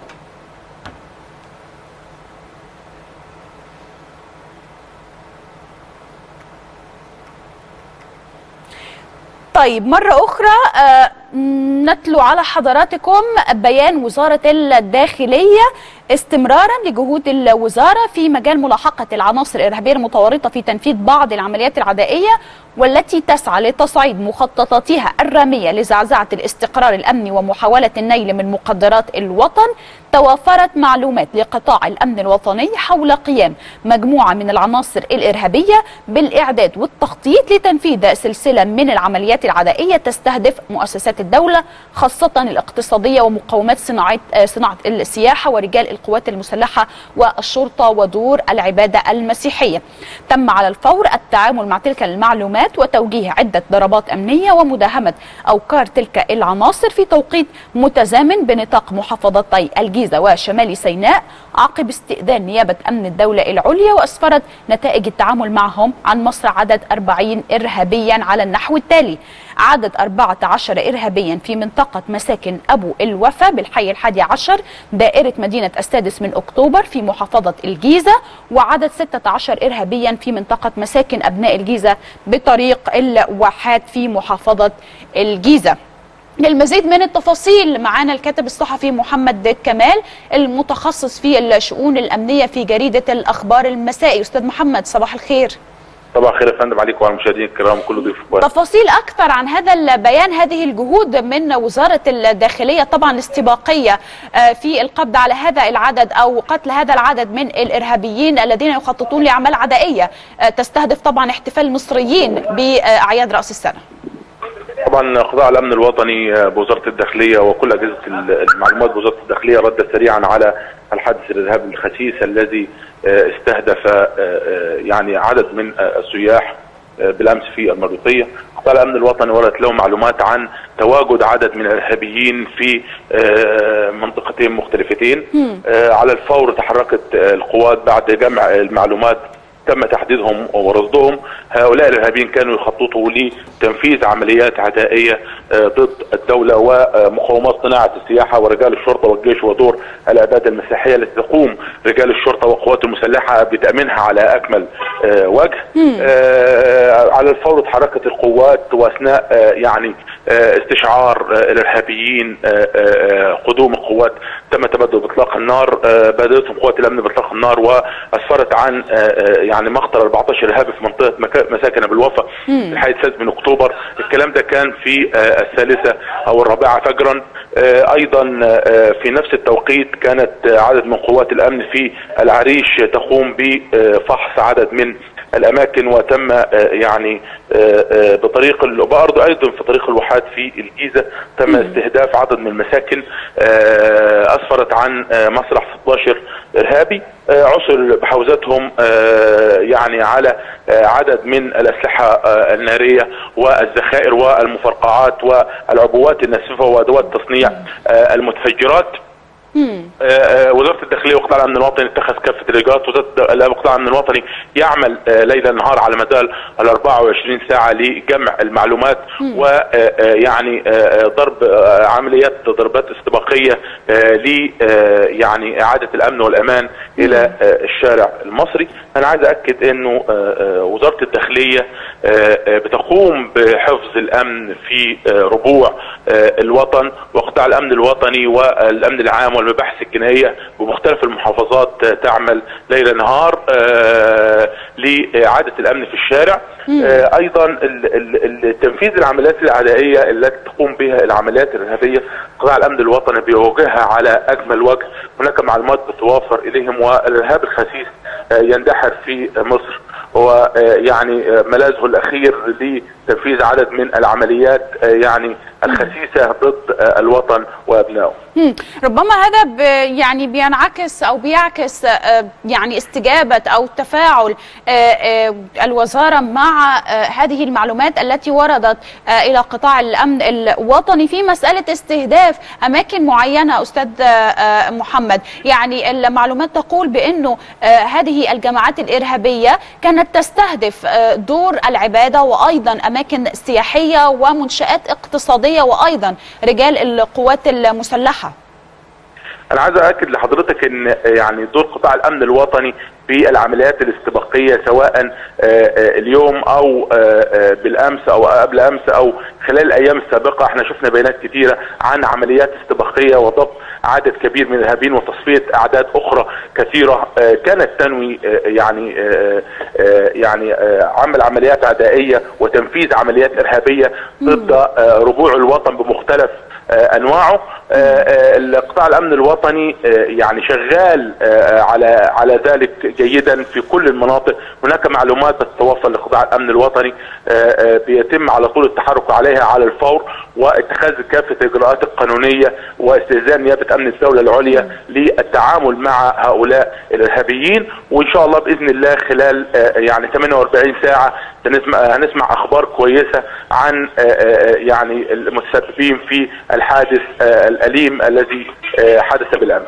طيب مرة أخرى آه، نتلو على حضراتكم بيان وزارة الداخلية استمرارا لجهود الوزارة في مجال ملاحقة العناصر الإرهابية المتورطة في تنفيذ بعض العمليات العدائية والتي تسعى لتصعيد مخططاتها الرامية لزعزعة الاستقرار الأمني ومحاولة النيل من مقدرات الوطن توفرت معلومات لقطاع الأمن الوطني حول قيام مجموعة من العناصر الإرهابية بالإعداد والتخطيط لتنفيذ سلسلة من العمليات العدائية تستهدف مؤسسات الدولة خاصة الاقتصادية ومقومات صناعة آه، صناعة السياحة ورجال القوات المسلحة والشرطة ودور العبادة المسيحية تم على الفور التعامل مع تلك المعلومات وتوجيه عدة ضربات أمنية ومداهمة أوكار تلك العناصر في توقيت متزامن بنطاق محافظتي الجيزة وشمال سيناء عقب استئذان نيابة أمن الدولة العليا وأسفرت نتائج التعامل معهم عن مصر عدد 40 إرهابيا على النحو التالي عدد 14 إرهابيا في منطقة مساكن أبو الوفا بالحي الحادي عشر دائرة مدينة السادس من أكتوبر في محافظة الجيزة وعدد 16 إرهابيا في منطقة مساكن أبناء الجيزة بطريق الواحات في محافظة الجيزة للمزيد من التفاصيل معانا الكاتب الصحفي محمد كمال المتخصص في الشؤون الأمنية في جريدة الأخبار المسائي أستاذ محمد صباح الخير صباح الخير يا فندم عليكم وعلى المشاهدين الكرام كل ضيف كويس تفاصيل أكثر عن هذا البيان هذه الجهود من وزارة الداخلية طبعا استباقية آه، في القبض على هذا العدد أو قتل هذا العدد من الإرهابيين الذين يخططون لأعمال عدائية آه، تستهدف طبعا احتفال المصريين بأعياد رأس السنة طبعا قطاع الامن الوطني آه، بوزاره الداخليه وكل اجهزه المعلومات بوزاره الداخليه رد سريعا على الحادث الارهابي الخسيس الذي آه، استهدف آه، آه، يعني عدد من آه، السياح آه، بالامس في المريوطيه قطاع الامن الوطني وردت له معلومات عن تواجد عدد من الارهابيين في آه، منطقتين مختلفتين آه، على الفور تحركت آه، القوات بعد جمع المعلومات تم تحديدهم ورصدهم هؤلاء الارهابيين كانوا يخططوا لتنفيذ عمليات عدائيه آه، ضد الدوله ومقاومات صناعه السياحه ورجال الشرطه والجيش ودور العباده المسيحيه التي تقوم رجال الشرطه والقوات المسلحه بتامينها على اكمل آه، وجه آه، على الفور تحركت القوات واثناء آه، يعني آه، استشعار آه، الارهابيين آه، آه، قدوم القوات تم تبدل باطلاق النار آه، بادرتهم قوات الامن باطلاق النار واسفرت عن آه، آه، يعني مقتل 14 ارهابي في منطقه مكا- مساكن ابو الوفا الحي السادس من اكتوبر الكلام ده كان في آه، الثالثه او الرابعه فجرا آه، ايضا آه، في نفس التوقيت كانت آه، عدد من قوات الامن في العريش تقوم بفحص عدد من الاماكن وتم آه، يعني آه، آه، بطريق ال- وبرضه ايضا في طريق الواحات في الجيزه تم استهداف عدد من المساكن آه، اسفرت عن آه، مسرح 16 ارهابي آه، عثر بحوزتهم آه، يعني على آه، عدد من الاسلحه آه، الناريه والذخائر والمفرقعات والعبوات الناسفه وادوات تصنيع آه، المتفجرات آه، آه، وزاره الداخليه وقطاع الامن الوطني اتخذ كافه الاجراءات وزاره الد- وقطاع الامن الوطني يعمل آه، ليل نهار على مدار ال 24 ساعه لجمع المعلومات ويعني ضرب آه، عمليات ضربات استباقيه ل يعني اعاده الامن والامان الى آه، الشارع المصري انا عايز اكد انه آه، آه، وزاره الداخليه آه، آه، بتقوم بحفظ الامن في آه، ربوع آه، الوطن وقطاع الامن الوطني والامن العام والمباحث الجنائيه بمختلف المحافظات آه، تعمل ليل نهار آه، لاعاده الامن في الشارع آه، ايضا ال- ال- ال- تنفيذ العمليات العدائيه التي تقوم بها العمليات الارهابيه قطاع الامن الوطني بيواجهها على اجمل وجه هناك معلومات بتوافر اليهم والارهاب الخسيس آه، يندحر في مصر هو آه، يعني آه، ملاذه الاخير لتنفيذ عدد من العمليات آه، يعني الخسيسه ضد آه، الوطن وابنائه مم. ربما هذا ب يعني بينعكس او بيعكس آه، يعني استجابه او تفاعل آه، آه، الوزاره مع آه، هذه المعلومات التي وردت آه، الى قطاع الامن الوطني في مساله استهداف اماكن معينه استاذ آه، آه، محمد يعني المعلومات تقول بانه آه، هذه الجماعات الارهابيه كانت تستهدف آه، دور العباده وايضا اماكن سياحيه ومنشات اقتصاديه وايضا رجال القوات المسلحه انا عايز اكد لحضرتك ان يعني دور قطاع الامن الوطني في العمليات الاستباقيه سواء آه، آه، اليوم او آه، آه، بالامس او قبل امس او خلال الايام السابقه احنا شفنا بيانات كثيره عن عمليات استباقيه وضبط عدد كبير من الارهابيين وتصفيه اعداد اخرى كثيره آه، كانت تنوي آه، يعني آه، آه، يعني آه، عمل عمليات عدائيه وتنفيذ عمليات ارهابيه ضد آه، ربوع الوطن بمختلف آه، انواعه آه، آه، قطاع الامن الوطني آه، يعني شغال آه، على على ذلك جيدا في كل المناطق هناك معلومات بتتوفر لقطاع الامن الوطني آه، آه، بيتم على طول التحرك عليها على الفور واتخاذ كافه الاجراءات القانونيه واستئذان نيابه امن الدوله العليا للتعامل مع هؤلاء الارهابيين وان شاء الله باذن الله خلال آه، يعني 48 ساعه هنسمع هنسمع اخبار كويسه عن آه، آه، يعني المتسببين في الحادث آه، الاليم الذي آه، حدث بالامس.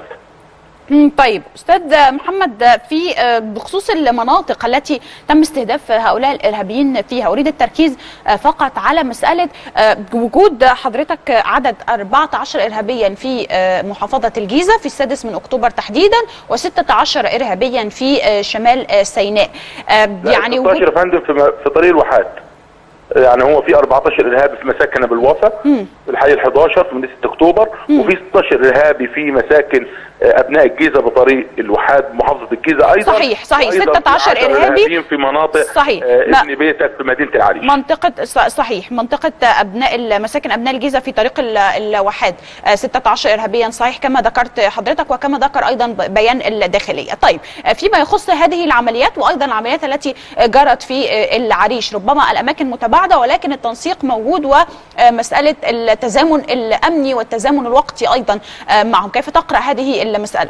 مم، طيب استاذ محمد في آه، بخصوص المناطق التي تم استهداف هؤلاء الارهابيين فيها اريد التركيز آه، فقط على مساله آه، وجود حضرتك عدد 14 ارهابيا في آه، محافظه الجيزه في السادس من اكتوبر تحديدا و16 ارهابيا في آه، شمال آه، سيناء آه، يعني يعني 16 يا فندم في, م- في طريق الواحات يعني هو في 14 ارهابي في مساكن بالوفا في الحي ال 11 في مدينه 6 اكتوبر وفي 16 ارهابي في مساكن آه، ابناء الجيزه بطريق الواحات محافظه الجيزه ايضا صحيح، صحيح. وأيضاً في 16 10 إرهابي. إرهابيين في مناطق صحيح. آه، ما- ابن بيتك في مدينه العريش منطقة ص- صحيح منطقة أبناء ال- مساكن أبناء الجيزة في طريق ال- الواحات آه، 16 إرهابيا صحيح كما ذكرت حضرتك وكما ذكر أيضا ب- بيان الداخلية طيب آه، فيما يخص هذه العمليات وأيضا العمليات التي آه، جرت في آه، العريش ربما الأماكن متباعدة ولكن التنسيق موجود ومسألة التزامن الأمني والتزامن الوقتي أيضا آه، معهم كيف تقرأ هذه المسألة؟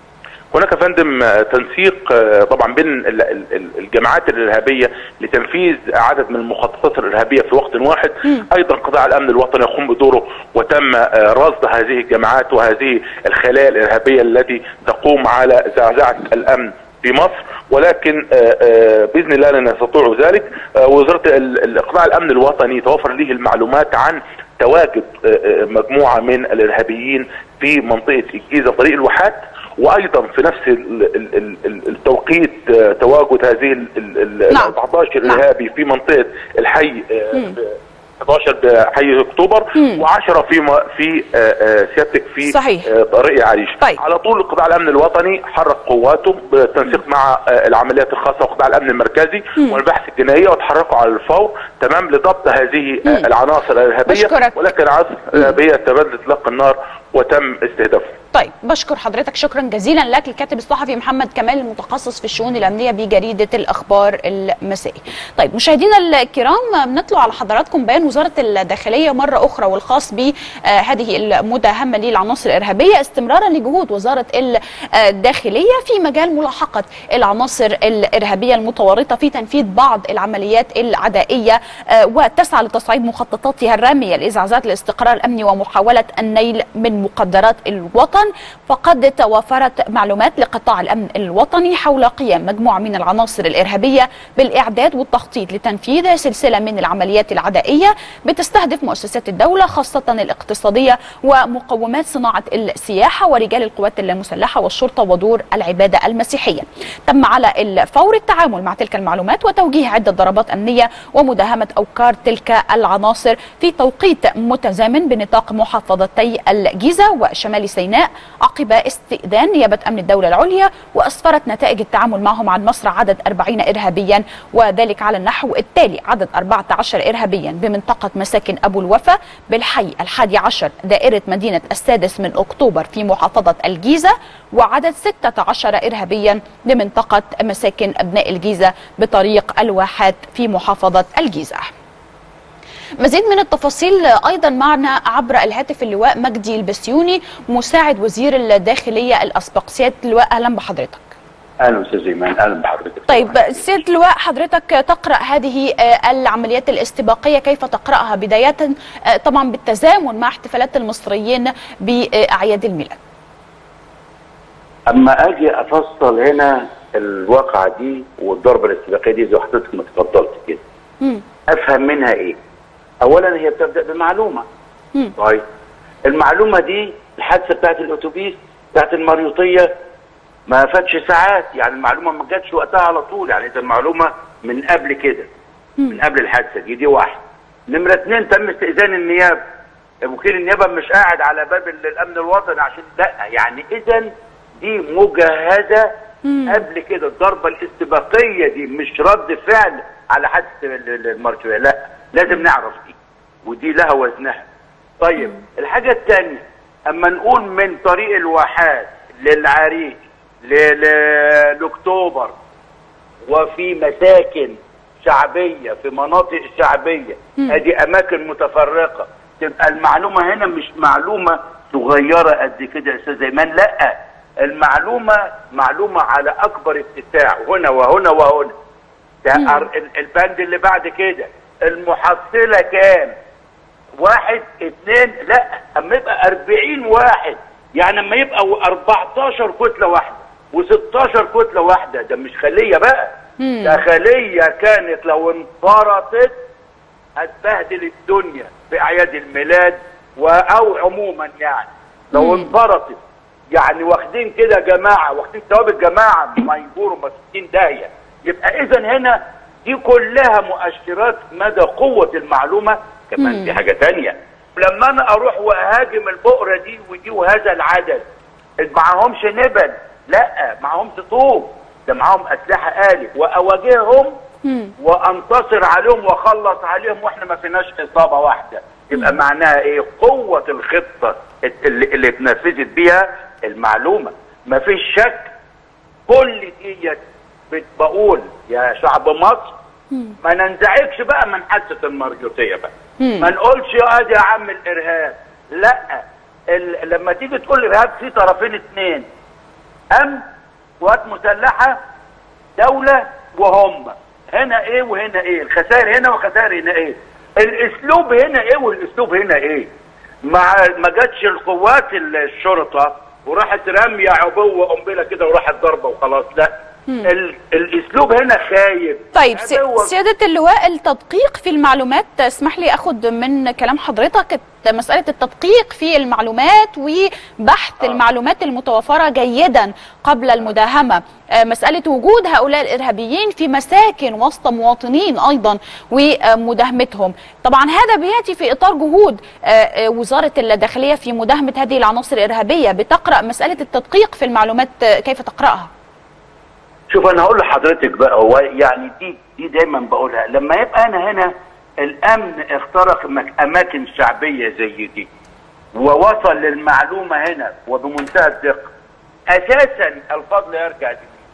هناك يا فندم آه، تنسيق آه، طبعا بين ال- ال- ال- الجماعات الارهابيه لتنفيذ عدد من المخططات الارهابيه في وقت واحد ايضا قطاع الامن الوطني يقوم بدوره وتم آه، رصد هذه الجماعات وهذه الخلايا الارهابيه التي تقوم على زعزعه الامن في مصر ولكن آه، آه، باذن الله لن يستطيعوا ذلك آه، وزاره ال- ال- قطاع الامن الوطني توفر له المعلومات عن تواجد آه، آه، مجموعه من الارهابيين في منطقه الجيزه طريق الواحات وايضا في نفس ال- ال- ال- ال- التوقيت آه، تواجد هذه ال- ال- ال- نعم. 14 نعم. ارهابي في منطقه الحي آه، ب 11 بحي اكتوبر و10 في م- في آه، آه، سيادتك في صحيح. آه، طريق عريش طيب. على طول قطاع الامن الوطني حرك قواته بالتنسيق مع آه، العمليات الخاصه وقطاع الامن المركزي والبحث الجنائيه وتحركوا على الفور تمام لضبط هذه آه، العناصر الارهابيه بشكرك. ولكن العناصر الارهابيه تبادل اطلاق النار وتم استهدافها طيب بشكر حضرتك شكرا جزيلا لك الكاتب الصحفي محمد كمال المتخصص في الشؤون الامنيه بجريده الاخبار المسائي. طيب مشاهدينا الكرام بنطلع على حضراتكم بيان وزاره الداخليه مره اخرى والخاص بهذه المداهمه للعناصر الارهابيه استمرارا لجهود وزاره الداخليه في مجال ملاحقه العناصر الارهابيه المتورطه في تنفيذ بعض العمليات العدائيه آه، وتسعى لتصعيد مخططاتها الراميه لازعازات الاستقرار الامني ومحاوله النيل من مقدرات الوطن فقد توافرت معلومات لقطاع الامن الوطني حول قيام مجموعه من العناصر الارهابيه بالاعداد والتخطيط لتنفيذ سلسله من العمليات العدائيه بتستهدف مؤسسات الدوله خاصه الاقتصاديه ومقومات صناعه السياحه ورجال القوات المسلحه والشرطه ودور العباده المسيحيه. تم على الفور التعامل مع تلك المعلومات وتوجيه عده ضربات امنيه ومداهمه اوكار تلك العناصر في توقيت متزامن بنطاق محافظتي الجيزه وشمال سيناء عقب استئذان نيابه امن الدوله العليا واسفرت نتائج التعامل معهم عن مصر عدد 40 ارهابيا وذلك على النحو التالي عدد 14 ارهابيا بمنطقه مساكن ابو الوفا بالحي الحادي عشر دائره مدينه السادس من اكتوبر في محافظه الجيزه وعدد 16 ارهابيا بمنطقه مساكن ابناء الجيزه بطريق الواحات في محافظه الجيزه. مزيد من التفاصيل ايضا معنا عبر الهاتف اللواء مجدي البسيوني مساعد وزير الداخليه الاسبق سياده اللواء اهلا بحضرتك اهلا استاذ ايمان اهلا بحضرتك طيب سياده اللواء حضرتك تقرا هذه آه، العمليات الاستباقيه كيف تقراها بدايه آه، طبعا بالتزامن مع احتفالات المصريين باعياد الميلاد اما اجي افصل هنا الواقعه دي والضربه الاستباقيه دي زي ما حضرتك ما اتفضلت كده مم. افهم منها ايه اولا هي بتبدا بمعلومه مم. طيب المعلومه دي الحادثه بتاعت الاتوبيس بتاعت المريوطيه ما فاتش ساعات يعني المعلومه ما جاتش وقتها على طول يعني ده المعلومه من قبل كده من قبل الحادثه دي دي واحد نمره اثنين تم استئذان النيابه وكيل النيابه مش قاعد على باب ال- الامن الوطني عشان لا يعني اذا دي مجهزه قبل كده الضربه الاستباقيه دي مش رد فعل على حادثه ال- ال- المرجويه لا لازم نعرف دي ودي لها وزنها طيب الحاجه الثانيه اما نقول من طريق الواحات للعريش ل- ل- لاكتوبر وفي مساكن شعبيه في مناطق شعبيه ادي اماكن متفرقه تبقى المعلومه هنا مش معلومه صغيره قد كده يا استاذ ايمان لا المعلومه معلومه على اكبر اتساع هنا وهنا وهنا ده أر- ال- البند اللي بعد كده المحصله كام واحد اثنين لا اما يبقى 40 واحد يعني اما يبقى 14 كتله واحده و16 كتله واحده ده مش خليه بقى ده خليه كانت لو انفرطت هتبهدل الدنيا في اعياد الميلاد و- او عموما يعني لو انفرطت يعني واخدين كده جماعه واخدين ثواب الجماعه ما يجوروا ما 60 داهيه يبقى اذا هنا دي كلها مؤشرات مدى قوه المعلومه كمان في حاجه تانية لما انا اروح واهاجم البؤره دي ودي وهذا العدد معهمش نبل لا معهمش طوب ده معاهم اسلحه آلي واواجههم وانتصر عليهم واخلص عليهم واحنا ما فيناش اصابه واحده يبقى معناها ايه قوه الخطه اللي, اللي اتنفذت بيها المعلومه ما فيش شك كل ديت بت- بقول يا شعب مصر ما ننزعجش بقى من حادثه المرجوطيه بقى ما نقولش يا ادي يا عم الارهاب لا ال... لما تيجي تقول الارهاب في طرفين اثنين امن قوات مسلحه دوله وهم هنا ايه وهنا ايه الخسائر هنا وخسائر هنا ايه الاسلوب هنا ايه والاسلوب هنا ايه مع ما جاتش القوات الشرطه وراحت راميه عبوه قنبله كده وراحت ضربه وخلاص لا ال... الاسلوب هنا خايب طيب سي- هذا هو- سيادة اللواء التدقيق في المعلومات اسمح لي اخد من كلام حضرتك الت- مسألة التدقيق في المعلومات وبحث المعلومات المتوفرة جيدا قبل المداهمة آه، مسألة وجود هؤلاء الإرهابيين في مساكن وسط مواطنين أيضا ومداهمتهم طبعا هذا بيأتي في إطار جهود آه، آه، وزارة الداخلية في مداهمة هذه العناصر الإرهابية بتقرأ مسألة التدقيق في المعلومات آه، كيف تقرأها؟ شوف انا هقول لحضرتك بقى هو يعني دي دي دايما بقولها لما يبقى انا هنا الامن اخترق مك- اماكن شعبيه زي دي ووصل للمعلومه هنا وبمنتهى الدقه اساسا الفضل يرجع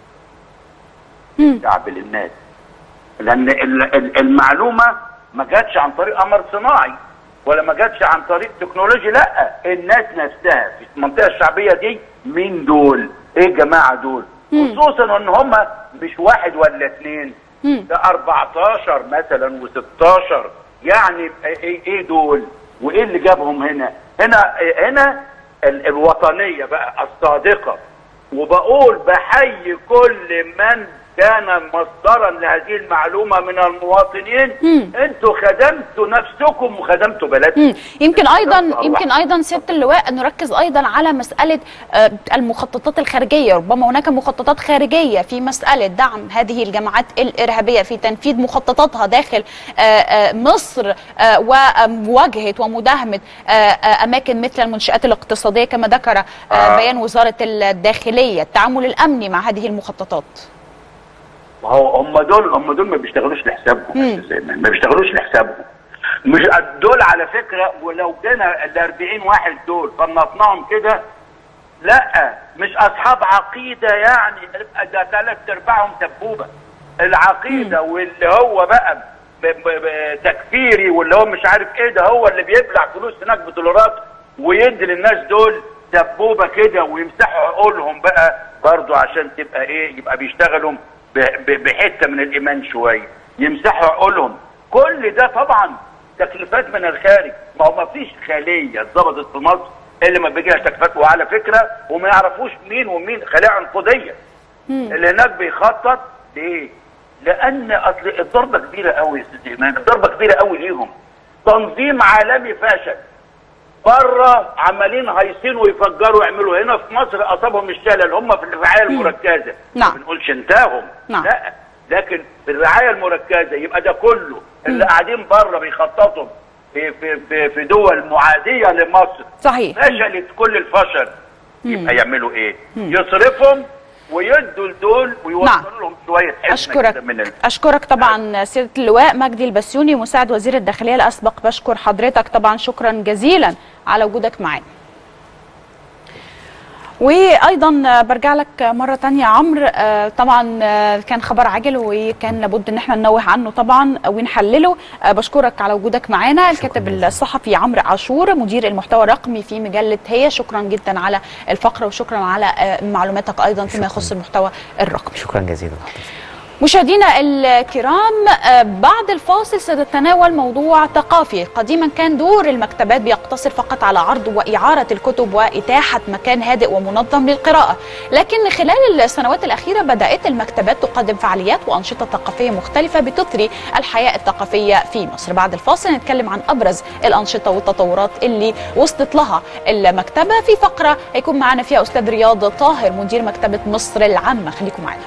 للشعب للناس لان ال- ال- المعلومه ما جاتش عن طريق قمر صناعي ولا ما جاتش عن طريق تكنولوجي لا الناس نفسها في المنطقه الشعبيه دي مين دول ايه الجماعه دول خصوصا ان هم مش واحد ولا اثنين ده 14 مثلا و16 يعني ايه ايه دول وايه اللي جابهم هنا هنا هنا ال- الوطنيه بقى الصادقه وبقول بحيي كل من كان مصدرا لهذه المعلومه من المواطنين انتوا خدمتوا نفسكم وخدمتوا بلدكم مم. يمكن ايضا الله. يمكن ايضا سياده اللواء أن نركز ايضا على مساله آه، المخططات الخارجيه ربما هناك مخططات خارجيه في مساله دعم هذه الجماعات الارهابيه في تنفيذ مخططاتها داخل آه، آه، مصر آه، ومواجهه ومداهمه آه، آه، اماكن مثل المنشات الاقتصاديه كما ذكر آه، آه. بيان وزاره الداخليه التعامل الامني مع هذه المخططات ما هو هم دول هم دول ما بيشتغلوش لحسابهم يا أستاذ أيمن، ما بيشتغلوش لحسابهم مش دول على فكره ولو جينا ال 40 واحد دول فنطناهم كده لا مش اصحاب عقيده يعني ده ثلاث ارباعهم سبوبه العقيده واللي هو بقى ب- ب- ب- تكفيري واللي هو مش عارف ايه ده هو اللي بيبلع فلوس هناك بدولارات ويدي للناس دول سبوبه كده ويمسحوا عقولهم بقى برضو عشان تبقى ايه يبقى بيشتغلوا ب- ب- بحته من الايمان شويه يمسحوا عقولهم كل ده طبعا تكليفات من الخارج ما هو ما فيش خليه اتظبطت في مصر اللي ما بيجيها تكليفات وعلى فكره وما يعرفوش مين ومين خلايا عنقوديه اللي هناك بيخطط ليه؟ لان اصل الضربه كبيره قوي يا استاذ ايمان الضربه كبيره قوي ليهم تنظيم عالمي فشل بره عمالين هيصين ويفجروا ويعملوا هنا في مصر اصابهم الشلل هم في الرعايه المركزه نعم. ما بنقولش انتههم نعم. لا لكن في الرعايه المركزه يبقى ده كله اللي قاعدين بره بيخططوا في في في, في دول معاديه لمصر صحيح فشلت كل الفشل يبقى يعملوا ايه؟ يصرفهم ويدوا لدول ويوصلوا نعم. لهم شويه حزمه اشكرك كده من ال... اشكرك طبعا سياده اللواء مجدي البسيوني مساعد وزير الداخليه الاسبق بشكر حضرتك طبعا شكرا جزيلا على وجودك معانا وايضا برجع لك مره تانية يا عمرو آه، طبعا آه، كان خبر عاجل وكان لابد ان احنا ننوه عنه طبعا ونحلله آه، بشكرك على وجودك معانا الكاتب الصحفي عمرو عاشور مدير المحتوى الرقمي في مجله هي شكرا جدا على الفقره وشكرا على آه، معلوماتك ايضا فيما يخص المحتوى الرقمي شكرا جزيلا مشاهدينا الكرام آه، بعد الفاصل سنتناول موضوع ثقافي قديما كان دور المكتبات بيقتصر فقط على عرض وإعارة الكتب وإتاحة مكان هادئ ومنظم للقراءة لكن خلال السنوات الأخيرة بدأت المكتبات تقدم فعاليات وأنشطة ثقافية مختلفة بتثري الحياة الثقافية في مصر بعد الفاصل نتكلم عن أبرز الأنشطة والتطورات اللي وصلت لها المكتبة في فقرة هيكون معنا فيها أستاذ رياض طاهر مدير مكتبة مصر العامة خليكم معنا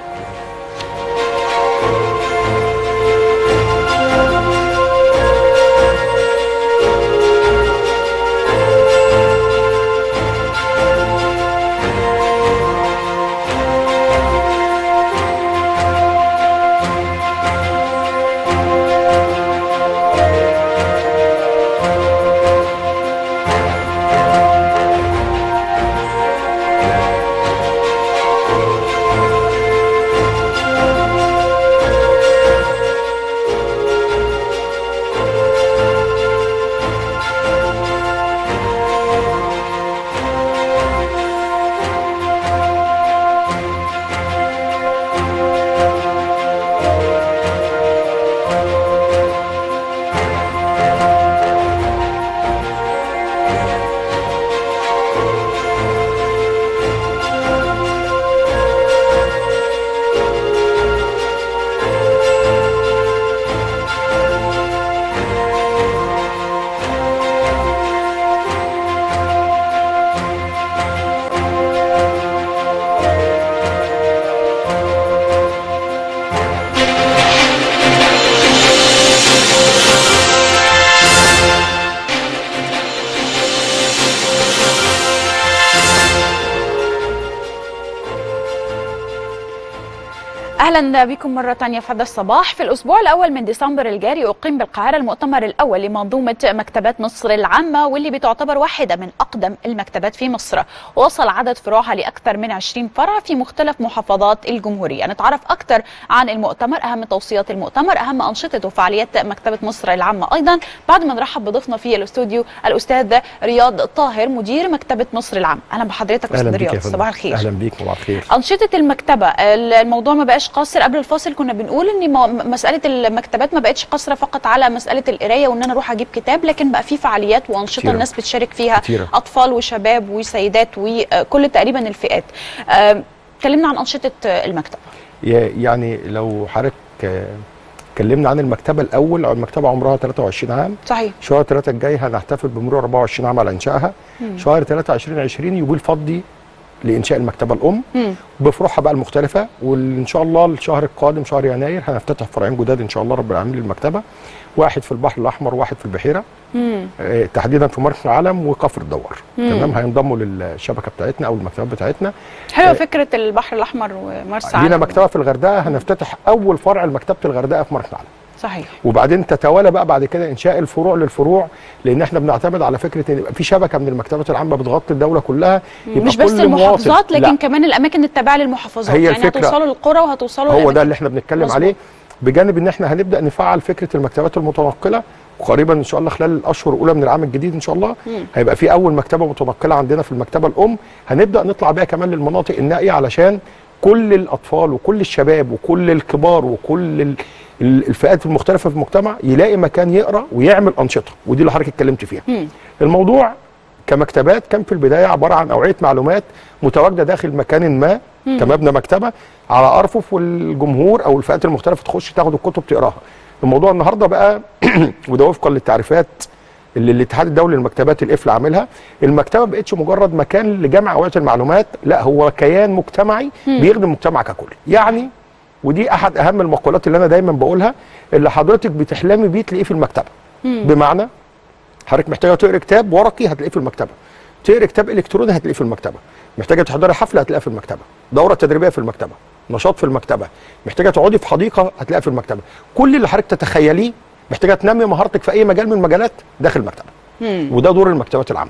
اهلا بكم مره تانية في هذا الصباح في الاسبوع الاول من ديسمبر الجاري اقيم بالقاهره المؤتمر الاول لمنظومه مكتبات مصر العامه واللي بتعتبر واحده من اقدم المكتبات في مصر وصل عدد فروعها لاكثر من 20 فرع في مختلف محافظات الجمهوريه نتعرف اكثر عن المؤتمر اهم توصيات المؤتمر اهم انشطه وفعاليات مكتبه مصر العامه ايضا بعد ما نرحب بضيفنا في الاستوديو الاستاذ رياض طاهر مدير مكتبه مصر العامه اهلا بحضرتك اهلا استاذ بيك يا رياض فندم. صباح الخير اهلا بيك صباح الخير أنشطة المكتبة الموضوع ما بقاش قاصر قبل الفاصل كنا بنقول ان مو- مسألة المكتبات ما بقتش قاصرة فقط على مسألة القراية وان انا اروح اجيب كتاب لكن بقى في فعاليات وأنشطة كتيرة. الناس بتشارك فيها كتيرة. أطفال وشباب وسيدات وكل تقريبا الفئات آه، اتكلمنا عن أنشطة المكتبة يا- يعني لو حضرتك آه، اتكلمنا عن المكتبه الاول المكتبه عمرها 23 عام صحيح شهر 3 الجاي هنحتفل بمرور 24 عام على انشائها شهر 3 2020 يبقى الفضي لانشاء المكتبه الام مم. بفروعها بقى المختلفه وان شاء الله الشهر القادم شهر يناير هنفتتح فرعين جداد ان شاء الله رب العالمين للمكتبه واحد في البحر الاحمر وواحد في البحيره مم. آه، تحديدا في مرسى العلم وكفر الدوار مم. تمام هينضموا للشبكه بتاعتنا او المكتبات بتاعتنا حلوة آه، فكرة البحر الأحمر ومرسى لينا علم. مكتبه في الغردقه هنفتتح اول فرع لمكتبه الغردقه في مرسى علم صحيح وبعدين تتوالى بقى بعد كده انشاء الفروع للفروع لان احنا بنعتمد على فكره ان يبقى في شبكه من المكتبات العامه بتغطي الدوله كلها يبقى مش بس كل المحافظات مواطن- لكن لا. كمان الأماكن التابعة للمحافظات هي يعني الفكرة. هتوصلوا للقرى وهتوصلوا هو ده للأماكن. اللي احنا بنتكلم مظبوط. عليه بجانب ان احنا هنبدا نفعل فكره المكتبات المتنقله وقريبا ان شاء الله خلال الاشهر الاولى من العام الجديد ان شاء الله مم. هيبقى في اول مكتبه متنقله عندنا في المكتبه الام هنبدا نطلع بيها كمان للمناطق النائيه علشان كل الاطفال وكل الشباب وكل الكبار وكل ال- ال- الفئات المختلفه في المجتمع يلاقي مكان يقرا ويعمل انشطه ودي اللي حضرتك اتكلمت فيها مم. الموضوع كمكتبات كان في البدايه عباره عن اوعيه معلومات متواجده داخل مكان ما كمبنى مكتبه على ارفف والجمهور او الفئات المختلفه تخش تاخد الكتب تقراها. الموضوع النهارده بقى وده وفقا للتعريفات اللي الاتحاد الدولي للمكتبات القفل عاملها المكتبه ما بقتش مجرد مكان لجمع اوعيه المعلومات لا هو كيان مجتمعي بيخدم المجتمع ككل يعني ودي احد اهم المقولات اللي انا دايما بقولها اللي حضرتك بتحلمي بيه تلاقيه في المكتبه بمعنى حضرتك محتاجه تقرا كتاب ورقي هتلاقيه في المكتبه تقرا كتاب الكتروني هتلاقيه في المكتبه محتاجه تحضري حفله هتلاقيها في المكتبه دوره تدريبيه في المكتبه نشاط في المكتبه محتاجه تقعدي في حديقه هتلاقيها في المكتبه كل اللي حضرتك تتخيليه محتاجه تنمي مهارتك في اي مجال من المجالات داخل المكتبه مم. وده دور المكتبات العامه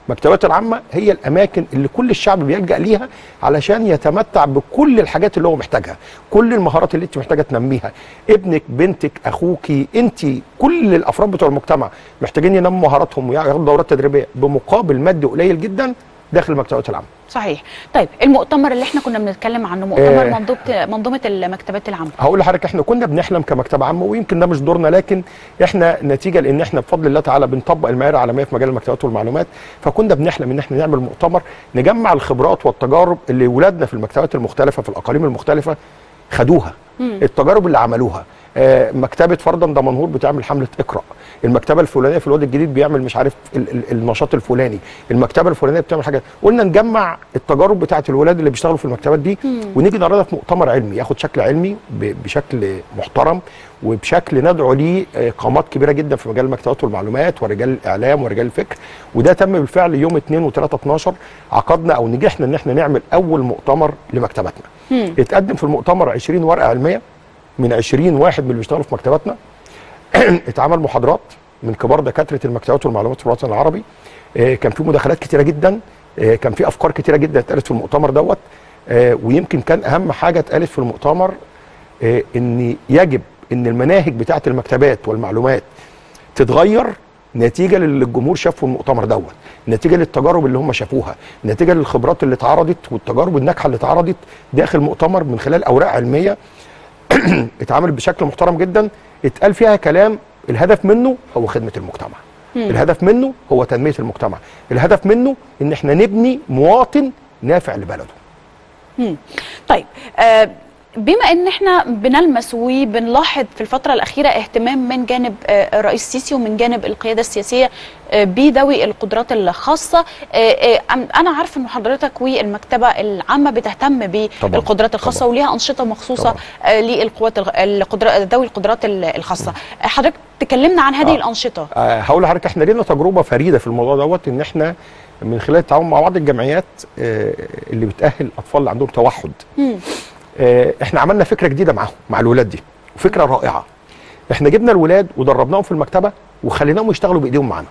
المكتبات العامه هي الاماكن اللي كل الشعب بيلجا ليها علشان يتمتع بكل الحاجات اللي هو محتاجها كل المهارات اللي انت محتاجه تنميها ابنك بنتك اخوكي انت كل الافراد بتوع المجتمع محتاجين ينموا مهاراتهم وياخدوا دورات تدريبيه بمقابل مادي قليل جدا داخل المكتبات العامه صحيح طيب المؤتمر اللي احنا كنا بنتكلم عنه مؤتمر آه. منظومه منظومه المكتبات العامه هقول لحضرتك احنا كنا بنحلم كمكتبه عامه ويمكن ده مش دورنا لكن احنا نتيجه لان احنا بفضل الله تعالى بنطبق المعايير العالميه في مجال المكتبات والمعلومات فكنا بنحلم ان احنا نعمل مؤتمر نجمع الخبرات والتجارب اللي ولادنا في المكتبات المختلفه في الاقاليم المختلفه خدوها التجارب اللي عملوها آه، مكتبه فرضا دمنهور بتعمل حمله اقرا المكتبه الفلانيه في الواد الجديد بيعمل مش عارف ال ال النشاط الفلاني المكتبه الفلانيه بتعمل حاجه قلنا نجمع التجارب بتاعه الولاد اللي بيشتغلوا في المكتبات دي ونيجي نعرضها في مؤتمر علمي ياخد شكل علمي ب- بشكل محترم وبشكل ندعو ليه آه، قامات كبيره جدا في مجال المكتبات والمعلومات ورجال الاعلام ورجال الفكر وده تم بالفعل يوم 2 و3 12 عقدنا او نجحنا ان احنا نعمل اول مؤتمر لمكتباتنا اتقدم في المؤتمر 20 ورقه علميه من 20 واحد من اللي بيشتغلوا في مكتباتنا اتعمل محاضرات من كبار دكاتره المكتبات والمعلومات في الوطن العربي آه، كان في مداخلات كتيره جدا آه، كان في افكار كتيره جدا اتقالت في المؤتمر دوت آه، ويمكن كان اهم حاجه اتقالت في المؤتمر آه، ان يجب ان المناهج بتاعه المكتبات والمعلومات تتغير نتيجه للي الجمهور شافه في المؤتمر دوت نتيجه للتجارب اللي هم شافوها نتيجه للخبرات اللي اتعرضت والتجارب الناجحه اللي اتعرضت داخل المؤتمر من خلال اوراق علميه اتعمل بشكل محترم جدا اتقال فيها كلام الهدف منه هو خدمه المجتمع الهدف منه هو تنميه المجتمع الهدف منه ان احنا نبني مواطن نافع لبلده طيب آه بما ان احنا بنلمس وبنلاحظ في الفتره الاخيره اهتمام من جانب آه، الرئيس السيسي ومن جانب القياده السياسيه آه، بذوي القدرات الخاصه آه، آه، أم- انا عارفه ان حضرتك والمكتبه العامه بتهتم بالقدرات الخاصه طبعاً. وليها انشطه مخصوصه طبعاً. آه، للقوات الغ- القدرات ذوي القدرات ال- الخاصه آه، حضرتك تكلمنا عن هذه آه. الانشطه آه، هقول لحضرتك احنا لينا تجربه فريده في الموضوع دوت ان احنا من خلال التعاون مع بعض الجمعيات آه، اللي بتاهل الاطفال اللي عندهم توحد مم. آه، احنا عملنا فكره جديده معاهم مع الولاد دي وفكره رائعه احنا جبنا الولاد ودربناهم في المكتبه وخليناهم يشتغلوا بايديهم معانا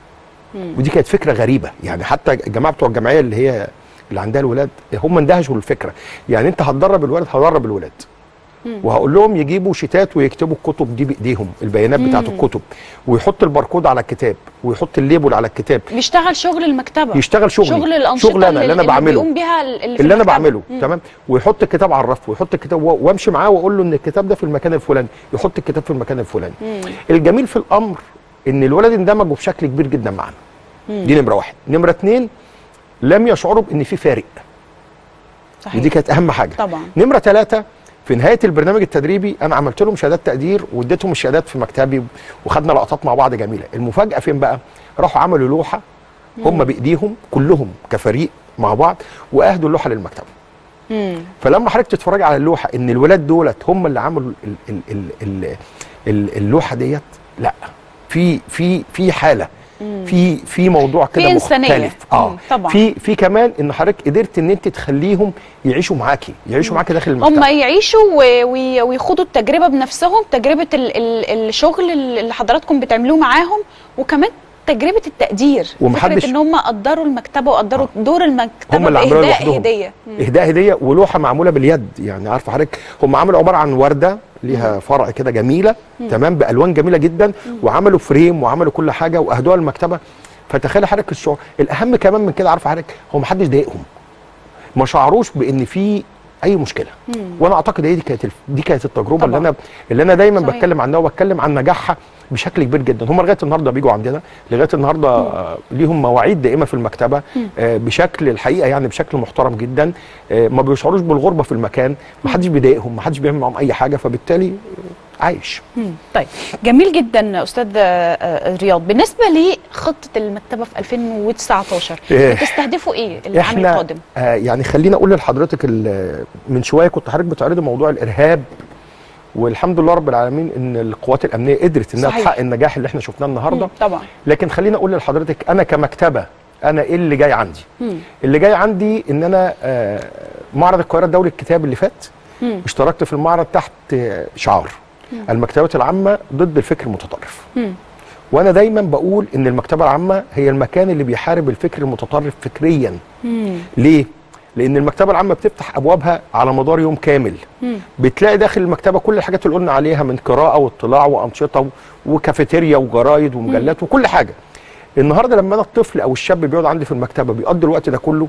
ودي كانت فكره غريبه يعني حتى الجماعه بتوع الجمعيه اللي هي اللي عندها الولاد هم اندهشوا بالفكره يعني انت هتدرب الولد هدرب الولاد وهقول لهم يجيبوا شيتات ويكتبوا الكتب دي بايديهم البيانات بتاعت الكتب ويحط الباركود على الكتاب ويحط الليبل على الكتاب بيشتغل شغل المكتبه يشتغل شغلي شغل الانشطه شغل انا اللي انا بعمله بيقوم بيها اللي, في اللي انا المكتبة. بعمله مم. تمام ويحط الكتاب على الرف ويحط الكتاب و- وامشي معاه واقول له ان الكتاب ده في المكان الفلاني يحط الكتاب في المكان الفلاني الجميل في الامر ان الولد اندمجوا بشكل كبير جدا معانا دي نمره واحد نمره اتنين لم يشعروا بان في فارق صحيح ودي كانت اهم حاجه طبعا نمره ثلاثة في نهايه البرنامج التدريبي انا عملت لهم شهادات تقدير واديتهم الشهادات في مكتبي وخدنا لقطات مع بعض جميله المفاجاه فين بقى راحوا عملوا لوحه هم بايديهم كلهم كفريق مع بعض واهدوا اللوحه للمكتبه مم. فلما حضرتك تتفرج على اللوحه ان الولاد دولت هم اللي عملوا ال ال ال ال ال اللوحه ديت لا في في في حاله في في موضوع في كده إنسانية. مختلف اه مم، طبعا. في في كمان ان حضرتك قدرت ان انت تخليهم يعيشوا معاكي يعيشوا معاكي داخل المكتبه هم يعيشوا و- وي- ويخوضوا التجربه بنفسهم تجربه ال ال الشغل اللي حضراتكم بتعملوه معاهم وكمان تجربه التقدير ومحدش- فكره ان هم قدروا المكتبه وقدروا دور المكتبه هم اللي عملوها باهداء لوحدهم هديه مم. اهداء هديه ولوحه معموله باليد يعني عارفه حضرتك هم عملوا عباره عن ورده ليها فرع كده جميله تمام بالوان جميله جدا وعملوا فريم وعملوا كل حاجه واهدوها للمكتبه فتخيل حضرتك الشعور الاهم كمان من كده عارفه حضرتك هو ما حدش ضايقهم ما شعروش بان في اي مشكله وانا اعتقد هي دي كانت الف- دي كانت التجربه اللي طبعاً. انا اللي انا دايما صحيح. بتكلم عنها وبتكلم عن نجاحها بشكل كبير جدا هم لغايه النهارده بيجوا عندنا لغايه النهارده آه، ليهم مواعيد دائمه في المكتبه آه، بشكل الحقيقه يعني بشكل محترم جدا آه، ما بيشعروش بالغربه في المكان ما حدش بيضايقهم ما حدش بيعمل معاهم اي حاجه فبالتالي آه، عايش مم. طيب جميل جدا استاذ آه، آه، رياض بالنسبه لخطه المكتبه في 2019 إيه. بتستهدفوا ايه العام احنا القادم آه يعني خلينا اقول لحضرتك ال- من شويه كنت حضرتك بتعرضي موضوع الارهاب والحمد لله رب العالمين ان القوات الامنيه قدرت انها صحيح. تحقق النجاح اللي احنا شفناه النهارده مم. طبعا لكن خليني اقول لحضرتك انا كمكتبه انا ايه اللي جاي عندي مم. اللي جاي عندي ان انا آه، معرض القاهره الدولي الكتاب اللي فات مم. اشتركت في المعرض تحت آه، شعار المكتبات العامه ضد الفكر المتطرف مم. وانا دايما بقول ان المكتبه العامه هي المكان اللي بيحارب الفكر المتطرف فكريا ليه لان المكتبه العامه بتفتح ابوابها على مدار يوم كامل بتلاقي داخل المكتبه كل الحاجات اللي قلنا عليها من قراءه واطلاع وانشطه و- وكافيتيريا وجرايد ومجلات وكل حاجه النهارده لما انا الطفل او الشاب بيقعد عندي في المكتبه بيقضي الوقت ده كله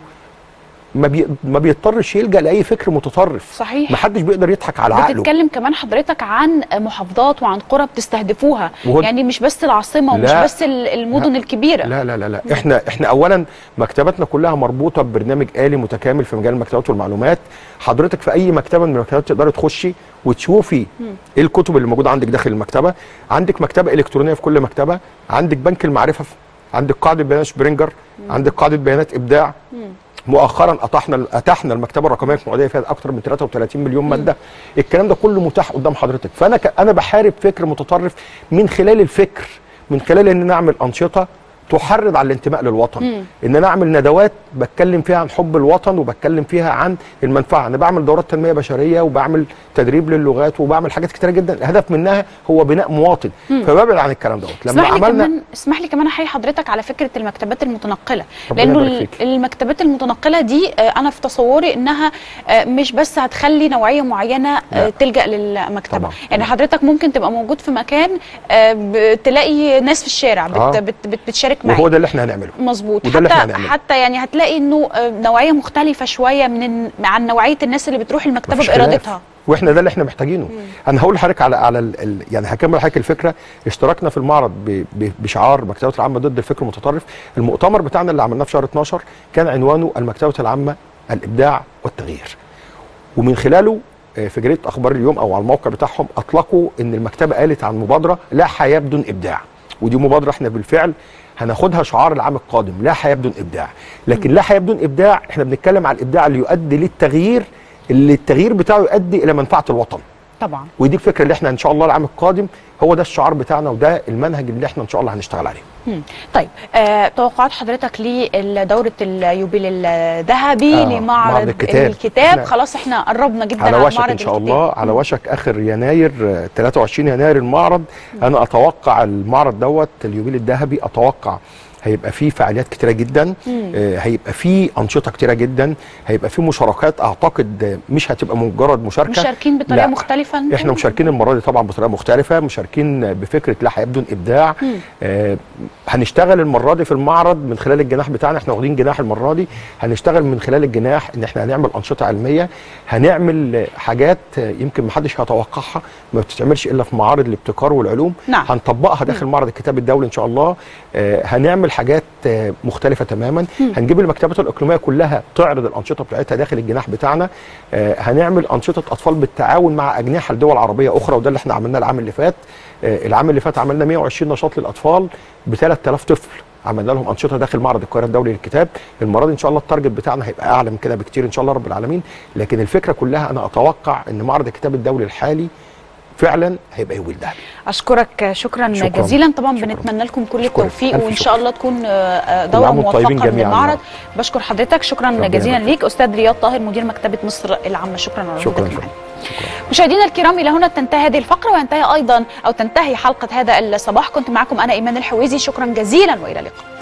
ما بي... ما بيضطرش يلجا لاي فكر متطرف صحيح. ما حدش بيقدر يضحك على عقله بتتكلم كمان حضرتك عن محافظات وعن قرى بتستهدفوها وهو- يعني مش بس العاصمه ومش لا. بس ال- المدن الكبيره لا لا لا لا احنا احنا اولا مكتباتنا كلها مربوطه ببرنامج آلي متكامل في مجال المكتبات والمعلومات حضرتك في اي مكتبه من المكتبات تقدري تخشي وتشوفي ايه الكتب اللي موجوده عندك داخل المكتبه عندك مكتبه الكترونيه في كل مكتبه عندك بنك المعرفه عندك قاعده بيانات سبرينجر عندك قاعده بيانات ابداع مؤخرا اتحنا اتحنا المكتبه الرقميه في المعديه فيها اكثر من 33 مليون ماده الكلام ده كله متاح قدام حضرتك فانا ك... انا بحارب فكر متطرف من خلال الفكر من خلال ان نعمل انشطه تحرض على الانتماء للوطن ان انا اعمل ندوات بتكلم فيها عن حب الوطن وبتكلم فيها عن المنفعه انا بعمل دورات تنميه بشريه وبعمل تدريب للغات وبعمل حاجات كتيره جدا الهدف منها هو بناء مواطن فببعد عن الكلام دوت لما اسمح لي عملنا كمان اسمح لي كمان احيي حضرتك على فكره المكتبات المتنقله ربنا لانه يبارك ال- فيك. المكتبات المتنقله دي آه، انا في تصوري انها آه، مش بس هتخلي نوعيه معينه آه، لا. تلجا للمكتبه طبعا. يعني حضرتك ممكن تبقى موجود في مكان آه، ب- تلاقي ناس في الشارع بت آه. بت بت بتشارك معاك وهو ده اللي احنا هنعمله مظبوط وده اللي حتى احنا هنعمله. حتى يعني هتلاقي انه آه، نوعيه مختلفه شويه من ال- عن نوعيه الناس اللي بتروح المكتبه مفيش خلاف. بارادتها واحنا ده اللي احنا محتاجينه انا هقول لحضرتك على على ال ال يعني هكمل لحضرتك الفكره اشتركنا في المعرض ب ب بشعار مكتبه العامه ضد الفكر المتطرف المؤتمر بتاعنا اللي عملناه في شهر 12 كان عنوانه المكتبه العامه الابداع والتغيير ومن خلاله آه، في جريده اخبار اليوم او على الموقع بتاعهم اطلقوا ان المكتبه قالت عن مبادره لا حياه بدون ابداع ودي مبادره احنا بالفعل هناخدها شعار العام القادم لا حياه بدون ابداع لكن لا حياه بدون ابداع احنا بنتكلم على الابداع اللي يؤدي للتغيير اللي التغيير بتاعه يؤدي الى منفعه الوطن طبعا ودي الفكره اللي احنا ان شاء الله العام القادم هو ده الشعار بتاعنا وده المنهج اللي احنا ان شاء الله هنشتغل عليه مم. طيب آه، توقعات حضرتك لدورة اليوبيل الذهبي آه، لمعرض معرض الكتاب. الكتاب إحنا خلاص احنا قربنا جدا على عن وشك معرض ان شاء الكتاب. الله على وشك اخر يناير آه، 23 يناير المعرض انا اتوقع المعرض دوت اليوبيل الذهبي اتوقع هيبقى فيه فعاليات كتيره جدا آه، هيبقى فيه انشطه كتيره جدا هيبقى فيه مشاركات اعتقد آه، مش هتبقى مجرد مشاركه مشاركين بطريقه لا. مختلفه انتم؟ احنا مشاركين المره دي طبعا بطريقه مختلفه مشاركين بفكره لا حياه بدون ابداع آه هنشتغل المره دي في المعرض من خلال الجناح بتاعنا احنا واخدين جناح المره دي هنشتغل من خلال الجناح ان احنا هنعمل انشطه علميه هنعمل آه، حاجات آه، يمكن ما حدش هيتوقعها ما بتتعملش الا في معارض الابتكار والعلوم نعم. هنطبقها داخل معرض الكتاب الدولي ان شاء الله آه هنعمل حاجات آه مختلفه تماما هنجيب المكتبات الاقليميه كلها تعرض الانشطه بتاعتها داخل الجناح بتاعنا آه هنعمل انشطه اطفال بالتعاون مع اجنحه لدول عربيه اخرى وده اللي احنا عملناه العام اللي فات آه العام اللي فات عملنا 120 نشاط للاطفال ب 3000 طفل عملنا لهم انشطه داخل معرض القاهره الدولي للكتاب المره دي ان شاء الله التارجت بتاعنا هيبقى اعلى من كده بكتير ان شاء الله رب العالمين لكن الفكره كلها انا اتوقع ان معرض الكتاب الدولي الحالي فعلا هيبقى يوبيل ذهبي اشكرك شكرا, شكراً. جزيلا طبعا شكراً. بنتمنى لكم كل أشكرك. التوفيق ألف وان شكر. شاء الله تكون آه، آه، كل دوره عام وانتم طيبين موفقه جميعاً. للمعرض بشكر حضرتك شكرا ربنا جزيلا يبارك ليك استاذ رياض طاهر مدير مكتبه مصر العامه شكرا على شكراً، وجودك شكراً. معنا مشاهدينا الكرام الى هنا تنتهي هذه الفقره وينتهي ايضا او تنتهي حلقه هذا الصباح كنت معكم انا ايمان الحويزي شكرا جزيلا والى اللقاء